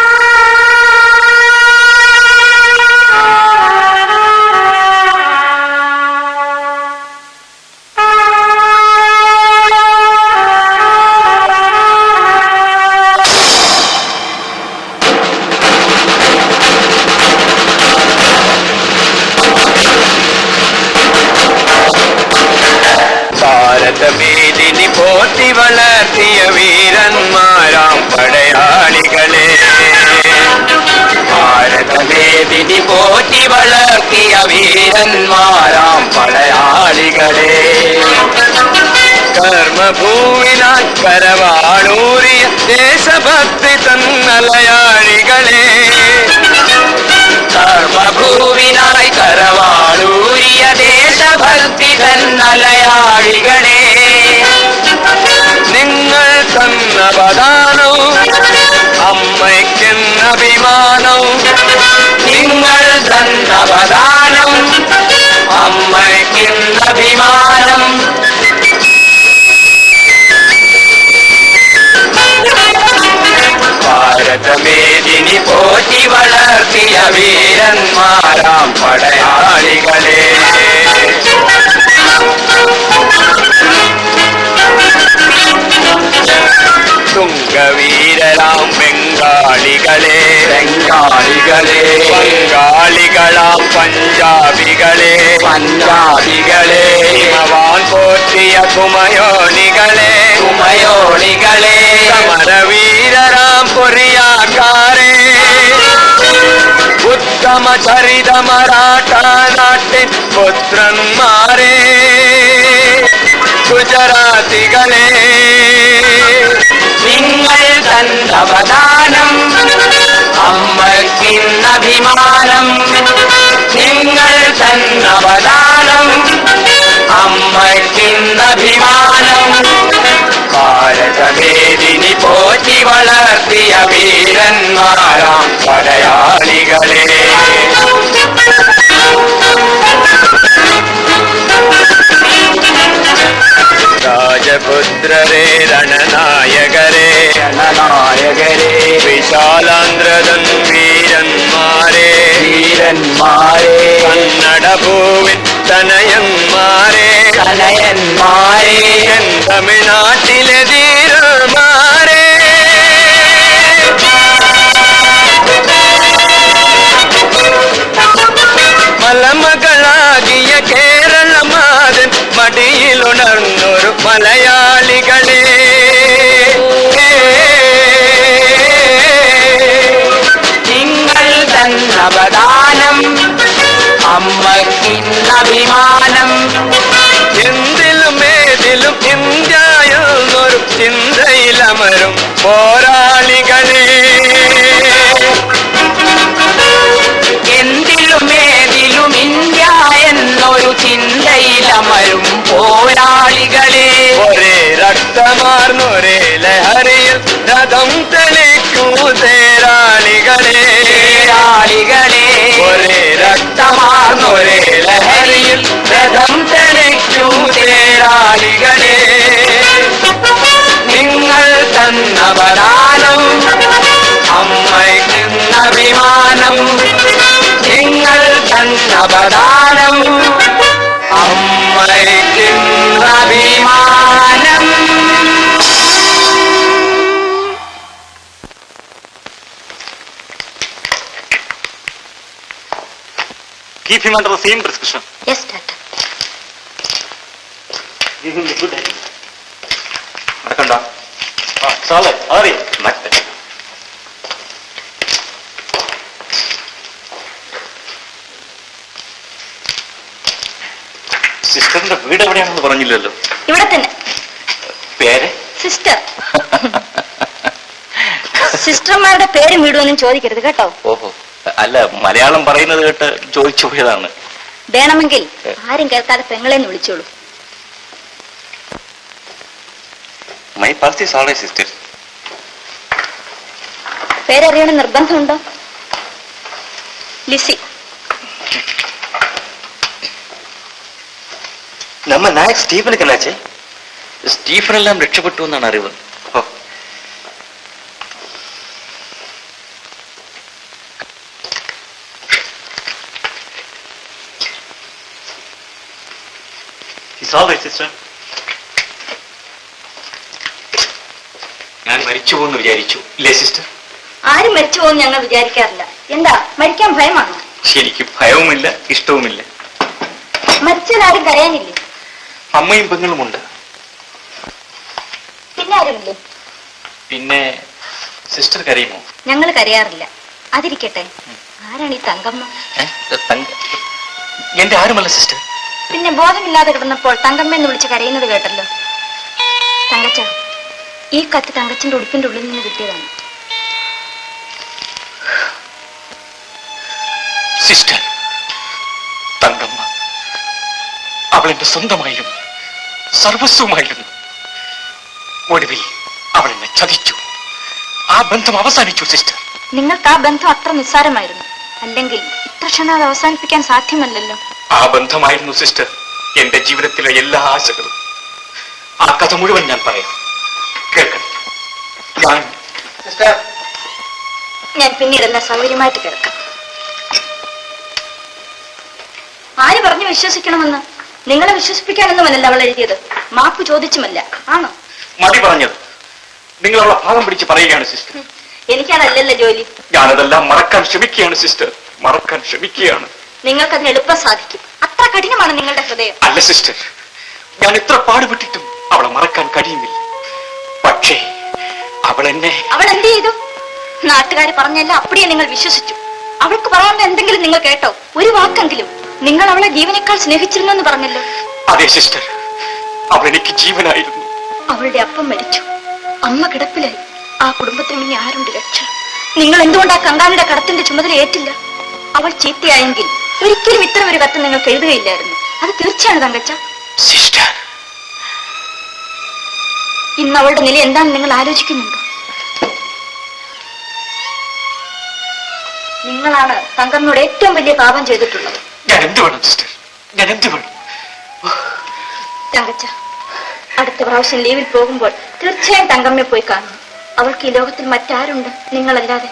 വീരന്മാരാം പടയാളികളെ കർമ്മഭൂവിനാൽ കരവാളൂരിയ ദേശഭക്തി തന്നലയാളികളെ കർമ്മഭൂവിനായി കരവാളൂരിയ ദേശഭക്തി തന്നലയാളികളെ നിങ്ങൾ തന്ന പദാനവും അമ്മയ്ക്കെന്ന അഭിമാനവും നിങ്ങൾ തന്ന പദാനം അമ്മയ്ക്കെന്ന അഭിമാനം ഭാരതമേദിനി പോറ്റി വളർത്തിയ വീരന്മാരാം പടയാളികളെ തുങ്കവീരരാം ബംഗാളികളെ ബംഗാളികളെ ബംഗാളികളാം പഞ്ചാബികളെ പഞ്ചാബികളെ ഹിമവാൻ പോറ്റിയ കുമയോണികളെ കുമയോണികളെ സമരവീരരാം കൊറിയാക്കാരെ ഉത്തമ ചരിത മറാഠ നാട്ടിൻ പുത്രന്മാരെ ഗുജറാത്തികളെ നിങ്ങൾ തന്നവദാനം അമ്മയ്ക്കിന്നഭിമാനം നിങ്ങൾ തന്നവദാനം അമ്മയ്ക്കിന്നഭിമാനം ഭാരതവേദിനി പോറ്റി വളർത്തിയ വീരന്മാരാം പടയാളികളെ രാജപുത്രരെ രണനായകരെ രണനായകരെ വിശാലാന്ദ്രതൻ വീരന്മാരെ വീരന്മാരെ കന്നഡ ഭൂവിൻ തനയന്മാരെ തനയന്മാരെ എൻ തമിഴ്നാട്ടിലെ ധീരന്മാരെ മലമകളാകിയ കേരളമാതൻ മടിയിലുണർന്നൊരു മലയാളികളെ നിങ്ങൾ തന്നവദാനം അമ്മക്കിന്നഭിമാനം എന്തിലും ഏതിലും ഇന്ത്യയൊരു ചിന്തയിലമരും പോരാളികളെ എന്തിലും ഏതിലും ഇന്ത്യ എന്നൊരു ചിന്തയിലമരും പോരാളികളെ ഒരേ രക്തമാർന്നൊരേ ലഹരിയിൽ രഥം തെളിക്കൂ തേരാളികളെ തേരാളികളെ ഒരേ രക്തമാർന്നൊരേ ലഹരിയിൽ രഥം തെളിക്കൂ തേരാളികളെ നിങ്ങൾ തന്ന വരാനം അമ്മയ്ക്കുന്നഭിമാനം നിങ്ങൾ തന്ന വരാനം അമ്മയ്ക്കുന്നഭിമാനം Keep him under the same prescription. Yes doctor Give him the good head. നടക്കണ്ട ആ സാറേ ആറി സിസ്റ്ററിന്റെ വീട് എവിടെയാണെന്ന് പറഞ്ഞില്ലല്ലോ ഇവിടെ തന്നെ പേര് സിസ്റ്റർ സിസ്റ്റർമാരുടെ പേരും വീടുമൊന്നും ചോദിക്കരുത് കേട്ടോ ഓഹോ അല്ല മലയാളം പറയുന്നത് കേട്ട് ചോദിച്ചു പോയതാണ് വേണമെങ്കിൽ ആരും കേൾക്കാതെ പെങ്ങളെന്ന് വിളിച്ചോളൂ my pulse is alright sister പേരറിയണ നിർബന്ധമുണ്ടോ ലിസി നമ്മ നായക് സ്റ്റീഫനക്ക് എന്നാച്ചേ സ്റ്റീഫൻ എല്ലാം രക്ഷപ്പെട്ടു എന്നാണ് അറിവ് ഓ He's all right, sister. ഞാൻ മരിച്ചു പോകുന്നു വിചാരിച്ചു ഇല്ലേ സിസ്റ്റർ ആരും മരിച്ചു പോകും ഞങ്ങൾ വിചാരിക്കാറില്ല എന്താ മരിക്കാൻ ഭയമാണോ എനിക്ക് ഭയവുമില്ല ഇഷ്ടവുമില്ല മരിച്ചാൽ ആരും കരയാനില്ലേ അമ്മയും പെങ്ങളുമുണ്ട് പിന്നെ ആരുമില്ലേ പിന്നെ സിസ്റ്റർ കരയുമോ ഞങ്ങൾ കരയാറില്ല അതിരിക്കട്ടെ ആരാണ് ഈ തങ്കമ്മ ഏ? തങ്ക എന്റെ ആരുമല്ല സിസ്റ്റർ പിന്നെ ബോധമില്ലാതെ കിടന്നപ്പോൾ തങ്കമ്മയെന്ന് വിളിച്ച് കരയുന്നത് കേട്ടല്ലോ തങ്കച്ച ഈ കത്ത് തങ്കച്ചന്റെ ഉടുപ്പിന്റെ ഉള്ളിൽ നിന്ന് കിട്ടിയതാണ് സിസ്റ്റർ തങ്കമ്മ അവൾ എന്റെ സ്വന്തമായിരുന്നു സർവസ്വമായിരുന്നു ഒടുവിൽ അവൾ എന്നെ ചതിച്ചു ആ ബന്ധം അവസാനിച്ചു സിസ്റ്റർ നിങ്ങൾക്ക് ആ ബന്ധം അത്ര നിസ്സാരമായിരുന്നു അല്ലെങ്കിൽ ഇത്ര ക്ഷണം അത് അവസാനിപ്പിക്കാൻ സാധ്യമല്ലല്ലോ ആ ബന്ധമായിരുന്നു സിസ്റ്റർ എന്റെ ജീവിതത്തിലെ എല്ലാ ആശകളും ആ കഥ മുഴുവൻ ഞാൻ പറയാം കേൾക്കണം ഞാൻ സിസ്റ്റർ ഞാൻ പിന്നീട് എന്നാ സൗകര്യമായിട്ട് കേൾക്കാം ആര് പറഞ്ഞു വിശ്വസിക്കണമെന്ന് നിങ്ങളെ വിശ്വസിപ്പിക്കാനൊന്നുമല്ല അവൾ എഴുതിയത് മാപ്പ് ചോദിച്ചുമല്ല ആണോ മതി പറഞ്ഞത് നിങ്ങൾ അവളെ ഭാഗം പിടിച്ച് പറയുകയാണ് സിസ്റ്റർ എനിക്കതല്ലല്ലോ ജോലി ഞാനതെല്ലാം മറക്കാൻ ശ്രമിക്കുകയാണ് സിസ്റ്റർ മറക്കാൻ ശ്രമിക്കുകയാണ് നിങ്ങൾക്കതിന് എളുപ്പം സാധിക്കും അത്ര കഠിനമാണ് നിങ്ങളുടെ ഹൃദയം അല്ല സിസ്റ്റർ ഞാൻ ഇത്ര പാടുപെട്ടിട്ടും അവളെ മറക്കാൻ കഴിയുന്നില്ല പക്ഷേ അവൾ എന്നെ അവൾ എന്ത് ചെയ്തു നാട്ടുകാർ പറഞ്ഞല്ല അപ്പടിയെ നിങ്ങൾ വിശ്വസിച്ചു അവൾക്ക് പറയാനുള്ള എന്തെങ്കിലും നിങ്ങൾ കേട്ടോ ഒരു വാക്കെങ്കിലും നിങ്ങൾ അവളെ ജീവനേക്കാൾ സ്നേഹിച്ചിരുന്നു എന്ന് പറഞ്ഞല്ലോ അതെ സിസ്റ്റർ അവൾ എനിക്ക് ജീവനായിരുന്നു അവളുടെ അപ്പം മരിച്ചു അമ്മ കിടപ്പിലായി ആ കുടുംബത്തിന് ഇനി ആരുണ്ട് രക്ഷ നിങ്ങൾ എന്തുകൊണ്ട് ആ കങ്കാണിയുടെ കടത്തിന്റെ ചുമതല ഏറ്റില്ല അവൾ ചീത്തയായെങ്കിൽ ഒരിക്കലും ഇത്തരം ഒരു കത്ത് നിങ്ങൾക്ക് എഴുതുകയില്ലായിരുന്നു അത് തീർച്ചയാണ് തങ്കച്ച സിസ്റ്റർ ഇന്ന് അവളുടെ നില എന്താണെന്ന് നിങ്ങൾ ആലോചിക്കുന്നുണ്ടോ നിങ്ങളാണ് തങ്കമ്മയോട് ഏറ്റവും വലിയ പാപം ചെയ്തിട്ടുള്ളത് ഞാൻ എന്ത് വേണം സിസ്റ്റർ ഞാൻ എന്ത് വേണം തങ്കച്ച അടുത്ത പ്രാവശ്യം ലീവിൽ പോകുമ്പോൾ തീർച്ചയായും തങ്കമ്മയെ പോയി കാണണം അവൾക്ക് ഈ ലോകത്തിൽ മറ്റാരുണ്ട് നിങ്ങളല്ലാതെ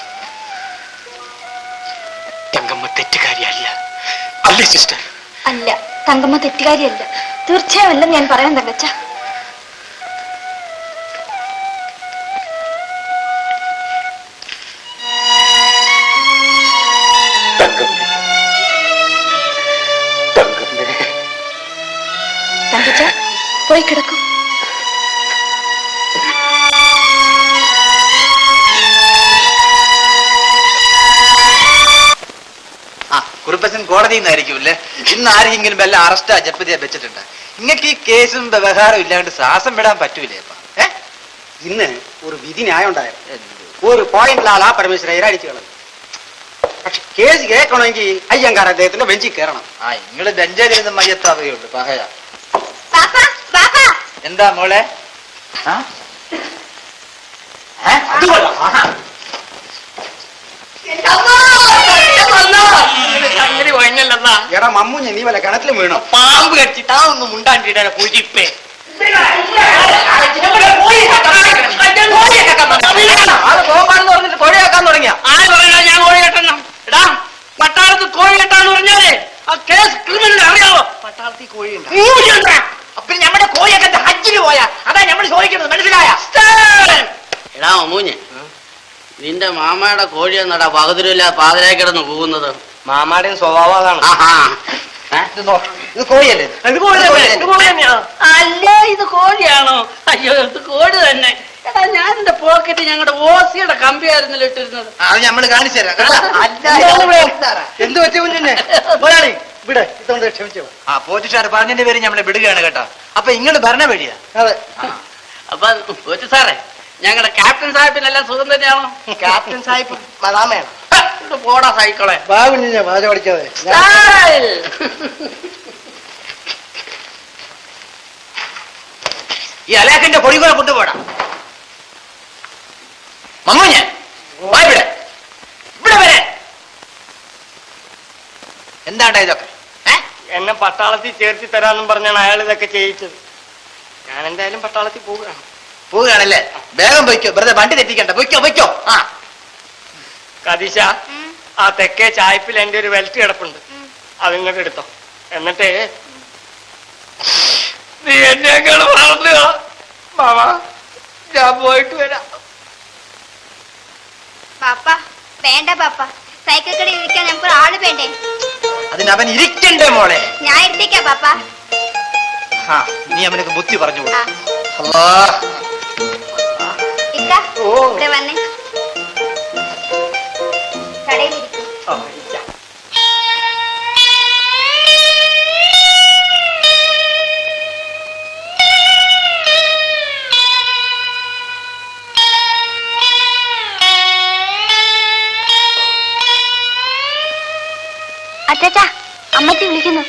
തങ്കമ്മ തെറ്റുകാരിയല്ല അല്ലേ സിസ്റ്റർ അല്ല തങ്കമ്മ തെറ്റുകാരിയല്ല തീർച്ചയായും അല്ലെന്ന് ഞാൻ പറയാൻ തങ്കച്ച തങ്കമ്മ തങ്കമ്മേ തങ്കച്ച പോയി കിടക്കും ആ കുറുപ്പച്ചൻ കോടതിയിൽ നിന്നായിരിക്കുമല്ലേ ഇന്ന് ആരെങ്കിലും വല്ല അറസ്റ്റാ ജപ്പതിയാ വെച്ചിട്ടുണ്ട് നിങ്ങൾക്ക് ഈ കേസും വ്യവഹാരം ഇല്ലാണ്ട് ശ്വാസം വിടാൻ പറ്റൂലേ അപ്പ ഇന്ന് ഒരു വിധി ന്യായം ഉണ്ടായിരുന്നു ഒരു പോയിന്റിലാളാ പരമേശ്വരയ്യർ അടിച്ചു കളഞ്ഞു പക്ഷെ കേസ് കേൾക്കണമെങ്കിൽ അയ്യങ്കാർ അദ്ദേഹത്തിന്റെ ബെഞ്ചിൽ കയറണം ആ നിങ്ങള് ബെഞ്ചാലിരുന്ന് മയ്യത്താവുകയുള്ളു പകയ എന്താ മോളെ ആ? ഏ? അത് കൊള്ളാം. ആഹാ. എടാ മമ്മൂഞ്ഞ നീ വല്ല കിണറ്റിലും വീണോ പാമ്പ് കടിച്ചിട്ടാ ഒന്നും മുണ്ടാണ്ടിട കുരിപ്പേ പറഞ്ഞിട്ട് കോഴിയാക്കാൻ തുടങ്ങിയ ആര് പറയണ ഞാൻ കോഴി കെട്ടണം എടാ പട്ടാളത്ത് കോഴി കെട്ടാന്ന് പറഞ്ഞാലേ ആ കേസ് ക്രിമിനൽ അറിയാവോ പട്ടാളത്തിൽ കോഴി അപ്പൊ നമ്മുടെ കോഴിയൊക്കെ ഹജ്ജിന് പോയാ അതാ നമ്മൾ ചോദിക്കുന്നത് മനസ്സിലായ എടാ മമ്മൂഞ്ഞ് നിന്റെ മാമയുടെ കോഴി എന്നടാ പകുതിരില്ല പാതിരായി കിടന്ന് പോകുന്നത് മാമാടെയും സ്വഭാവം അതാണ് ഇത് കോഴിയല്ലേ ഇത് കോഴി തന്നെ, ഇത് കോഴി തന്നെയാ. അല്ലേ ഇത് കോഴിയാണോ അയ്യോ ഇത് കോഴി തന്നെ എടാ ഞാൻ എന്റെ പോക്കറ്റ് ഞങ്ങളുടെ ഓസിയുടെ കമ്പിയായിരുന്നല്ലോ ഇട്ടിരുന്നത് അത് നമ്മൾ കാണിച്ചു തരാം കേട്ടോ. എന്ത് പറ്റിയ കുഞ്ഞെ പോയാളി ഇവിടെ ഇത്തോണ്ട് ക്ഷമിച്ചോ ആ പോറ്റിഷാർ പറഞ്ഞതിന്റെ പേര് നമ്മളെ വിടുകയാണ് കേട്ടോ അപ്പൊ ഇങ്ങള് ഭരണ പേടിയാ അതെ അപ്പൊ പോറ്റി സാറേ ഞങ്ങളുടെ ക്യാപ്റ്റൻ സാഹിബിനെല്ലാം സുഖം തന്നെയാണോ ക്യാപ്റ്റൻ സാഹിബ് മതാമയാണ് ഇത് പോടാ സൈക്കിളെ വാ കുഞ്ഞെ വാച പഠിക്കാതെ സ്റ്റൈൽ. ഈ അലാഖിന്റെ പൊടി കൂടെ കൊണ്ടുപോടാ മമ്മൂഞ്ഞ വാ ഇവിടെ ഇവിടെ വരെ എന്താണ്ടാ ഇതൊക്കെ എന്നെ പട്ടാളത്തിൽ ചേർത്തി തരാന്നും പറഞ്ഞാണ് അയാൾ ഇതൊക്കെ ചെയ്യിച്ചത് ഞാൻ എന്തായാലും പട്ടാളത്തിൽ പോവുകയാണ് പോവുകയാണല്ലേ വേഗം പൊയ്ക്കോ വെറുതെ വണ്ടി തെറ്റിക്കണ്ട പൊയ്ക്കോ പൊയ്ക്കോ ആ കദീശ ആ തെക്കേ ചായപ്പിൽ എന്റെ ഒരു വെൽറ്റ് കിടപ്പുണ്ട് അതിങ്ങോട്ട് എടുത്തോ എന്നിട്ട് നീ എന്നെക്കാൾ മറന്നു മാമ ഞാൻ പോയിട്ട് വരാം പാപ്പ വേണ്ട പാപ്പ സൈക്കിൾ കടയിൽ ഇരിക്കാൻ നമുക്ക് ആള് വേണ്ടേ അതിന് അവൻ ഇരിക്കണ്ടേ മോളെ ഞാൻ എടുത്തേക്കാം പാപ്പ ആ നീ അവനക്ക് ബുദ്ധി പറഞ്ഞു കൊടു. ആ. അല്ലാ ഇക്ക ഇവിടെ വന്നേ കടയിൽ ഇരിക്കും അച്ചാച്ചാ അമ്മച്ചി വിളിക്കുന്നു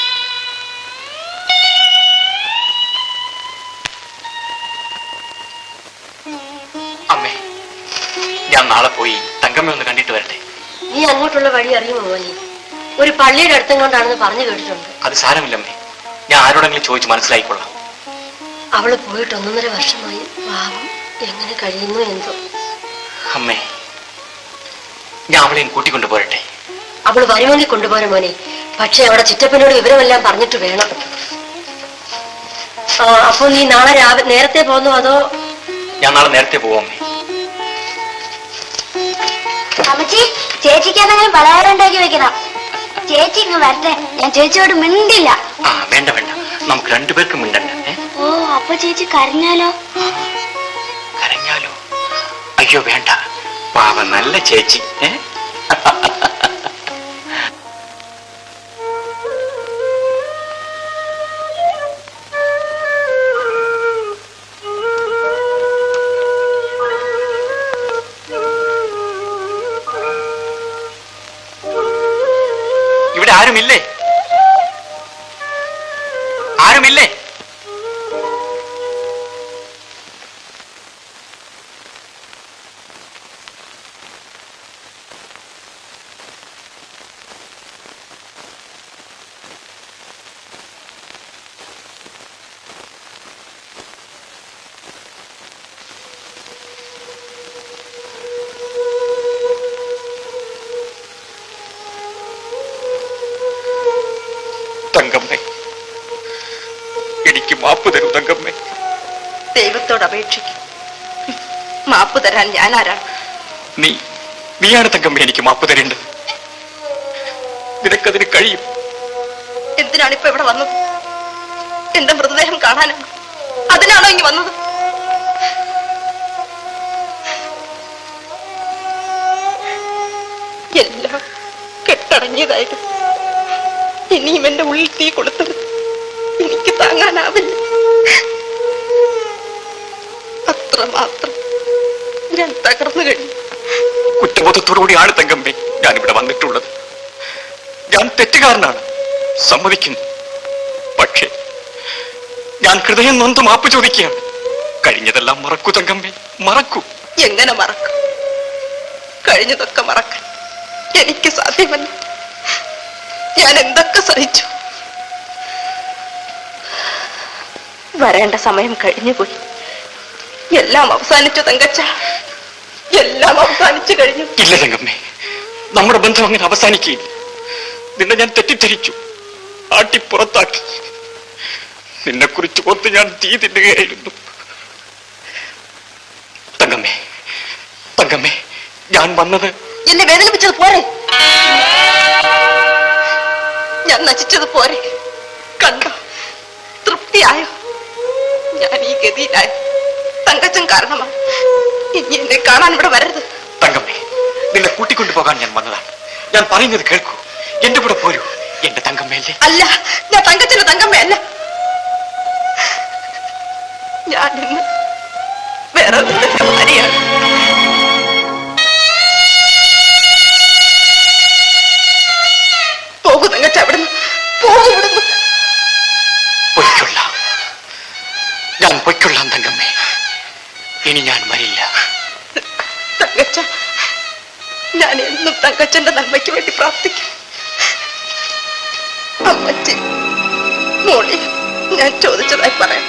അമ്മേ ഞാൻ നാളെ പോയി തങ്കമ്മ ഒന്ന് കണ്ടിട്ട് വരട്ടെ നീ അങ്ങോട്ടുള്ള വഴി അറിയുമോ മോനെ ഒരു പള്ളിയുടെ അടുത്തും കൊണ്ടാണെന്ന് പറഞ്ഞു കേട്ടിട്ടുണ്ട് അത് സാരമില്ലമ്മേ ഞാൻ ആരോടെങ്കിലും ചോദിച്ച് മനസ്സിലായിക്കൊള്ളാം അവള് പോയിട്ട് ഒന്നൊന്നര വർഷമായി പാവം എങ്ങനെ കഴിയുന്നു എന്തോ അമ്മേ ഞാൻ അവളെയും കൂട്ടിക്കൊണ്ടു പോരട്ടെ അവള് വരുമെങ്കിൽ കൊണ്ടുപോരാ മോനെ പക്ഷെ അവിടെ ചിറ്റപ്പനോട് വിവരമെല്ലാം പറഞ്ഞിട്ട് വേണം ആ, അപ്പൊ നീ നാളെ രാവിലെ നേരത്തെ പോന്നോ അതോ ഞാൻ നാളെ നേരത്തെ പോവാം അമ്മേ അമ്മച്ചി ചേച്ചിക്ക് എന്തെങ്കിലും പലഹാരം ഉണ്ടാക്കി വെക്കണം ചേച്ചി ഇങ്ങ് വരട്ടെ ഞാൻ ചേച്ചിയോട് മിണ്ടില്ല ആ വേണ്ട വേണ്ട നമുക്ക് രണ്ടുപേർക്കും മിണ്ടണ്ട ഏ? ഓ അപ്പൊ ചേച്ചി കരഞ്ഞാലോ കരഞ്ഞാലോ അയ്യോ വേണ്ട പാവ നല്ല ചേച്ചി ഏ ഇവിടെ ആരുമില്ലേ ആരുമില്ലേ തങ്കമ്മേ എനിക്ക് മാപ്പ് തരൂ തങ്കമ്മേ ദൈവത്തോട് അപേക്ഷിക്കും മാപ്പ് തരാൻ ഞാൻ ആരാണ് നീ നീയാണ് തങ്കമ്മ എനിക്ക് മാപ്പ് തരേണ്ടത് നിനക്കതിന് കഴിയും എന്തിനാണ് ഇപ്പൊ ഇവിടെ വന്നത് എന്റെ മൃതദേഹം കാണാനാണ് അതിനാണോ ഇങ്ങ് വന്നത് എല്ലാം കെട്ടടങ്ങിയതായിരുന്നു ഇനിയും എന്റെ ഉള്ളിൽ തീ കൊടുത്തത് എനിക്ക് താങ്ങാനാവില്ല അത്രമാത്രം ഞാൻ തകർന്നു കഴിഞ്ഞു കുറ്റബോധത്തോടുകൂടിയാണ് തങ്കമ്മേ ഞാൻ ഇവിടെ വന്നിട്ടുള്ളത് ഞാൻ തെറ്റുകാരനാണ് സമ്മതിക്കുന്നു പക്ഷേ ഞാൻ ഹൃദയം നൊന്ത് മാപ്പ് ചോദിക്കുകയാണ് കഴിഞ്ഞതെല്ലാം മറക്കൂ തങ്കമ്മേ മറക്കൂ എങ്ങനെ മറക്കും കഴിഞ്ഞതൊക്കെ മറക്കാൻ എനിക്ക് സാധ്യമല്ല ഞാൻ എന്തൊക്കെ സഹിച്ചു വരേണ്ട സമയം കഴിഞ്ഞുപോയി എല്ലാം അവസാനിച്ചു തങ്കച്ച എല്ലാം അവസാനിച്ചു കഴിഞ്ഞു ഇല്ല തങ്കമ്മേ നമ്മുടെ ബന്ധം അങ്ങനെ അവസാനിക്കുകയില്ല നിന്നെ ഞാൻ തെറ്റിദ്ധരിച്ചു ആട്ടി പുറത്താക്കി നിന്നെ കുറിച്ച് ഓർത്ത് ഞാൻ തീ തിന്നുകയായിരുന്നു തങ്കമ്മേ തങ്കമ്മേ ഞാൻ വന്നത് എന്നെ വേദനിപ്പിച്ചത് പോരെ ഞാൻ നശിച്ചത് പോരെ കണ്ടോ തൃപ്തിയായോ ഞാൻ ഈ ഗതിയിലായി തങ്കച്ചൻ കാരണമാണ് ഇനി എന്നെ കാണാൻ ഇവിടെ വരരുത് തങ്കമ്മേ നിന്നെ കൂട്ടിക്കൊണ്ടു പോകാൻ ഞാൻ വന്നതാണ് ഞാൻ പറയുന്നത് കേൾക്കൂ എന്റെ കൂടെ പോരൂ എന്റെ തങ്കമ്മയല്ലേ അല്ല ഞാൻ തങ്കച്ചന്റെ തങ്കമ്മയല്ല ഞാൻ ഇന്ന് വേറെ ഒരുത്തന്റെ ഭാര്യയാണ് പോകൂ തങ്കച്ച അവിടുന്ന് പോകൂ ഇവിടുന്ന് പൊയ്ക്കൊള്ളാം ഞാൻ പൊയ്ക്കൊള്ളാം തങ്കമ്മേ ഇനി ഞാൻ വരില്ല തങ്കച്ച ഞാൻ എന്നും തങ്കച്ചന്റെ നന്മയ്ക്ക് വേണ്ടി പ്രാർത്ഥിക്കും അമ്മച്ചി മോളി ഞാൻ ചോദിച്ചതായി പറയാം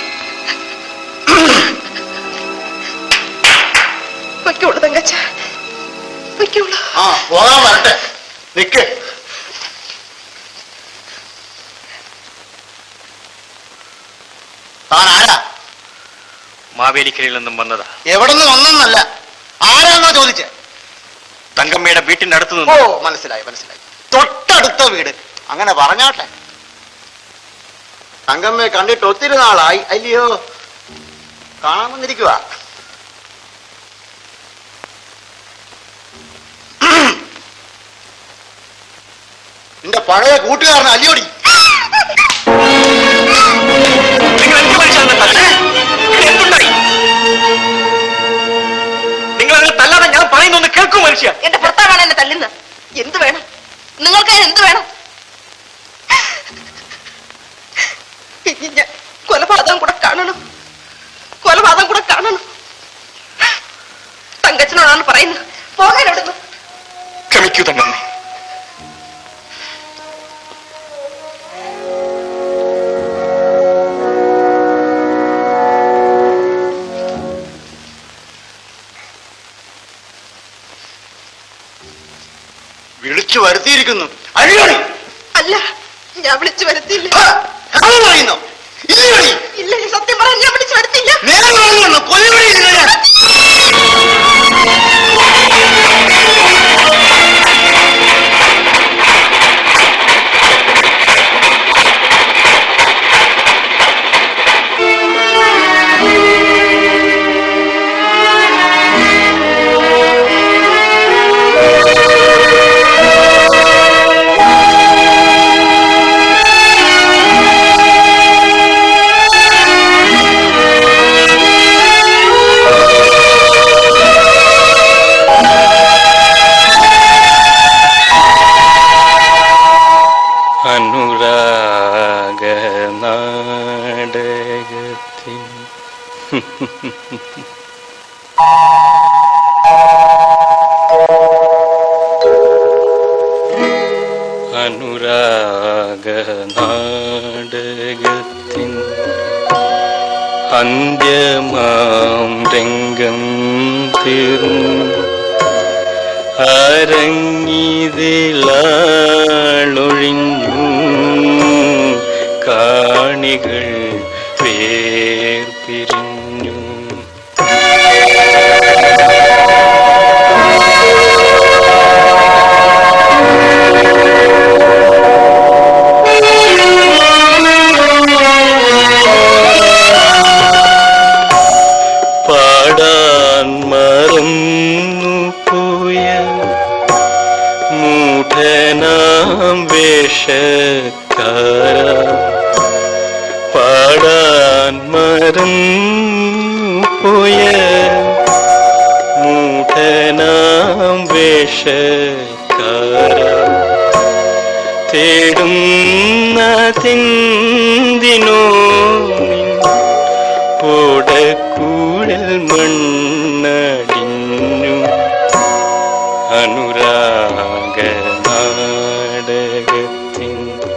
പൊയ്ക്കോളൂ തങ്കച്ച പൊയ്ക്കോളൂ ആ പോകാൻ വരട്ടെ നിക്ക് താൻ ആരാ മാവേലിക്കരയിൽ നിന്നും വന്നതാ എവിടെ നിന്ന് വന്നെന്നല്ല ആരാന്നാ ചോദിച്ചേ തങ്കമ്മയുടെ വീട്ടിന്റെ അടുത്ത് ഓ നിന്ന് മനസ്സിലായി മനസ്സിലായി തൊട്ടടുത്ത വീട് അങ്ങനെ പറഞ്ഞാട്ടെ തങ്കമ്മയെ കണ്ടിട്ട് ഒത്തിരി നാളായി അല്ലയോ കാണാൻ വന്നിരിക്കുക നിന്റെ പഴയ കൂട്ടുകാരൻ അല്ലയോടി നിങ്ങൾ അങ്ങനെ തല്ലാതെ ഞാൻ പറയുന്നൊന്ന് കേൾക്കൂ മനുഷ്യ എന്റെ ഭർത്താവാണ് എന്നെ തല്ലുന്നത് എന്ത് വേണം നിങ്ങൾക്ക് ഞാൻ എന്ത് വേണം തങ്കമ്മേ വിളിച്ചു വരുത്തിയിരിക്കുന്നു അഴിയണി അല്ല ഞാൻ വിളിച്ചു വരുത്തിയില്ല പറയുന്നു ഇല്ലടി ഇല്ല ഈ സത്യം പറയാൻ ഞാൻ വിളിച്ചു വരുത്തില്ല നേരെ പറയുന്നു കൊല്ലുപടി അനുരാഗ നാടകത്തിൻ അനുരാഗ നാടകത്തിൻ അന്ത്യമാം രംഗം തീർന്നു അരങ്ങിതിളൊഴിഞ്ഞു കാണികൾ വേർപിരിഞ്ഞു പാടാൻ മറന്നു പോയ മൂഢനാം വേഷക്കാര പാടാൻ മറന്നു പോയ മൂഢനാം വേഷക്കാര തേടുന്നതിന്തിനോ ഓടക്കൂടൽ മണ്ണടിഞ്ഞു അനുരാഗ നാടകത്തിൻ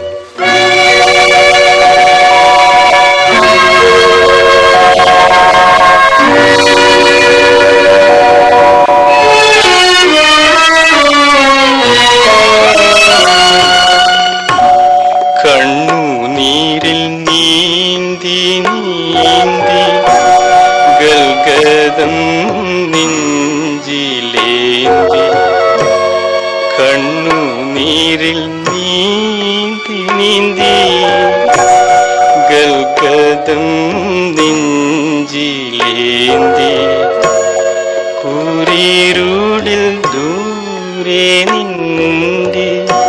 കണ്ണുനീരിൽ നീന്തി നീന്തി ഗൽഗതം നെഞ്ചിലേന്തി കണ്ണുനീരിൽ നീന്തി നീന്തി ഗൽഗതം നെഞ്ചിലേന്തി കൂരിരുളിൽ ദൂരെ നിന്റെ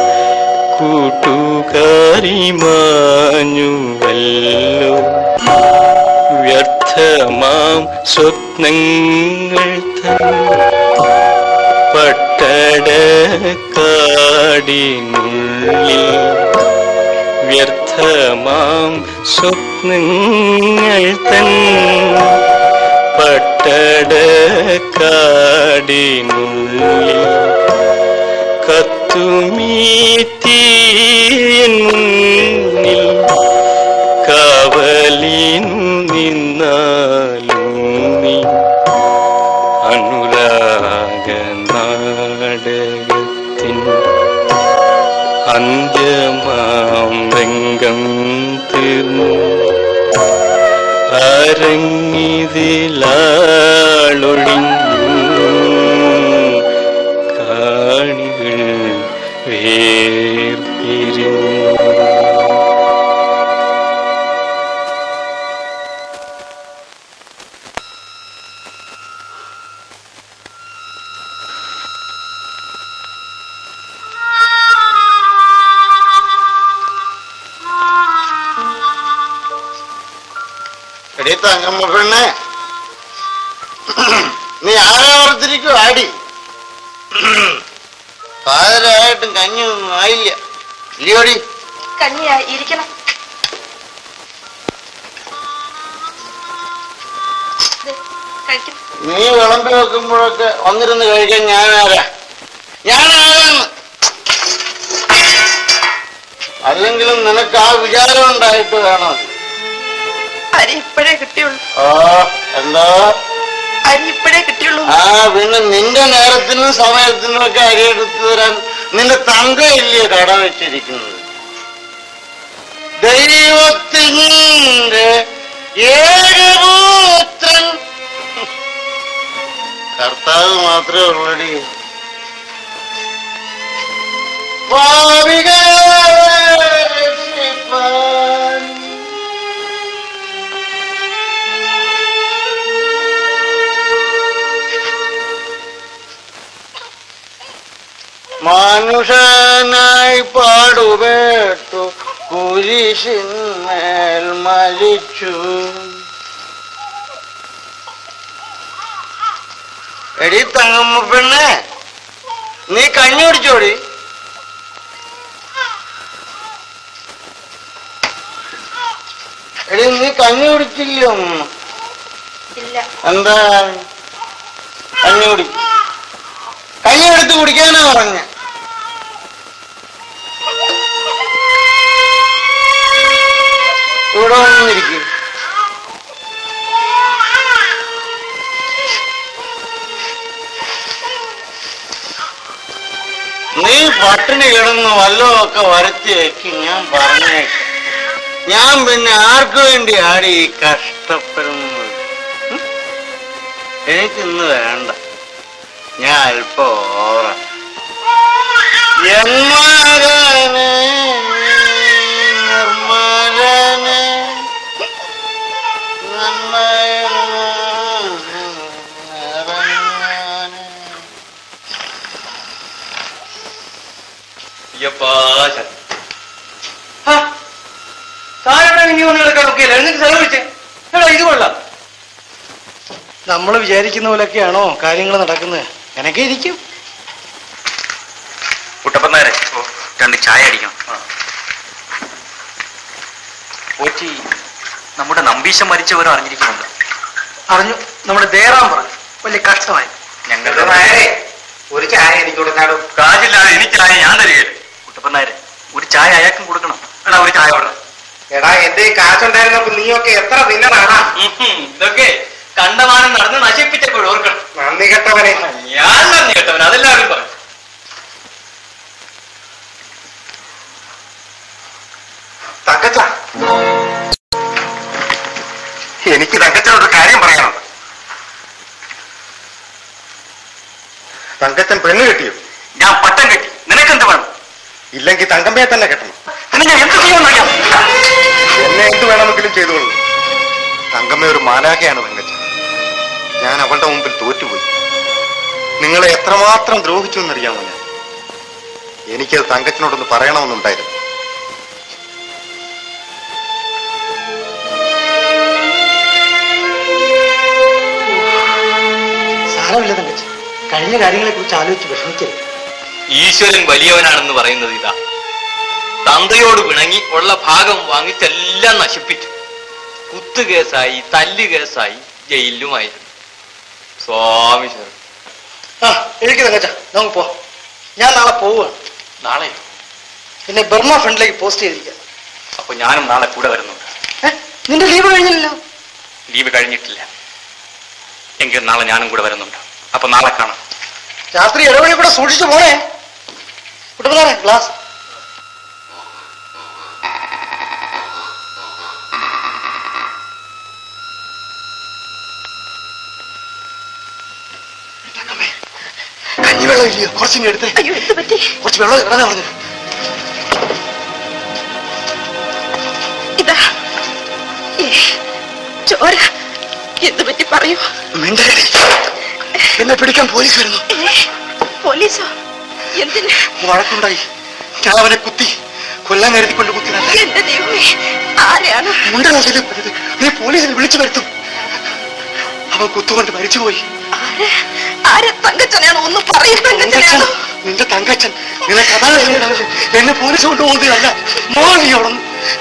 കൂട്ടുകാരി മാഞ്ഞുവല്ലോ വ്യർത്ഥമാം സ്വപ്നങ്ങൾ തൻ പട്ടടക്കാടിനുള്ളിൽ വ്യർത്ഥമാം സ്വപ്നങ്ങൾ തൻ പട്ടടക്കാടിനുള്ളിൽ കത്തുമീത്തീൻ മുന്നിൽ കാവലിനു നിന്നാലും നീ അനുരാഗ നാടകത്തിൻ അന്ത്യമാം രംഗം തീർന്നു അരങ്ങിതിലാളൊഴിഞ്ഞു കാണികൾ വേർപിരിഞ്ഞു എടീ തങ്കമ്മ പെണ്ണെ നീ ആരാവർത്തിരിക്കും ആടി പാതിരായിട്ടും കഞ്ഞൊന്നും ആയില്ല ഇല്ലയോടി കഞ്ഞിയാ ഇരിക്കണം ദേ, കഴിക്കും നീ വിളമ്പി വെക്കുമ്പോഴൊക്കെ വന്നിരുന്ന് കഴിക്കാൻ ഞാനാരാ ഞാനാരാന്ന് എന്നെങ്കിലും നിനക്ക് ആ വിചാരം ഉണ്ടായിട്ട് വേണം അരി ഇപ്പോഴേ കിട്ടിയുള്ളൂ ഓ എന്താ അരി ഇപ്പോഴേ കിട്ടിയുള്ളൂ ആ പിന്നെ നിന്റെ നേരത്തിനും സമയത്തിനും ഒക്കെ അരി എടുത്തു തരാൻ നിന്റെ തങ്കയില്ലേ കട വെച്ചിരിക്കുന്നത് ദൈവത്തിന്റെ ഏകപുത്രൻ കർത്താവ് മാത്രമേ ഉള്ളടി പാപികളെ രക്ഷിപ്പാൻ മനുഷ്യനായി പാടുപേട്ടു കുരിശിന്മേൽ മരിച്ചു എടി തങ്ങമ്മ പെണ്ണെ നീ കഞ്ഞി കുടിച്ചോടി എടി നീ കഞ്ഞി കുടിച്ചില്ലയോ അമ്മ? ഇല്ല എന്താ കഞ്ഞി കുടി കഞ്ഞി എടുത്ത് കുടിക്കാനാ പറഞ്ഞ ഇവിടെ വന്നിരിക്കും നീ പട്ടിണി കിടന്ന് വല്ലതൊക്കെ വരുത്തി വെക്ക് ഞാൻ പറഞ്ഞേക്കാം ഞാൻ പിന്നെ ആർക്കു വേണ്ടി ആടി ഈ കഷ്ടപ്പെടുന്നത് ഉം? എനിക്കിന്ന് വേണ്ട ഞാൻ അല്പം ഓറ എന്മാരനെ നിർമ്മലനെ താഴെ ഇനി ഒന്ന് കിടക്കാൻ നോക്കിയല്ല എന്നിട്ട് ചെലവിച്ച് എടാ ഇത് കൊള്ളാം നമ്മൾ വിചാരിക്കുന്ന പോലെയൊക്കെയാണോ കാര്യങ്ങൾ നടക്കുന്നത് എനക്ക് ഇരിക്കും കുട്ടപ്പന്നാരെ രണ്ട് ചായ അടിക്കണം പോറ്റി നമ്മുടെ നമ്പീശം മരിച്ചവരും അറിഞ്ഞിരിക്കുന്നുണ്ട് അറിഞ്ഞു നമ്മുടെ ദേറാൻ പറഞ്ഞു വലിയ കഷ്ടമായി ഞങ്ങളുടെ ഒരു ചായ എനിക്ക് കൊടുക്കാടും കാശില്ലാതെ എനിക്ക് ചായ ഞാൻ തരികയില്ല കുട്ടപ്പന്നാരെ ഒരു ചായ അയാൾക്കും കൊടുക്കണം എടാ ഒരു ചായ കൊടുക്കണം എടാ എന്റെ കാശുണ്ടായിരുന്നപ്പോ നീയൊക്കെ എത്ര തിന്നണാണ് ഇതൊക്കെ കണ്ടമാനം നടന്ന് നശിപ്പിച്ചപ്പോൾ ഓർക്കണം നന്ദി കെട്ടവനെ ഞാൻ നന്ദി കേട്ടവൻ അതെല്ലാവരും പറഞ്ഞു തങ്കച്ച എനിക്ക് തങ്കച്ചനോട് കാര്യം പറയാനുണ്ട് തങ്കച്ചൻ പെണ്ണ് കെട്ടിയോ ഞാൻ പട്ടം കെട്ടി നിനക്കെന്ത് വേണം ഇല്ലെങ്കിൽ തങ്കമ്മയെ തന്നെ കെട്ടണം പിന്നെ ഞാൻ എന്ത് ചെയ്യുമെന്നറിയാം എന്നെ എന്ത് വേണമെങ്കിലും ചെയ്തോളൂ തങ്കമ്മ ഒരു മാലാഖയാണ് തങ്കച്ച ഞാൻ അവളുടെ മുമ്പിൽ തോറ്റുപോയി നിങ്ങളെ എത്രമാത്രം ദ്രോഹിച്ചു എന്നറിയാമോ ഞാൻ എനിക്കത് തങ്കച്ചനോടൊന്ന് പറയണമെന്നുണ്ടായിരുന്നു സാരമില്ല തങ്കച്ചി കഴിഞ്ഞ കാര്യങ്ങളെ കുറിച്ച് ആലോചിച്ച് വിഷമിക്കരുത് ഈശ്വരൻ വലിയവനാണെന്ന് പറയുന്നത് ഇതാ തന്തയോട് പിണങ്ങി ഉള്ള ഭാഗം വാങ്ങിച്ചെല്ലാം നശിപ്പിച്ചു കുത്തുകേസായി തല്ലുകേസായി ജയിലിലുമായിരുന്നു സ്വാമി ശരണം ആ എനിക്ക് തങ്കച്ച നമുക്ക് പോ ഞാൻ നാളെ പോവുകയാണ് നാളെ പിന്നെ ബർമ ഫ്രണ്ടിലേക്ക് പോസ്റ്റ് ചെയ്തിരിക്കാം അപ്പൊ ഞാനും നാളെ കൂടെ വരുന്നുണ്ട് നിന്റെ ലീവ് കഴിഞ്ഞില്ലല്ലോ ലീവ് കഴിഞ്ഞിട്ടില്ല എങ്കിൽ നാളെ ഞാനും കൂടെ വരുന്നുണ്ട് അപ്പൊ നാളെ കാണാം രാത്രി ഇടവഴി കൂടെ സൂക്ഷിച്ചു പോണേ കുട്ടപ്പനാരെ ഗ്ലാസ് കഞ്ഞിവെള്ളം ഇല്ലയോ കുറച്ചിങ്ങ് എടുത്തേ അയ്യോ എന്ത് പറ്റി കുറച്ച് വെള്ളം ഇടാനാ പറഞ്ഞത് ഇതാ ഏ, ചോര എന്ത് പറ്റി പറയൂ മിണ്ടരടി എന്നെ പിടിക്കാൻ പോലീസ് വരുന്നു ഏ, പോലീസോ എന്തിന് വഴക്കുണ്ടായി ഞാൻ അവനെ കുത്തി കൊല്ലാൻ കരുതി കൊണ്ട് കുത്തിനല്ല എന്റെ ദൈവമേ ആരെയാണ് മുണ്ടനോ ശല്യപ്പെട്ടത് നീ പോലീസിനെ വിളിച്ചു വരുത്തും അവൻ കുത്തുകൊണ്ട് മരിച്ചുപോയി ആരെ ആരെ തങ്കച്ചനാണോ ഒന്ന് പറയും തങ്കച്ചൻ തങ്കച്ചനാണോ നിന്റെ തങ്കച്ചൻ നിനക്ക് അതാണ് വേണ്ടത്. എന്നെ പോലീസ് കൊണ്ടുപോകുന്നതല്ല മോളിയോടൊന്ന്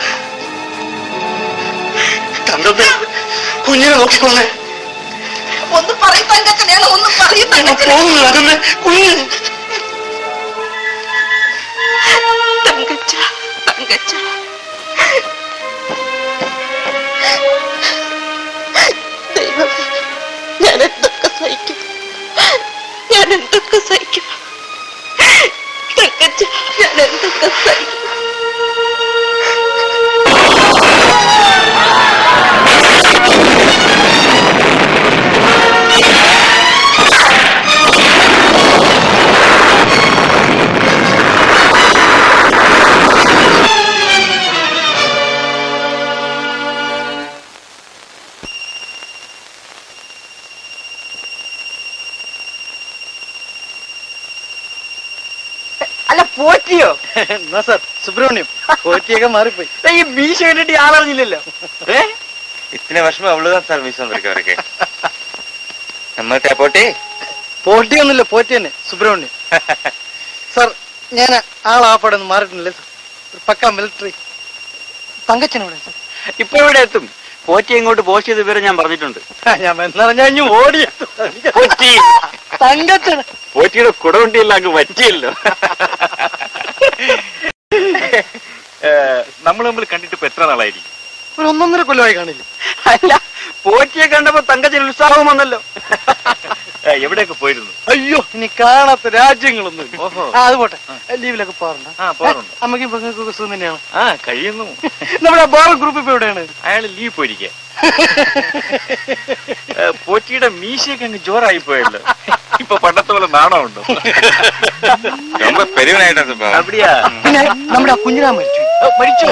തങ്കമ്മ കുഞ്ഞിനെ നോക്കിക്കൊള്ളേ ഒന്ന് പറയും തങ്കച്ചനാണോ ഒന്ന് പറയും ഞാൻ തങ്കച്ചനെ പോകുന്നു അതെന്നെ കുഞ്ഞ് തങ്കച്ച തങ്ക തങ്കച്ച ദൈവമേ ഞാൻ എന്തൊക്കെ സഹിക്കും ഞാൻ എന്തൊക്കെ സഹിക്കും തങ്കച്ച ഞാൻ എന്തൊക്കെ സഹിക്കും അല്ല പോറ്റിയോ എന്നാ സാർ സുബ്രഹ്മണ്യം പോറ്റിയൊക്കെ മാറിപ്പോയി ഈ മീശ കണ്ടിട്ട് ആളറിഞ്ഞില്ലല്ലോ ഏ इतने वर्ष में अवलोकन सर मिशन करके നമ്മത്തെ പോട്ടെ പോറ്റിയൊന്നുമില്ല പോറ്റി തന്നെ സുബ്രഹ്മണ്യം സാർ ഞാൻ ആളാപ്പാടെ ഒന്ന് മാറിയിട്ടില്ലേ സാർ ഒരു പക്ക മിലിറ്ററി തങ്കച്ചനോടെ സാർ ഇപ്പൊ ഇവിടെ എത്തും പോറ്റി ഇങ്ങോട്ട് പോസ്റ്റ് ചെയ്ത വിവരം ഞാൻ പറഞ്ഞിട്ടുണ്ട് ഞാൻ എന്നറിഞ്ഞു ഓടി പോറ്റി തങ്കച്ചന പോറ്റിയുടെ കുടവണ്ടിയെല്ലാം അങ്ങ് പറ്റിയല്ലോ നമ്മൾ തമ്മിൽ കണ്ടിട്ട് ഇപ്പൊ എത്ര നാളായിരിക്കും ഒരു ഒന്നൊന്നര കൊല്ലമായി കാണില്ല അല്ല പോറ്റിയെ കണ്ടപ്പോ തങ്കച്ചന് ഉത്സാഹം വന്നല്ലോ എവിടെയൊക്കെ പോയിരുന്നു അയ്യോ ഇനി കാണാത്ത രാജ്യങ്ങളൊന്നും ഇല്ല. ഓഹോ. ആ അത് പോട്ടെ ലീവിലൊക്കെ പോകാറുണ്ട് ആ പോകാറുണ്ട് അമ്മയ്ക്കും പെങ്ങൾക്കൊക്കെ സുഖം തന്നെയാണ് ആ കഴിയുന്നു നമ്മുടെ ബോറൽ ഗ്രൂപ്പ് ഇപ്പൊ എവിടെയാണ് അയാൾ ലീവ് പോയിരിക്കെ പോറ്റിയുടെ മീശയൊക്കെ അങ്ങ് ജോറായി പോയല്ലോ ഇപ്പൊ പണ്ടത്തെ പോലെ നാണമുണ്ടോ ரொம்ப பெரியவனாயிட்டான் சுப்பா അപ്പടിയാ പിന്നെ നമ്മുടെ ആ കുഞ്ഞിനാ മരിച്ചു മരിച്ചോ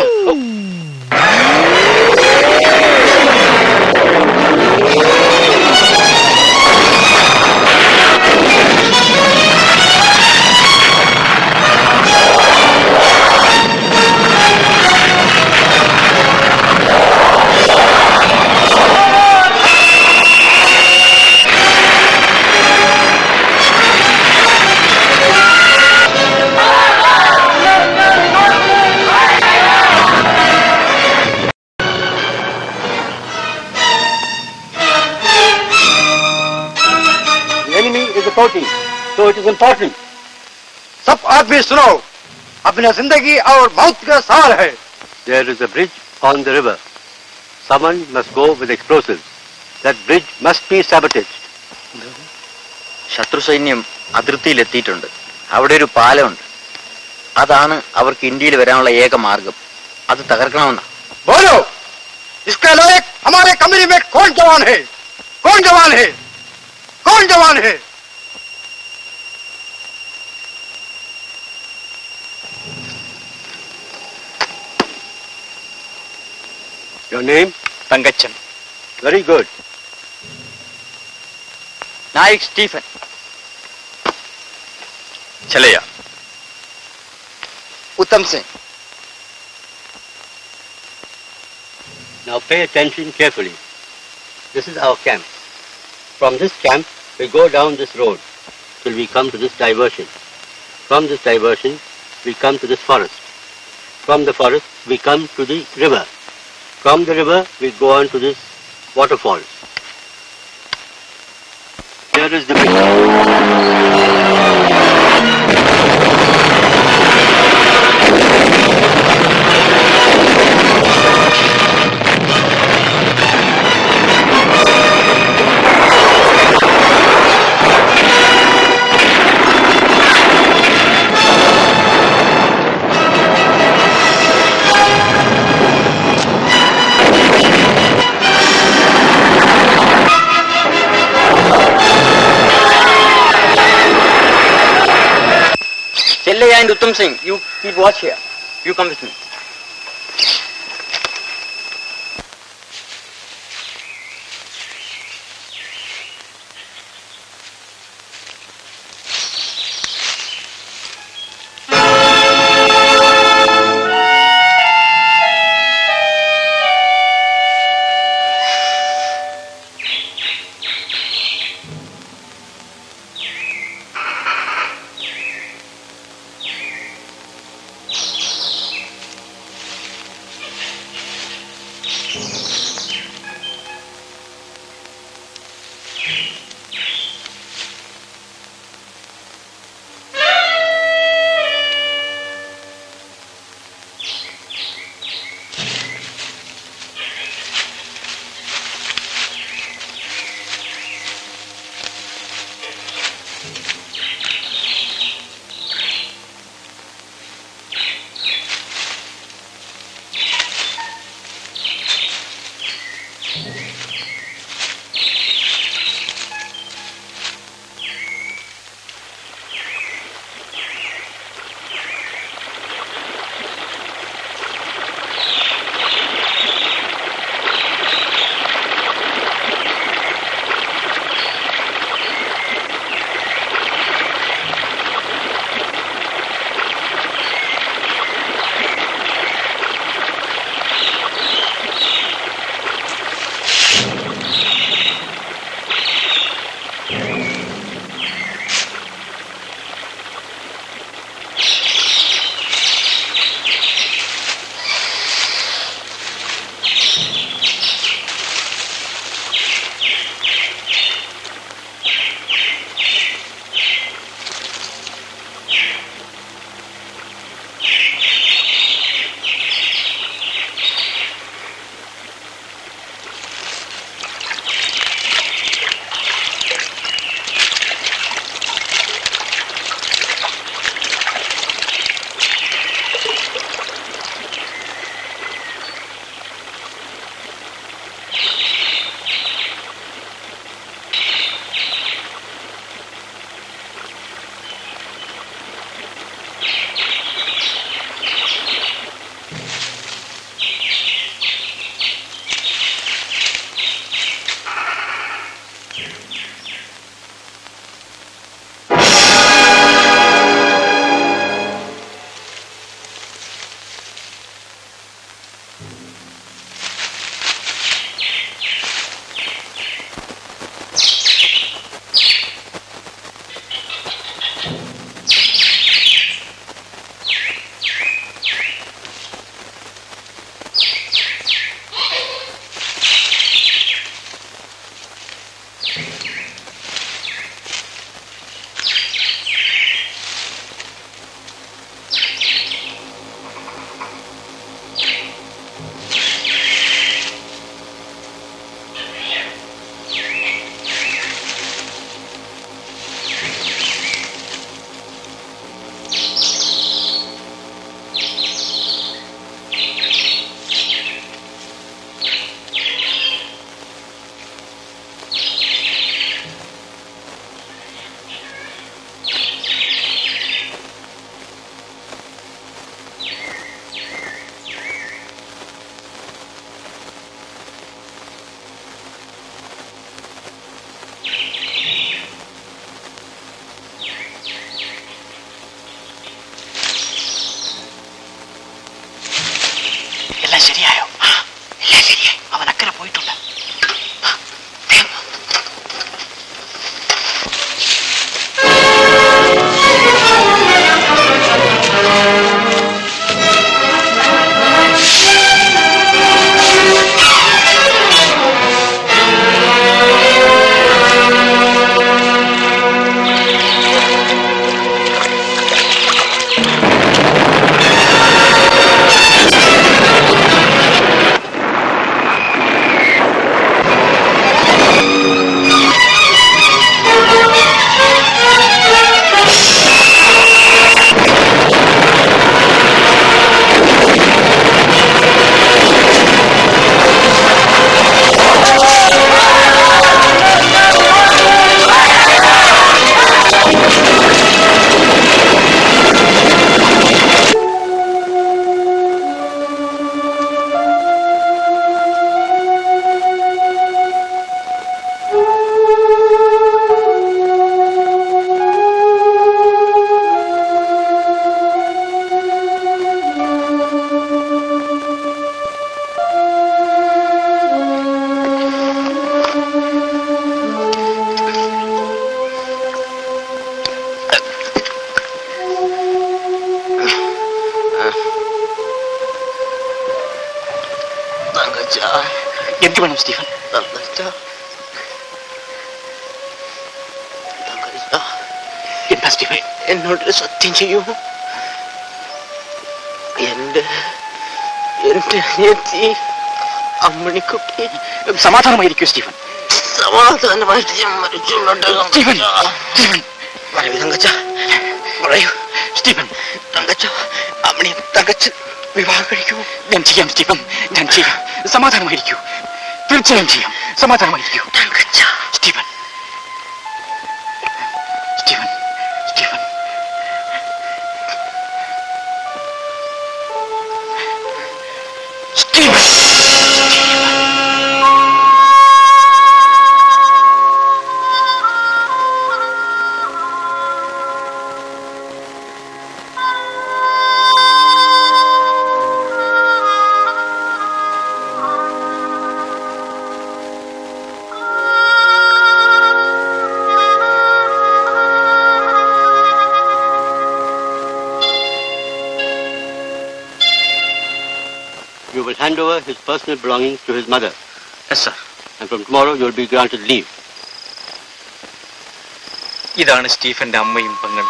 The enemy is approaching, so it is important. सब आदमी सुनो अपना जिंदगी और मौत का सवाल है There is a bridge on the river. Someone must go with explosives. That bridge must be sabotaged. ശത്രു സൈന്യം അതിർത്തിയിലെത്തിയിട്ടുണ്ട് അവിടെ ഒരു പാലമുണ്ട് അതാണ് അവർക്ക് ഇന്ത്യയിൽ വരാനുള്ള ഏക മാർഗം അത് തകർക്കണമെന്ന बोलो इसके लायक हमारे कमरे में कौन जवान है कौन जवान है कौन जवान है Your name? Thankachan Very good. Naik Stephen Chellaiah Uttam Singh Now pay attention carefully. This is our camp. From this camp, we go down this road till we come to this diversion. From this diversion, we come to this forest. From the forest, we come to the river. From the river, we go on to this waterfall. Here is the Chellaiah and Uttam Singh you keep watch here you come with me എന്ത് വേണം Stephen എന്താ Stephen എന്നോടൊരു സത്യം ചെയ്യൂ എന്റെ എന്റെ അനിയത്തി Ammanikutty സമാധാനമായിരിക്കും Stephen സമാധാനമായിട്ട് ഞാൻ മരിച്ചുള്ളട്ടെ സ്റ്റീഫൻ സ്റ്റീഫൻ പറയൂ തങ്കച്ച പറയൂ സ്റ്റീഫൻ തങ്കച്ച അമ്മണി തങ്കച്ച് വിവാഹം കഴിക്കൂ ഞാൻ ചെയ്യാം സ്റ്റീഫൻ ഞാൻ ചെയ്യാം സമാധാനമായിരിക്കൂ തീർച്ചയായും ചെയ്യാം സമാധാനമായിരിക്കൂ Stephen Stephen Stephen Stephen You will hand over his personal belongings to his mother. Yes, sir. And from tomorrow you will be granted leave. ഇതാണ് സ്റ്റീഫന്റെ അമ്മയും പെങ്ങളും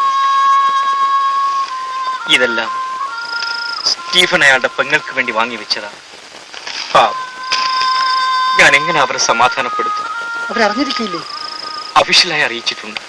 ഇതെല്ലാം സ്റ്റീഫൻ അയാളുടെ പെങ്ങൾക്ക് വേണ്ടി വാങ്ങി വെച്ചതാണ് പാവം. ഞാൻ എങ്ങനെ അവരെ സമാധാനപ്പെടുത്തും അവരറിഞ്ഞിരിക്കില്ലേ ഒഫീഷ്യലായി അറിയിച്ചിട്ടുണ്ട്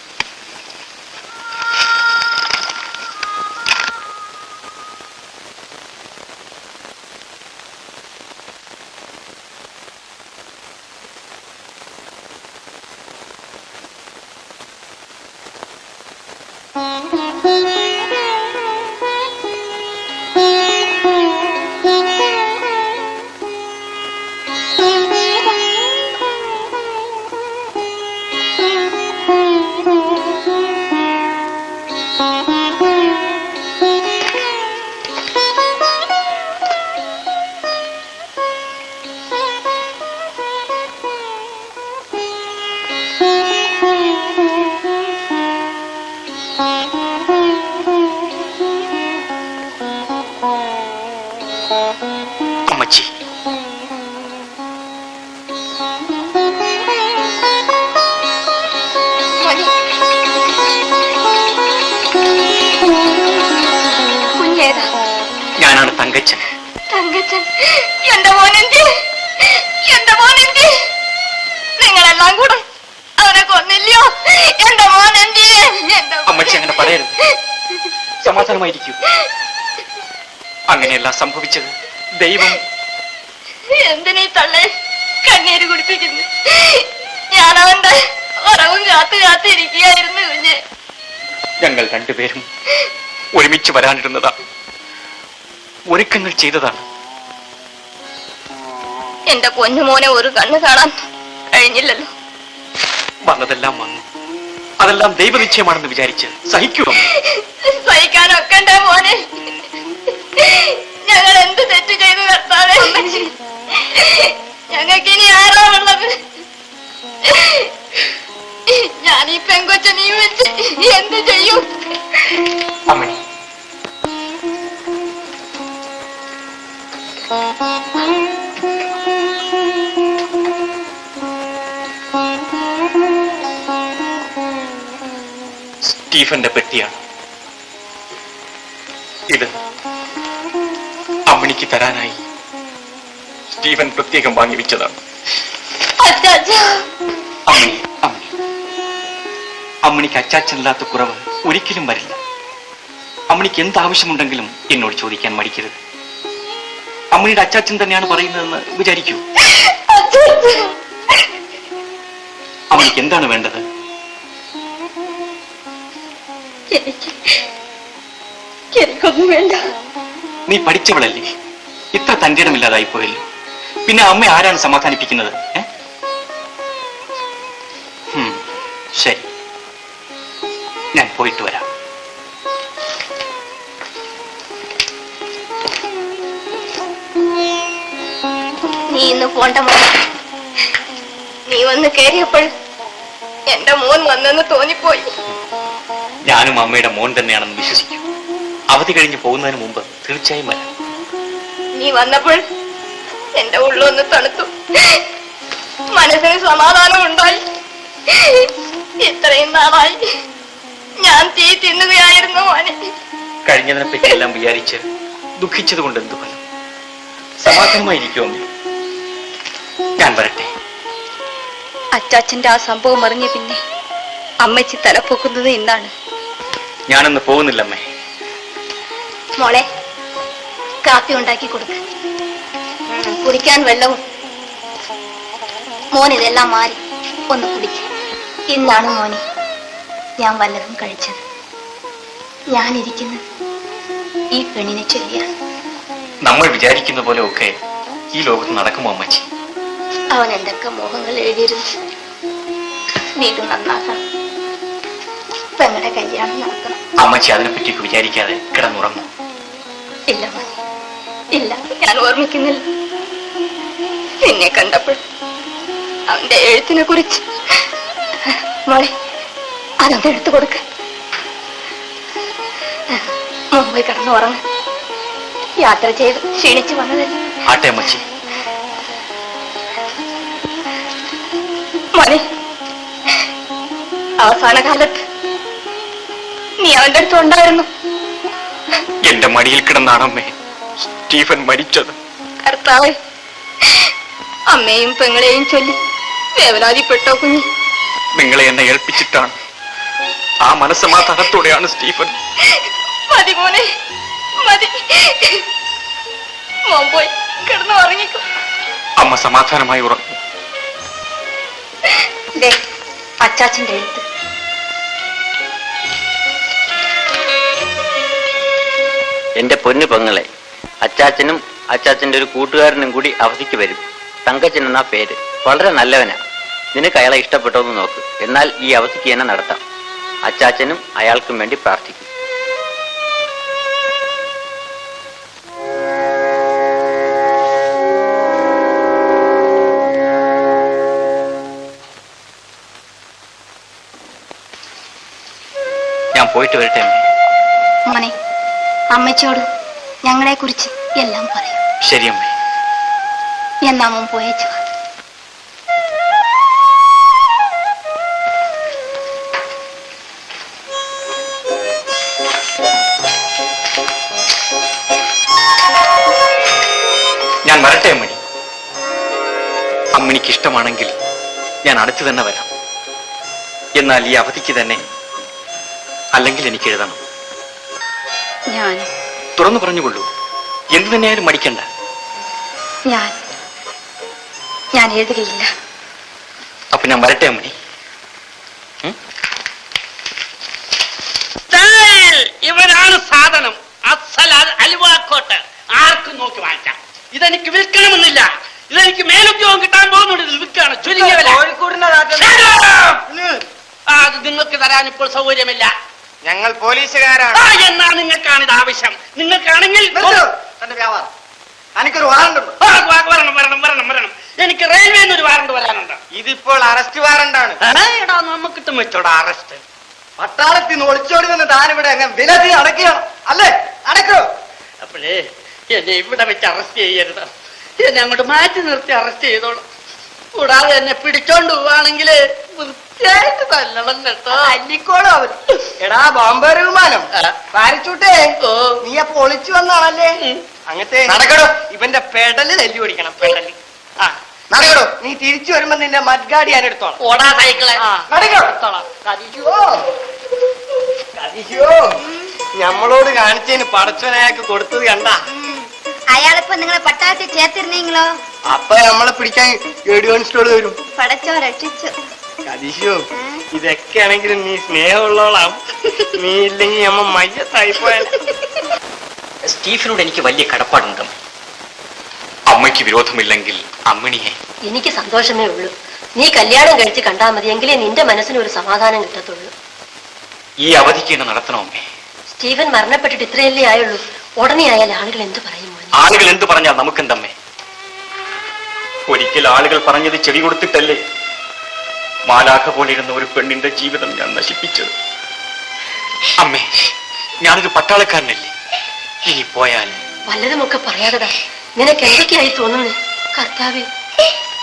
അമ്മച്ചി മതി കുഞ്ഞേതാ ഞാനാണ് തങ്കച്ചൻ തങ്കച്ചൻ എന്റെ മോനെന്തി എന്റെ മോനെന്തി നിങ്ങളെല്ലാം കൂടെ അവനെ കൊന്നില്ലയോ എന്റെ മോനെന്തി എന്റെ അമ്മച്ചി അങ്ങനെ പറയരുത് സമാധാനമായിരിക്കൂ അങ്ങനെയല്ല സംഭവിച്ചത് ദൈവം എന്തിനീ തള്ളേ കണ്ണീര് കുടിപ്പിക്കുന്നു ഞാൻ അവന്റെ ഉറവും കാത്തു കാത്തിരിക്കുകയായിരുന്നു കുഞ്ഞെ ഞങ്ങൾ രണ്ടുപേരും ഒരുമിച്ച് വരാനിരുന്നതാണ് ഒരുക്കങ്ങൾ ചെയ്തതാണ് എന്റെ പൊന്നുമോനെ ഒരു കണ്ണ് കാണാൻ കഴിഞ്ഞില്ലല്ലോ വന്നതെല്ലാം വന്നു അതെല്ലാം ദൈവനിശ്ചയമാണെന്ന് വിചാരിച്ച് സഹിക്കൂ അമ്മ. സഹിക്കാനൊക്കെ എന്റെ മോനെ ഞങ്ങൾ എന്ത് തെറ്റ് ചെയ്തു കർത്താവേ ഞങ്ങൾക്ക് ഇനി ആരാ ഉള്ളത് ഞാൻ ഈ പെങ്കൊച്ചനെ വെച്ച് എന്ത് ചെയ്യും അമ്മണി സ്റ്റീഫന്റെ പെട്ടിയാണ് ഇത് അമ്മണിക്ക് തരാനായി സ്റ്റീഫൻ പ്രത്യേകം വാങ്ങി വെച്ചതാണ് അച്ചാച്ചാ അമ്മണി അമ്മണി അമ്മണിക്ക് അച്ചാച്ചനില്ലാത്ത കുറവ് ഒരിക്കലും വരില്ല അമ്മണിക്ക് എന്ത് ആവശ്യമുണ്ടെങ്കിലും എന്നോട് ചോദിക്കാൻ മടിക്കരുത് അമ്മണിയുടെ അച്ചാച്ചൻ തന്നെയാണ് പറയുന്നതെന്ന് വിചാരിക്കൂ അമ്മണിക്ക് എന്താണ് വേണ്ടത് എനിക്ക് എനിക്കൊന്നും വേണ്ട നീ പഠിച്ചവളല്ലേ ഇത്ര തന്റെ ഇടമില്ലാതായി പോയല്ലോ പിന്നെ അമ്മ ആരാണ് സമാധാനിപ്പിക്കുന്നത് ഏ? ഹും, ശരി ഞാൻ പോയിട്ട് വരാം നീ ഇന്ന് പോണ്ട മോൻ നീ വന്ന് കേറിയപ്പോൾ എന്റെ മോൻ വന്നെന്ന് തോന്നിപ്പോയി ഞാനും അമ്മയുടെ മോൻ തന്നെയാണെന്ന് വിശ്വസിക്കൂ അവധി കഴിഞ്ഞ് പോകുന്നതിന് മുമ്പ് തീർച്ചയായും വരാം നീ വന്നപ്പോൾ എന്റെ ഉള്ളൊന്ന് തണുത്തു മനസ്സിന് സമാധാനം ഉണ്ടായി ഇത്രയും നാളായി ഞാൻ തീ തിന്നുകയായിരുന്നു മോനെ കഴിഞ്ഞതിനെ പറ്റി എല്ലാം വിചാരിച്ച് ദുഃഖിച്ചത് കൊണ്ട് എന്ത് ഫലം സമാധാനമായിരിക്കും അമ്മേ ഞാൻ വരട്ടെ അച്ചാച്ചന്റെ ആ സംഭവം അറിഞ്ഞ പിന്നെ അമ്മച്ചി തലപ്പൊക്കുന്നത് ഇന്നാണ് ഞാനൊന്ന് പോകുന്നില്ല അമ്മേ മോളെ കാപ്പി ഉണ്ടാക്കി കൊടുക്ക കുടിക്കാൻ വെള്ളവും മോൻ ഇതെല്ലാം മാറി ഒന്ന് കുടിക്ക ഇന്നാണ് മോനെ ഞാൻ വല്ലതും കഴിച്ചത് ഞാനിരിക്കുന്നത് ഈ പെണ്ണിനെ ചൊല്ലിയാണ് നമ്മൾ വിചാരിക്കുന്ന പോലെ ഒക്കെ ഈ ലോകത്ത് നടക്കുമോ അമ്മച്ചി അവൻ എന്തൊക്കെ മോഹങ്ങൾ എഴുതിയിരുന്നു വീട് നന്നാക്കണം പെങ്ങളുടെ കല്യാണം നടക്കണം അമ്മച്ചി അതിനെപ്പറ്റിയൊക്കെ വിചാരിക്കാതെ കിടന്നുറങ്ങും ഇല്ല മോനെ ഇല്ല ഞാൻ ഓർമ്മിക്കുന്നില്ല നിന്നെ കണ്ടപ്പോൾ അവന്റെ എഴുത്തിനെ കുറിച്ച് മോളെ അതൊന്ന് എടുത്തു കൊടുക്ക മുമ്പ് കിടന്നു ഉറങ്ങ യാത്ര ചെയ്ത് ക്ഷീണിച്ചു വന്നതല്ലേ ആട്ടെ അമ്മച്ചി മോനെ അവസാന കാലത്ത് നീ അവന്റെ അടുത്ത് ഉണ്ടായിരുന്നു എന്റെ മടിയിൽ കിടന്നാണ് അമ്മേ സ്റ്റീഫൻ മരിച്ചത് കർത്താവ് അമ്മയും പെങ്ങളെയും ചൊല്ലി വേവലാതിപ്പെട്ടോ കുഞ്ഞി നിങ്ങളെ എന്നെ ഏൽപ്പിച്ചിട്ടാണ് ആ മനസ്സമാധാനത്തോടെയാണ് സ്റ്റീഫൻ മതി മോനെ മതി മോൻ പോയി കിടന്നു ഉറങ്ങിക്കും അമ്മ സമാധാനമായി ഉറങ്ങും ദേ അച്ചാച്ചന്റെ എഴുത്ത് എന്റെ പൊന്നു പെങ്ങളെ അച്ചാച്ചനും അച്ചാച്ചന്റെ ഒരു കൂട്ടുകാരനും കൂടി അവധിക്ക് വരും തങ്കച്ചൻ എന്നാ പേര് വളരെ നല്ലവനാ നിനക്ക് അയാളെ ഇഷ്ടപ്പെട്ടോന്ന് നോക്ക് എന്നാൽ ഈ അവധിക്ക് തന്നെ നടത്താം അച്ചാച്ചനും അയാൾക്കും വേണ്ടി പ്രാർത്ഥിക്കും ഞാൻ പോയിട്ട് വരട്ടെ അമ്മേ മോനെ അമ്മച്ചോട് ഞങ്ങളെ കുറിച്ച് എല്ലാം പറയും ശരി അമ്മേ എന്നാ മോൻ പോയേച്ചു ഞാൻ വരട്ടെ അമ്മണി അമ്മിണിക്ക് ഇഷ്ടമാണെങ്കിൽ ഞാൻ അടുത്ത് തന്നെ വരാം എന്നാൽ ഈ അവധിക്ക് തന്നെ അല്ലെങ്കിൽ എനിക്ക് എഴുതണം ഞാൻ തുറന്നു പറഞ്ഞുകൊള്ളൂ എന്തു തന്നെയായാലും മടിക്കണ്ട ഞാൻ ഞാൻ എഴുതുകയില്ല അപ്പൊ ഞാൻ വരട്ടെ അമ്മണി സ്റ്റൈൽ! ഇവനാണ് സാധനം അസല അലുവാക്കോട്ട് ആർക്കും നോക്കി വാങ്ങിക്കാം ഇതെനിക്ക് വിൽക്കണമെന്നില്ല ഇതെനിക്ക് മേലുദ്യോഗം കിട്ടാൻ പോകുന്നുണ്ട് ഇതിൽ വിൽക്കാണ് ചുരുങ്ങിയ വില Shut up! ആ, അത് നിങ്ങൾക്ക് തരാൻ ഇപ്പോൾ സൗകര്യമില്ല ഞങ്ങൾ പോലീസുകാരാണ് ആ, എന്നാ നിങ്ങൾക്കാണ് ഇത് ആവശ്യം നിങ്ങൾക്കാണെങ്കിൽ തന്റെ വ്യാപാരം എനിക്കൊരു വാറണ്ട് ആ, വ- വരണം വരണം വരണം വരണം എനിക്ക് റെയിൽവേന്ന് ഒരു വാറണ്ട് വരാനുണ്ട് ഇതിപ്പോൾ അറസ്റ്റ് വാറണ്ടാണ് എടാ നമുക്കിട്ടും വെച്ചോടാ അറസ്റ്റ് പട്ടാളത്തിൽ നിന്ന് ഒളിച്ചോടി നിന്ന് താനിവിടെ അങ്ങ് വിലതി അടക്കുകയാണ് അല്ലേ അടക്കോ അപ്പോഴേ എന്നെ ഇവിടെ വെച്ച് അറസ്റ്റ് ചെയ്യരുത് എന്നെ അങ്ങോട്ട് മാറ്റി നിർത്തി അറസ്റ്റ് ചെയ്തോളാം കൂടാതെ എന്നെ പിടിച്ചോണ്ട് പോവാണെങ്കിൽ വൃത്തിയായിട്ട് തല്ലണം കേട്ടോ അല്ലിക്കോളൂ അവൻ എടാ ബോംബെ വിമാനം പാരച്ചൂട്ടേ നീ അപ്പൊ ഒളിച്ചു വന്നാണല്ലേ അങ്ങനത്തെ നടക്കടോ ഇവന്റെ പെടല് തല്ലി ഓടിക്കണം പെടല് ആ നടക്കടോ നീ തിരിച്ചു വരുമ്പോ നിന്റെ മഡ്ഗാഡി ഞാൻ എടുത്തോളാം ഓടാ സൈക്കിള് നടക്കോ കതിശോ ഞമ്മളോട് കാണിച്ചതിന് പടച്ചോനയാൾക്ക് കൊടുത്തത് കണ്ട അയാളിപ്പോ നിങ്ങളെ പട്ടാളത്തിൽ ചേർത്തിരുന്നെങ്കിലോ അപ്പൊ നമ്മളെ പിടിക്കാൻ ഏഴ് കോൺസ്റ്റോള് വരും പടച്ചോ രക്ഷിച്ചു കതിശോ ഇതൊക്കെ ആണെങ്കിലും നീ സ്നേഹമുള്ളവളാം നീ ഇല്ലെങ്കിൽ നമ്മ മയ്യത്തായി പോയാൽ സ്റ്റീഫനോട് എനിക്ക് വലിയ കടപ്പാടുണ്ട് അമ്മയ്ക്ക് വിരോധമില്ലെങ്കിൽ അമ്മിണിയെ എനിക്ക് സന്തോഷമേ ഉള്ളൂ നീ കല്യാണം കഴിച്ച് കണ്ടാൽ മതി എങ്കിലേ നിന്റെ മനസ്സിന് ഒരു സമാധാനം കിട്ടത്തുള്ളൂ ഈ അവധിക്ക് എന്നെ നടത്തണം അമ്മേ സ്റ്റീവൻ മരണപ്പെട്ടിട്ട് ഇത്രയല്ലേ ആയുള്ളൂ ഉടനെ ആയാൽ ആളുകൾ എന്ത് പറയും മോനെ? ആളുകൾ എന്ത് പറഞ്ഞാൽ നമുക്കെന്തമ്മേ ഒരിക്കൽ ആളുകൾ പറഞ്ഞത് ചെവി കൊടുത്തിട്ടല്ലേ മാലാഖ പോലിരുന്ന ഒരു പെണ്ണിന്റെ ജീവിതം ഞാൻ നശിപ്പിച്ചത് അമ്മേ ഞാനൊരു പട്ടാളക്കാരനല്ലേ ഇനി പോയാൽ വല്ലതുമൊക്കെ പറയാതെടാ നിനക്ക് എന്തൊക്കെയായി തോന്നുന്നു കർത്താവേ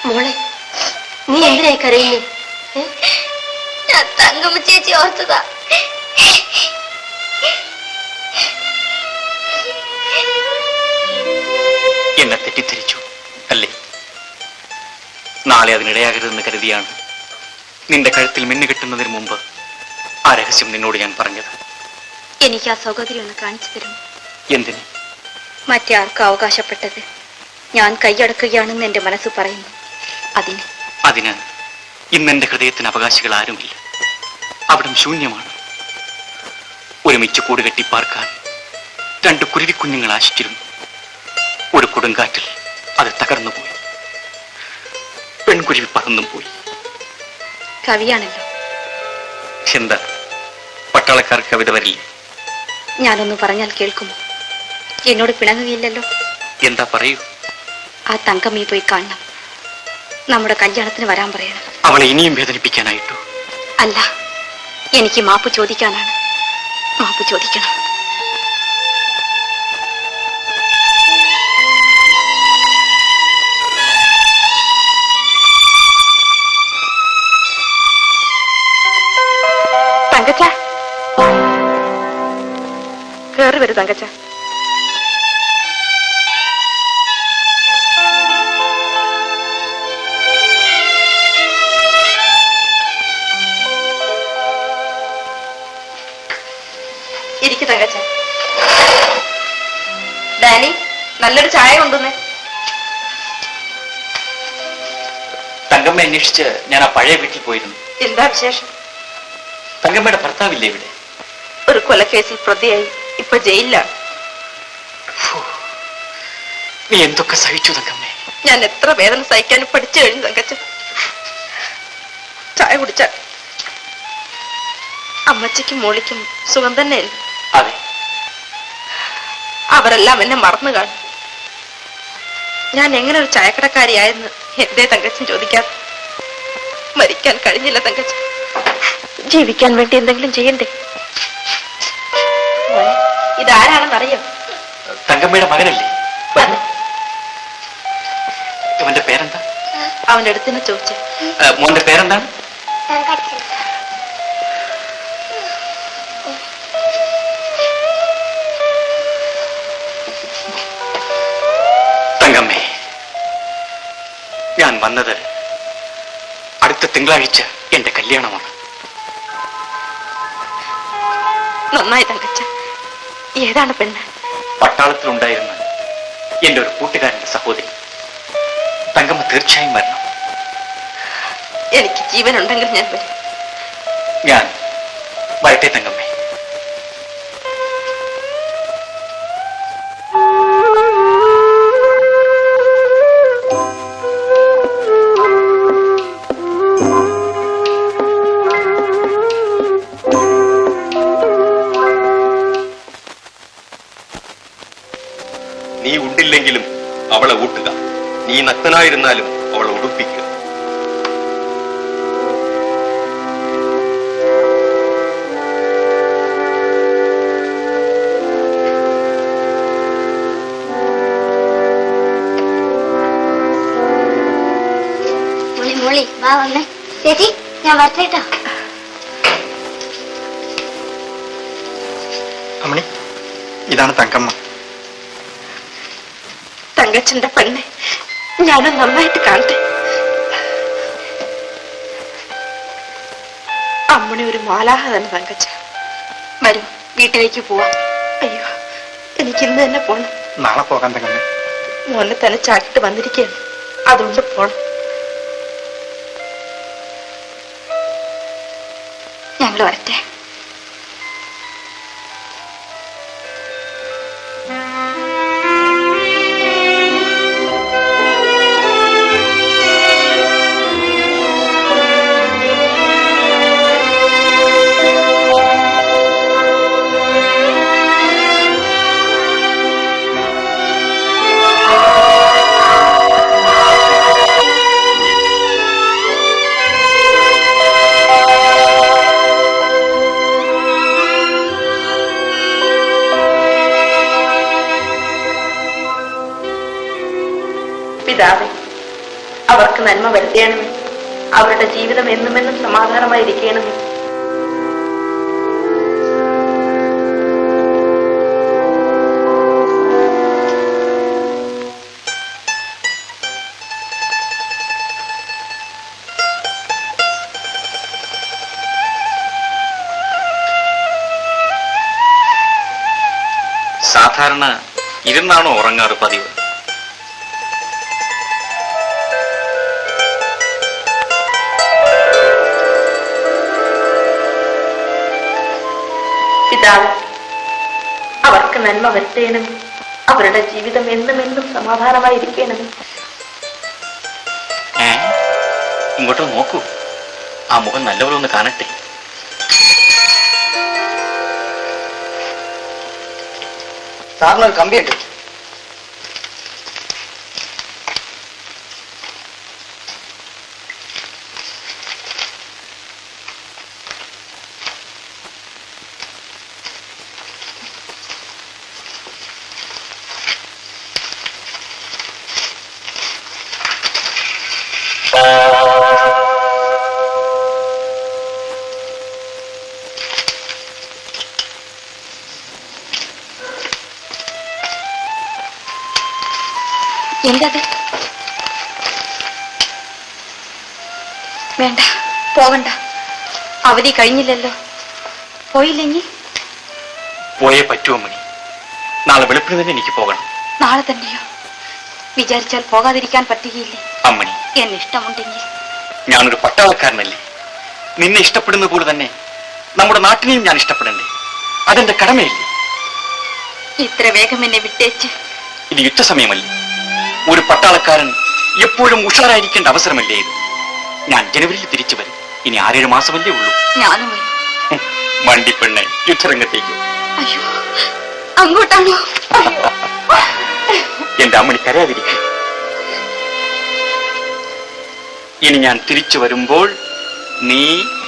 മോളെ നീ എന്തിനായി കരയുന്നേ ഞാൻ തങ്കമ്മ ചേച്ചി ഓർത്തതാ എന്നെ തെറ്റിദ്ധരിച്ചു അല്ലേ നാളെ അതിനിടയാകരുതെന്ന് കരുതിയാണ് നിന്റെ കഴുത്തിൽ മിന്നു കിട്ടുന്നതിന് മുമ്പ് ആ രഹസ്യം നിന്നോട് ഞാൻ പറഞ്ഞത് എനിക്ക് ആ സൗകര്യം ഒന്ന് കാണിച്ചു തരും എന്തിന് മറ്റേ ആർക്കും അവകാശപ്പെട്ടത് ഞാൻ കൈയടക്കുകയാണെന്ന് എന്റെ മനസ്സ് പറയുന്നു അതിന് അതിന് ഇന്ന് എന്റെ ഹൃദയത്തിന് അവകാശികൾ ആരുമില്ല അവിടം ശൂന്യമാണ് ഒരുമിച്ച് കൂടുകെട്ടി പാർക്കാൻ രണ്ട് കുരുവിക്കുഞ്ഞുങ്ങൾ ആശിച്ചിരുന്നു ഒരു കൊടുങ്കാറ്റിൽ അത് തകർന്നു പോയി പെൺകുരുവി പറന്നും പോയി കവിയാണല്ലോ എന്താ പട്ടാളക്കാർ കവിത വരില്ലേ ഞാനൊന്ന് പറഞ്ഞാൽ കേൾക്കുമോ എന്നോട് പിണങ്ങുകയില്ലല്ലോ എന്താ പറയൂ ആ തങ്കമ്മയെ പോയി കാണണം നമ്മുടെ കല്യാണത്തിന് വരാൻ പറയണം അവളെ ഇനിയും വേദനിപ്പിക്കാനായിട്ടു അല്ല എനിക്ക് മാപ്പ് ചോദിക്കാനാണ് മാപ്പ് ചോദിക്കണം തങ്കച്ച കേറി വരൂ തങ്കച്ച ഇരിക്കു തങ്കച്ച ഡാനി നല്ലൊരു ചായ കൊണ്ടുവന്നേ തങ്കമ്മ അന്വേഷിച്ച് ഞാൻ ആ പഴയ വീട്ടിൽ പോയിരുന്നു എന്താ വിശേഷം തങ്കമ്മയുടെ ഭർത്താവില്ലേ ഇവിടെ ഒരു കൊലക്കേസിൽ പ്രതിയായി ഇപ്പൊ ജയിലിലാണ് നീ എന്തൊക്കെ സഹിച്ചു തങ്കമ്മേ ഞാൻ എത്ര വേദന സഹിക്കാൻ പഠിച്ചു കഴിഞ്ഞു തങ്കച്ച ചായ കുടിച്ച അമ്മച്ചിക്കും മോളിക്കും സുഖം തന്നെയല്ലേ അതെ അവരെല്ലാം എന്നെ മറന്നു കാണും ഞാൻ എങ്ങനെ ഒരു ചായക്കടക്കാരിയായെന്ന് എന്തേ തങ്കച്ചൻ ചോദിക്കാതെ മരിക്കാൻ കഴിഞ്ഞില്ല തങ്കച്ചൻ ജീവിക്കാൻ വേണ്ടി എന്തെങ്കിലും ചെയ്യണ്ടേ മോനെ, ഇതാരാണെന്നറിയോ തങ്കമ്മയുടെ മകനല്ലേ ഇവന്റെ പേരെന്താ അവന്റെ അടുത്തിന് ചോദിച്ചു ഏ, മോന്റെ പേരെന്താണ് തങ്കമ്മേ ഞാൻ വന്നത് അടുത്ത തിങ്കളാഴ്ച എന്റെ കല്യാണമാണ് നന്നായി തങ്കച്ച ഏതാണ് പെണ്ണ് പട്ടാളത്തിലുണ്ടായിരുന്ന എന്റെ ഒരു കൂട്ടുകാരന്റെ സഹോദരി തങ്കമ്മ തീർച്ചയായും വരണം എനിക്ക് ജീവനുണ്ടെങ്കിൽ ഞാൻ വരും ഞാൻ വരട്ടെ തങ്കമ്മേ നീ ഉണ്ടില്ലെങ്കിലും അവളെ ഊട്ടുക നീ നഗ്നനായിരുന്നാലും അവളെ ഉടുപ്പിക്കുക മോളി മോളി വാ വന്നേ ചേച്ചി ഞാൻ വരട്ടെ കേട്ടോ അമ്മണി ഇതാണ് തങ്കമ്മ തങ്കച്ചന്റെ പെണ്ണ് ഞാനും നന്നായിട്ട് കാണട്ടെ അമ്മണി ഒരു മാലാഹ തന്നെ തങ്കച്ച വരൂ വീട്ടിലേക്ക് പോവാം അയ്യോ എനിക്ക് ഇന്ന് തന്നെ പോണം നാളെ പോകാൻ തങ്കമ്മ മോനെ തനിച്ചാക്കിട്ട് വന്നിരിക്കുകയാണ് അതുകൊണ്ട് പോണം ഞങ്ങൾ വരട്ടെ പിതാവേ അവർക്ക് നന്മ വരുത്തേണമേ അവരുടെ ജീവിതം എന്നുമെന്നും സമാധാനമായിരിക്കണമേ സാധാരണ ഇരുന്നാണോ ഉറങ്ങാറ് പതിവ് പിതാവ് അവർക്ക് നന്മ വരുത്തേണമേ അവരുടെ ജീവിതം എന്നും എന്നും സമാധാനമായിരിക്കണമേ ഏ ഇങ്ങോട്ട് നോക്കൂ ആ മുഖം നല്ലപോലെ ഒന്ന് കാണട്ടെ സാറിന് ഒരു കമ്പിയുണ്ട് എന്തത് വേണ്ട പോകണ്ട അവധി കഴിഞ്ഞില്ലല്ലോ പോയില്ലെങ്കിൽ പോയേ പറ്റൂ അമ്മണി നാളെ വെളുപ്പിന് തന്നെ എനിക്ക് പോകണം നാളെ തന്നെയോ വിചാരിച്ചാൽ പോകാതിരിക്കാൻ പറ്റുകയില്ലേ അമ്മണി എന്നെ ഇഷ്ടമുണ്ടെങ്കിൽ ഞാനൊരു പട്ടാളക്കാരനല്ലേ നിന്നെ ഇഷ്ടപ്പെടുന്ന പോലെ തന്നെ നമ്മുടെ നാട്ടിനെയും ഞാൻ ഇഷ്ടപ്പെടണ്ടേ അതെന്റെ കടമയല്ലേ ഇത്ര വേഗം എന്നെ വിട്ടേച്ച് ഇത് യുദ്ധസമയമല്ലേ ഒരു പട്ടാളക്കാരൻ എപ്പോഴും ഉഷാറായിരിക്കേണ്ട അവസരമല്ലേ ഇത് ഞാൻ ജനുവരിയിൽ തിരിച്ചു വരും ഇനി ആറേഴ് മാസമല്ലേ ഉള്ളൂ ഞാനും വരും ഹും, വണ്ടിപ്പെണ്ണെ യുദ്ധരംഗത്തേക്ക് അയ്യോ അങ്ങോട്ടാണോ അയ്യോ എന്റെ അമ്മണി കരയാതിരിക്കും ഇനി ഞാൻ തിരിച്ചു വരുമ്പോൾ നീ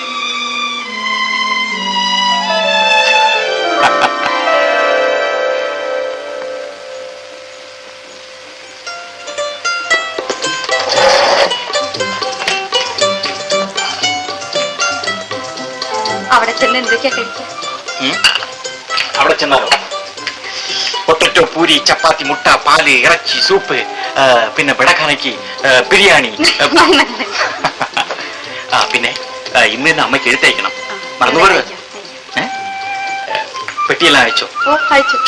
അവിടെ ചെന്ന് എന്തൊക്കെയാ കഴിക്കുക ഉം? അവിടെ ചെന്നാലോ പൊട്ടറ്റോ പൂരി ചപ്പാത്തി മുട്ട പാല് ഇറച്ചി സൂപ്പ് ആ, പിന്നെ ബിടക്കാനയ്ക്ക് ബിരിയാണി ആ പിന്നെ ആ, ഇന്ന് തന്നെ അമ്മയ്ക്ക് എഴുത്തയക്കണം മറന്നുപോയത് ഏ? ഏ, പെട്ടിയെല്ലാം അയച്ചോ ഓ അയച്ചു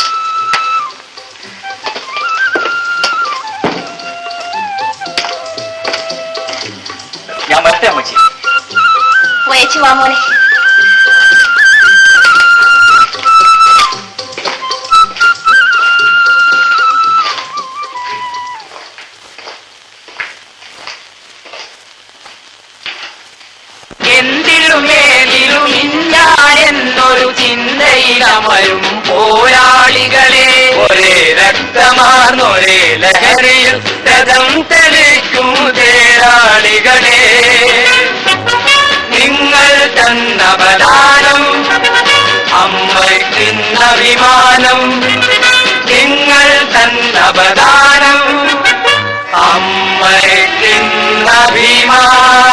ഞാൻ വരട്ടെ അമ്മച്ചി പോയച്ചു വാ മോനെ എന്തിലും ഏതിലും ഇന്നാണെന്നൊരു ചിന്തയിലമരും പോരാളികളെ ഒരേ രക്തമാർന്നൊരേ ലഹരിയിൽ രഥം തെളിക്കും തേരാളികളെ നിങ്ങൾ തന്ന ബലാനം അമ്മയ്ക്കുന്ന വിമാനം നിങ്ങൾ തന്ന ബദാനം അമ്മയ്ക്കുന്ന വിമാനം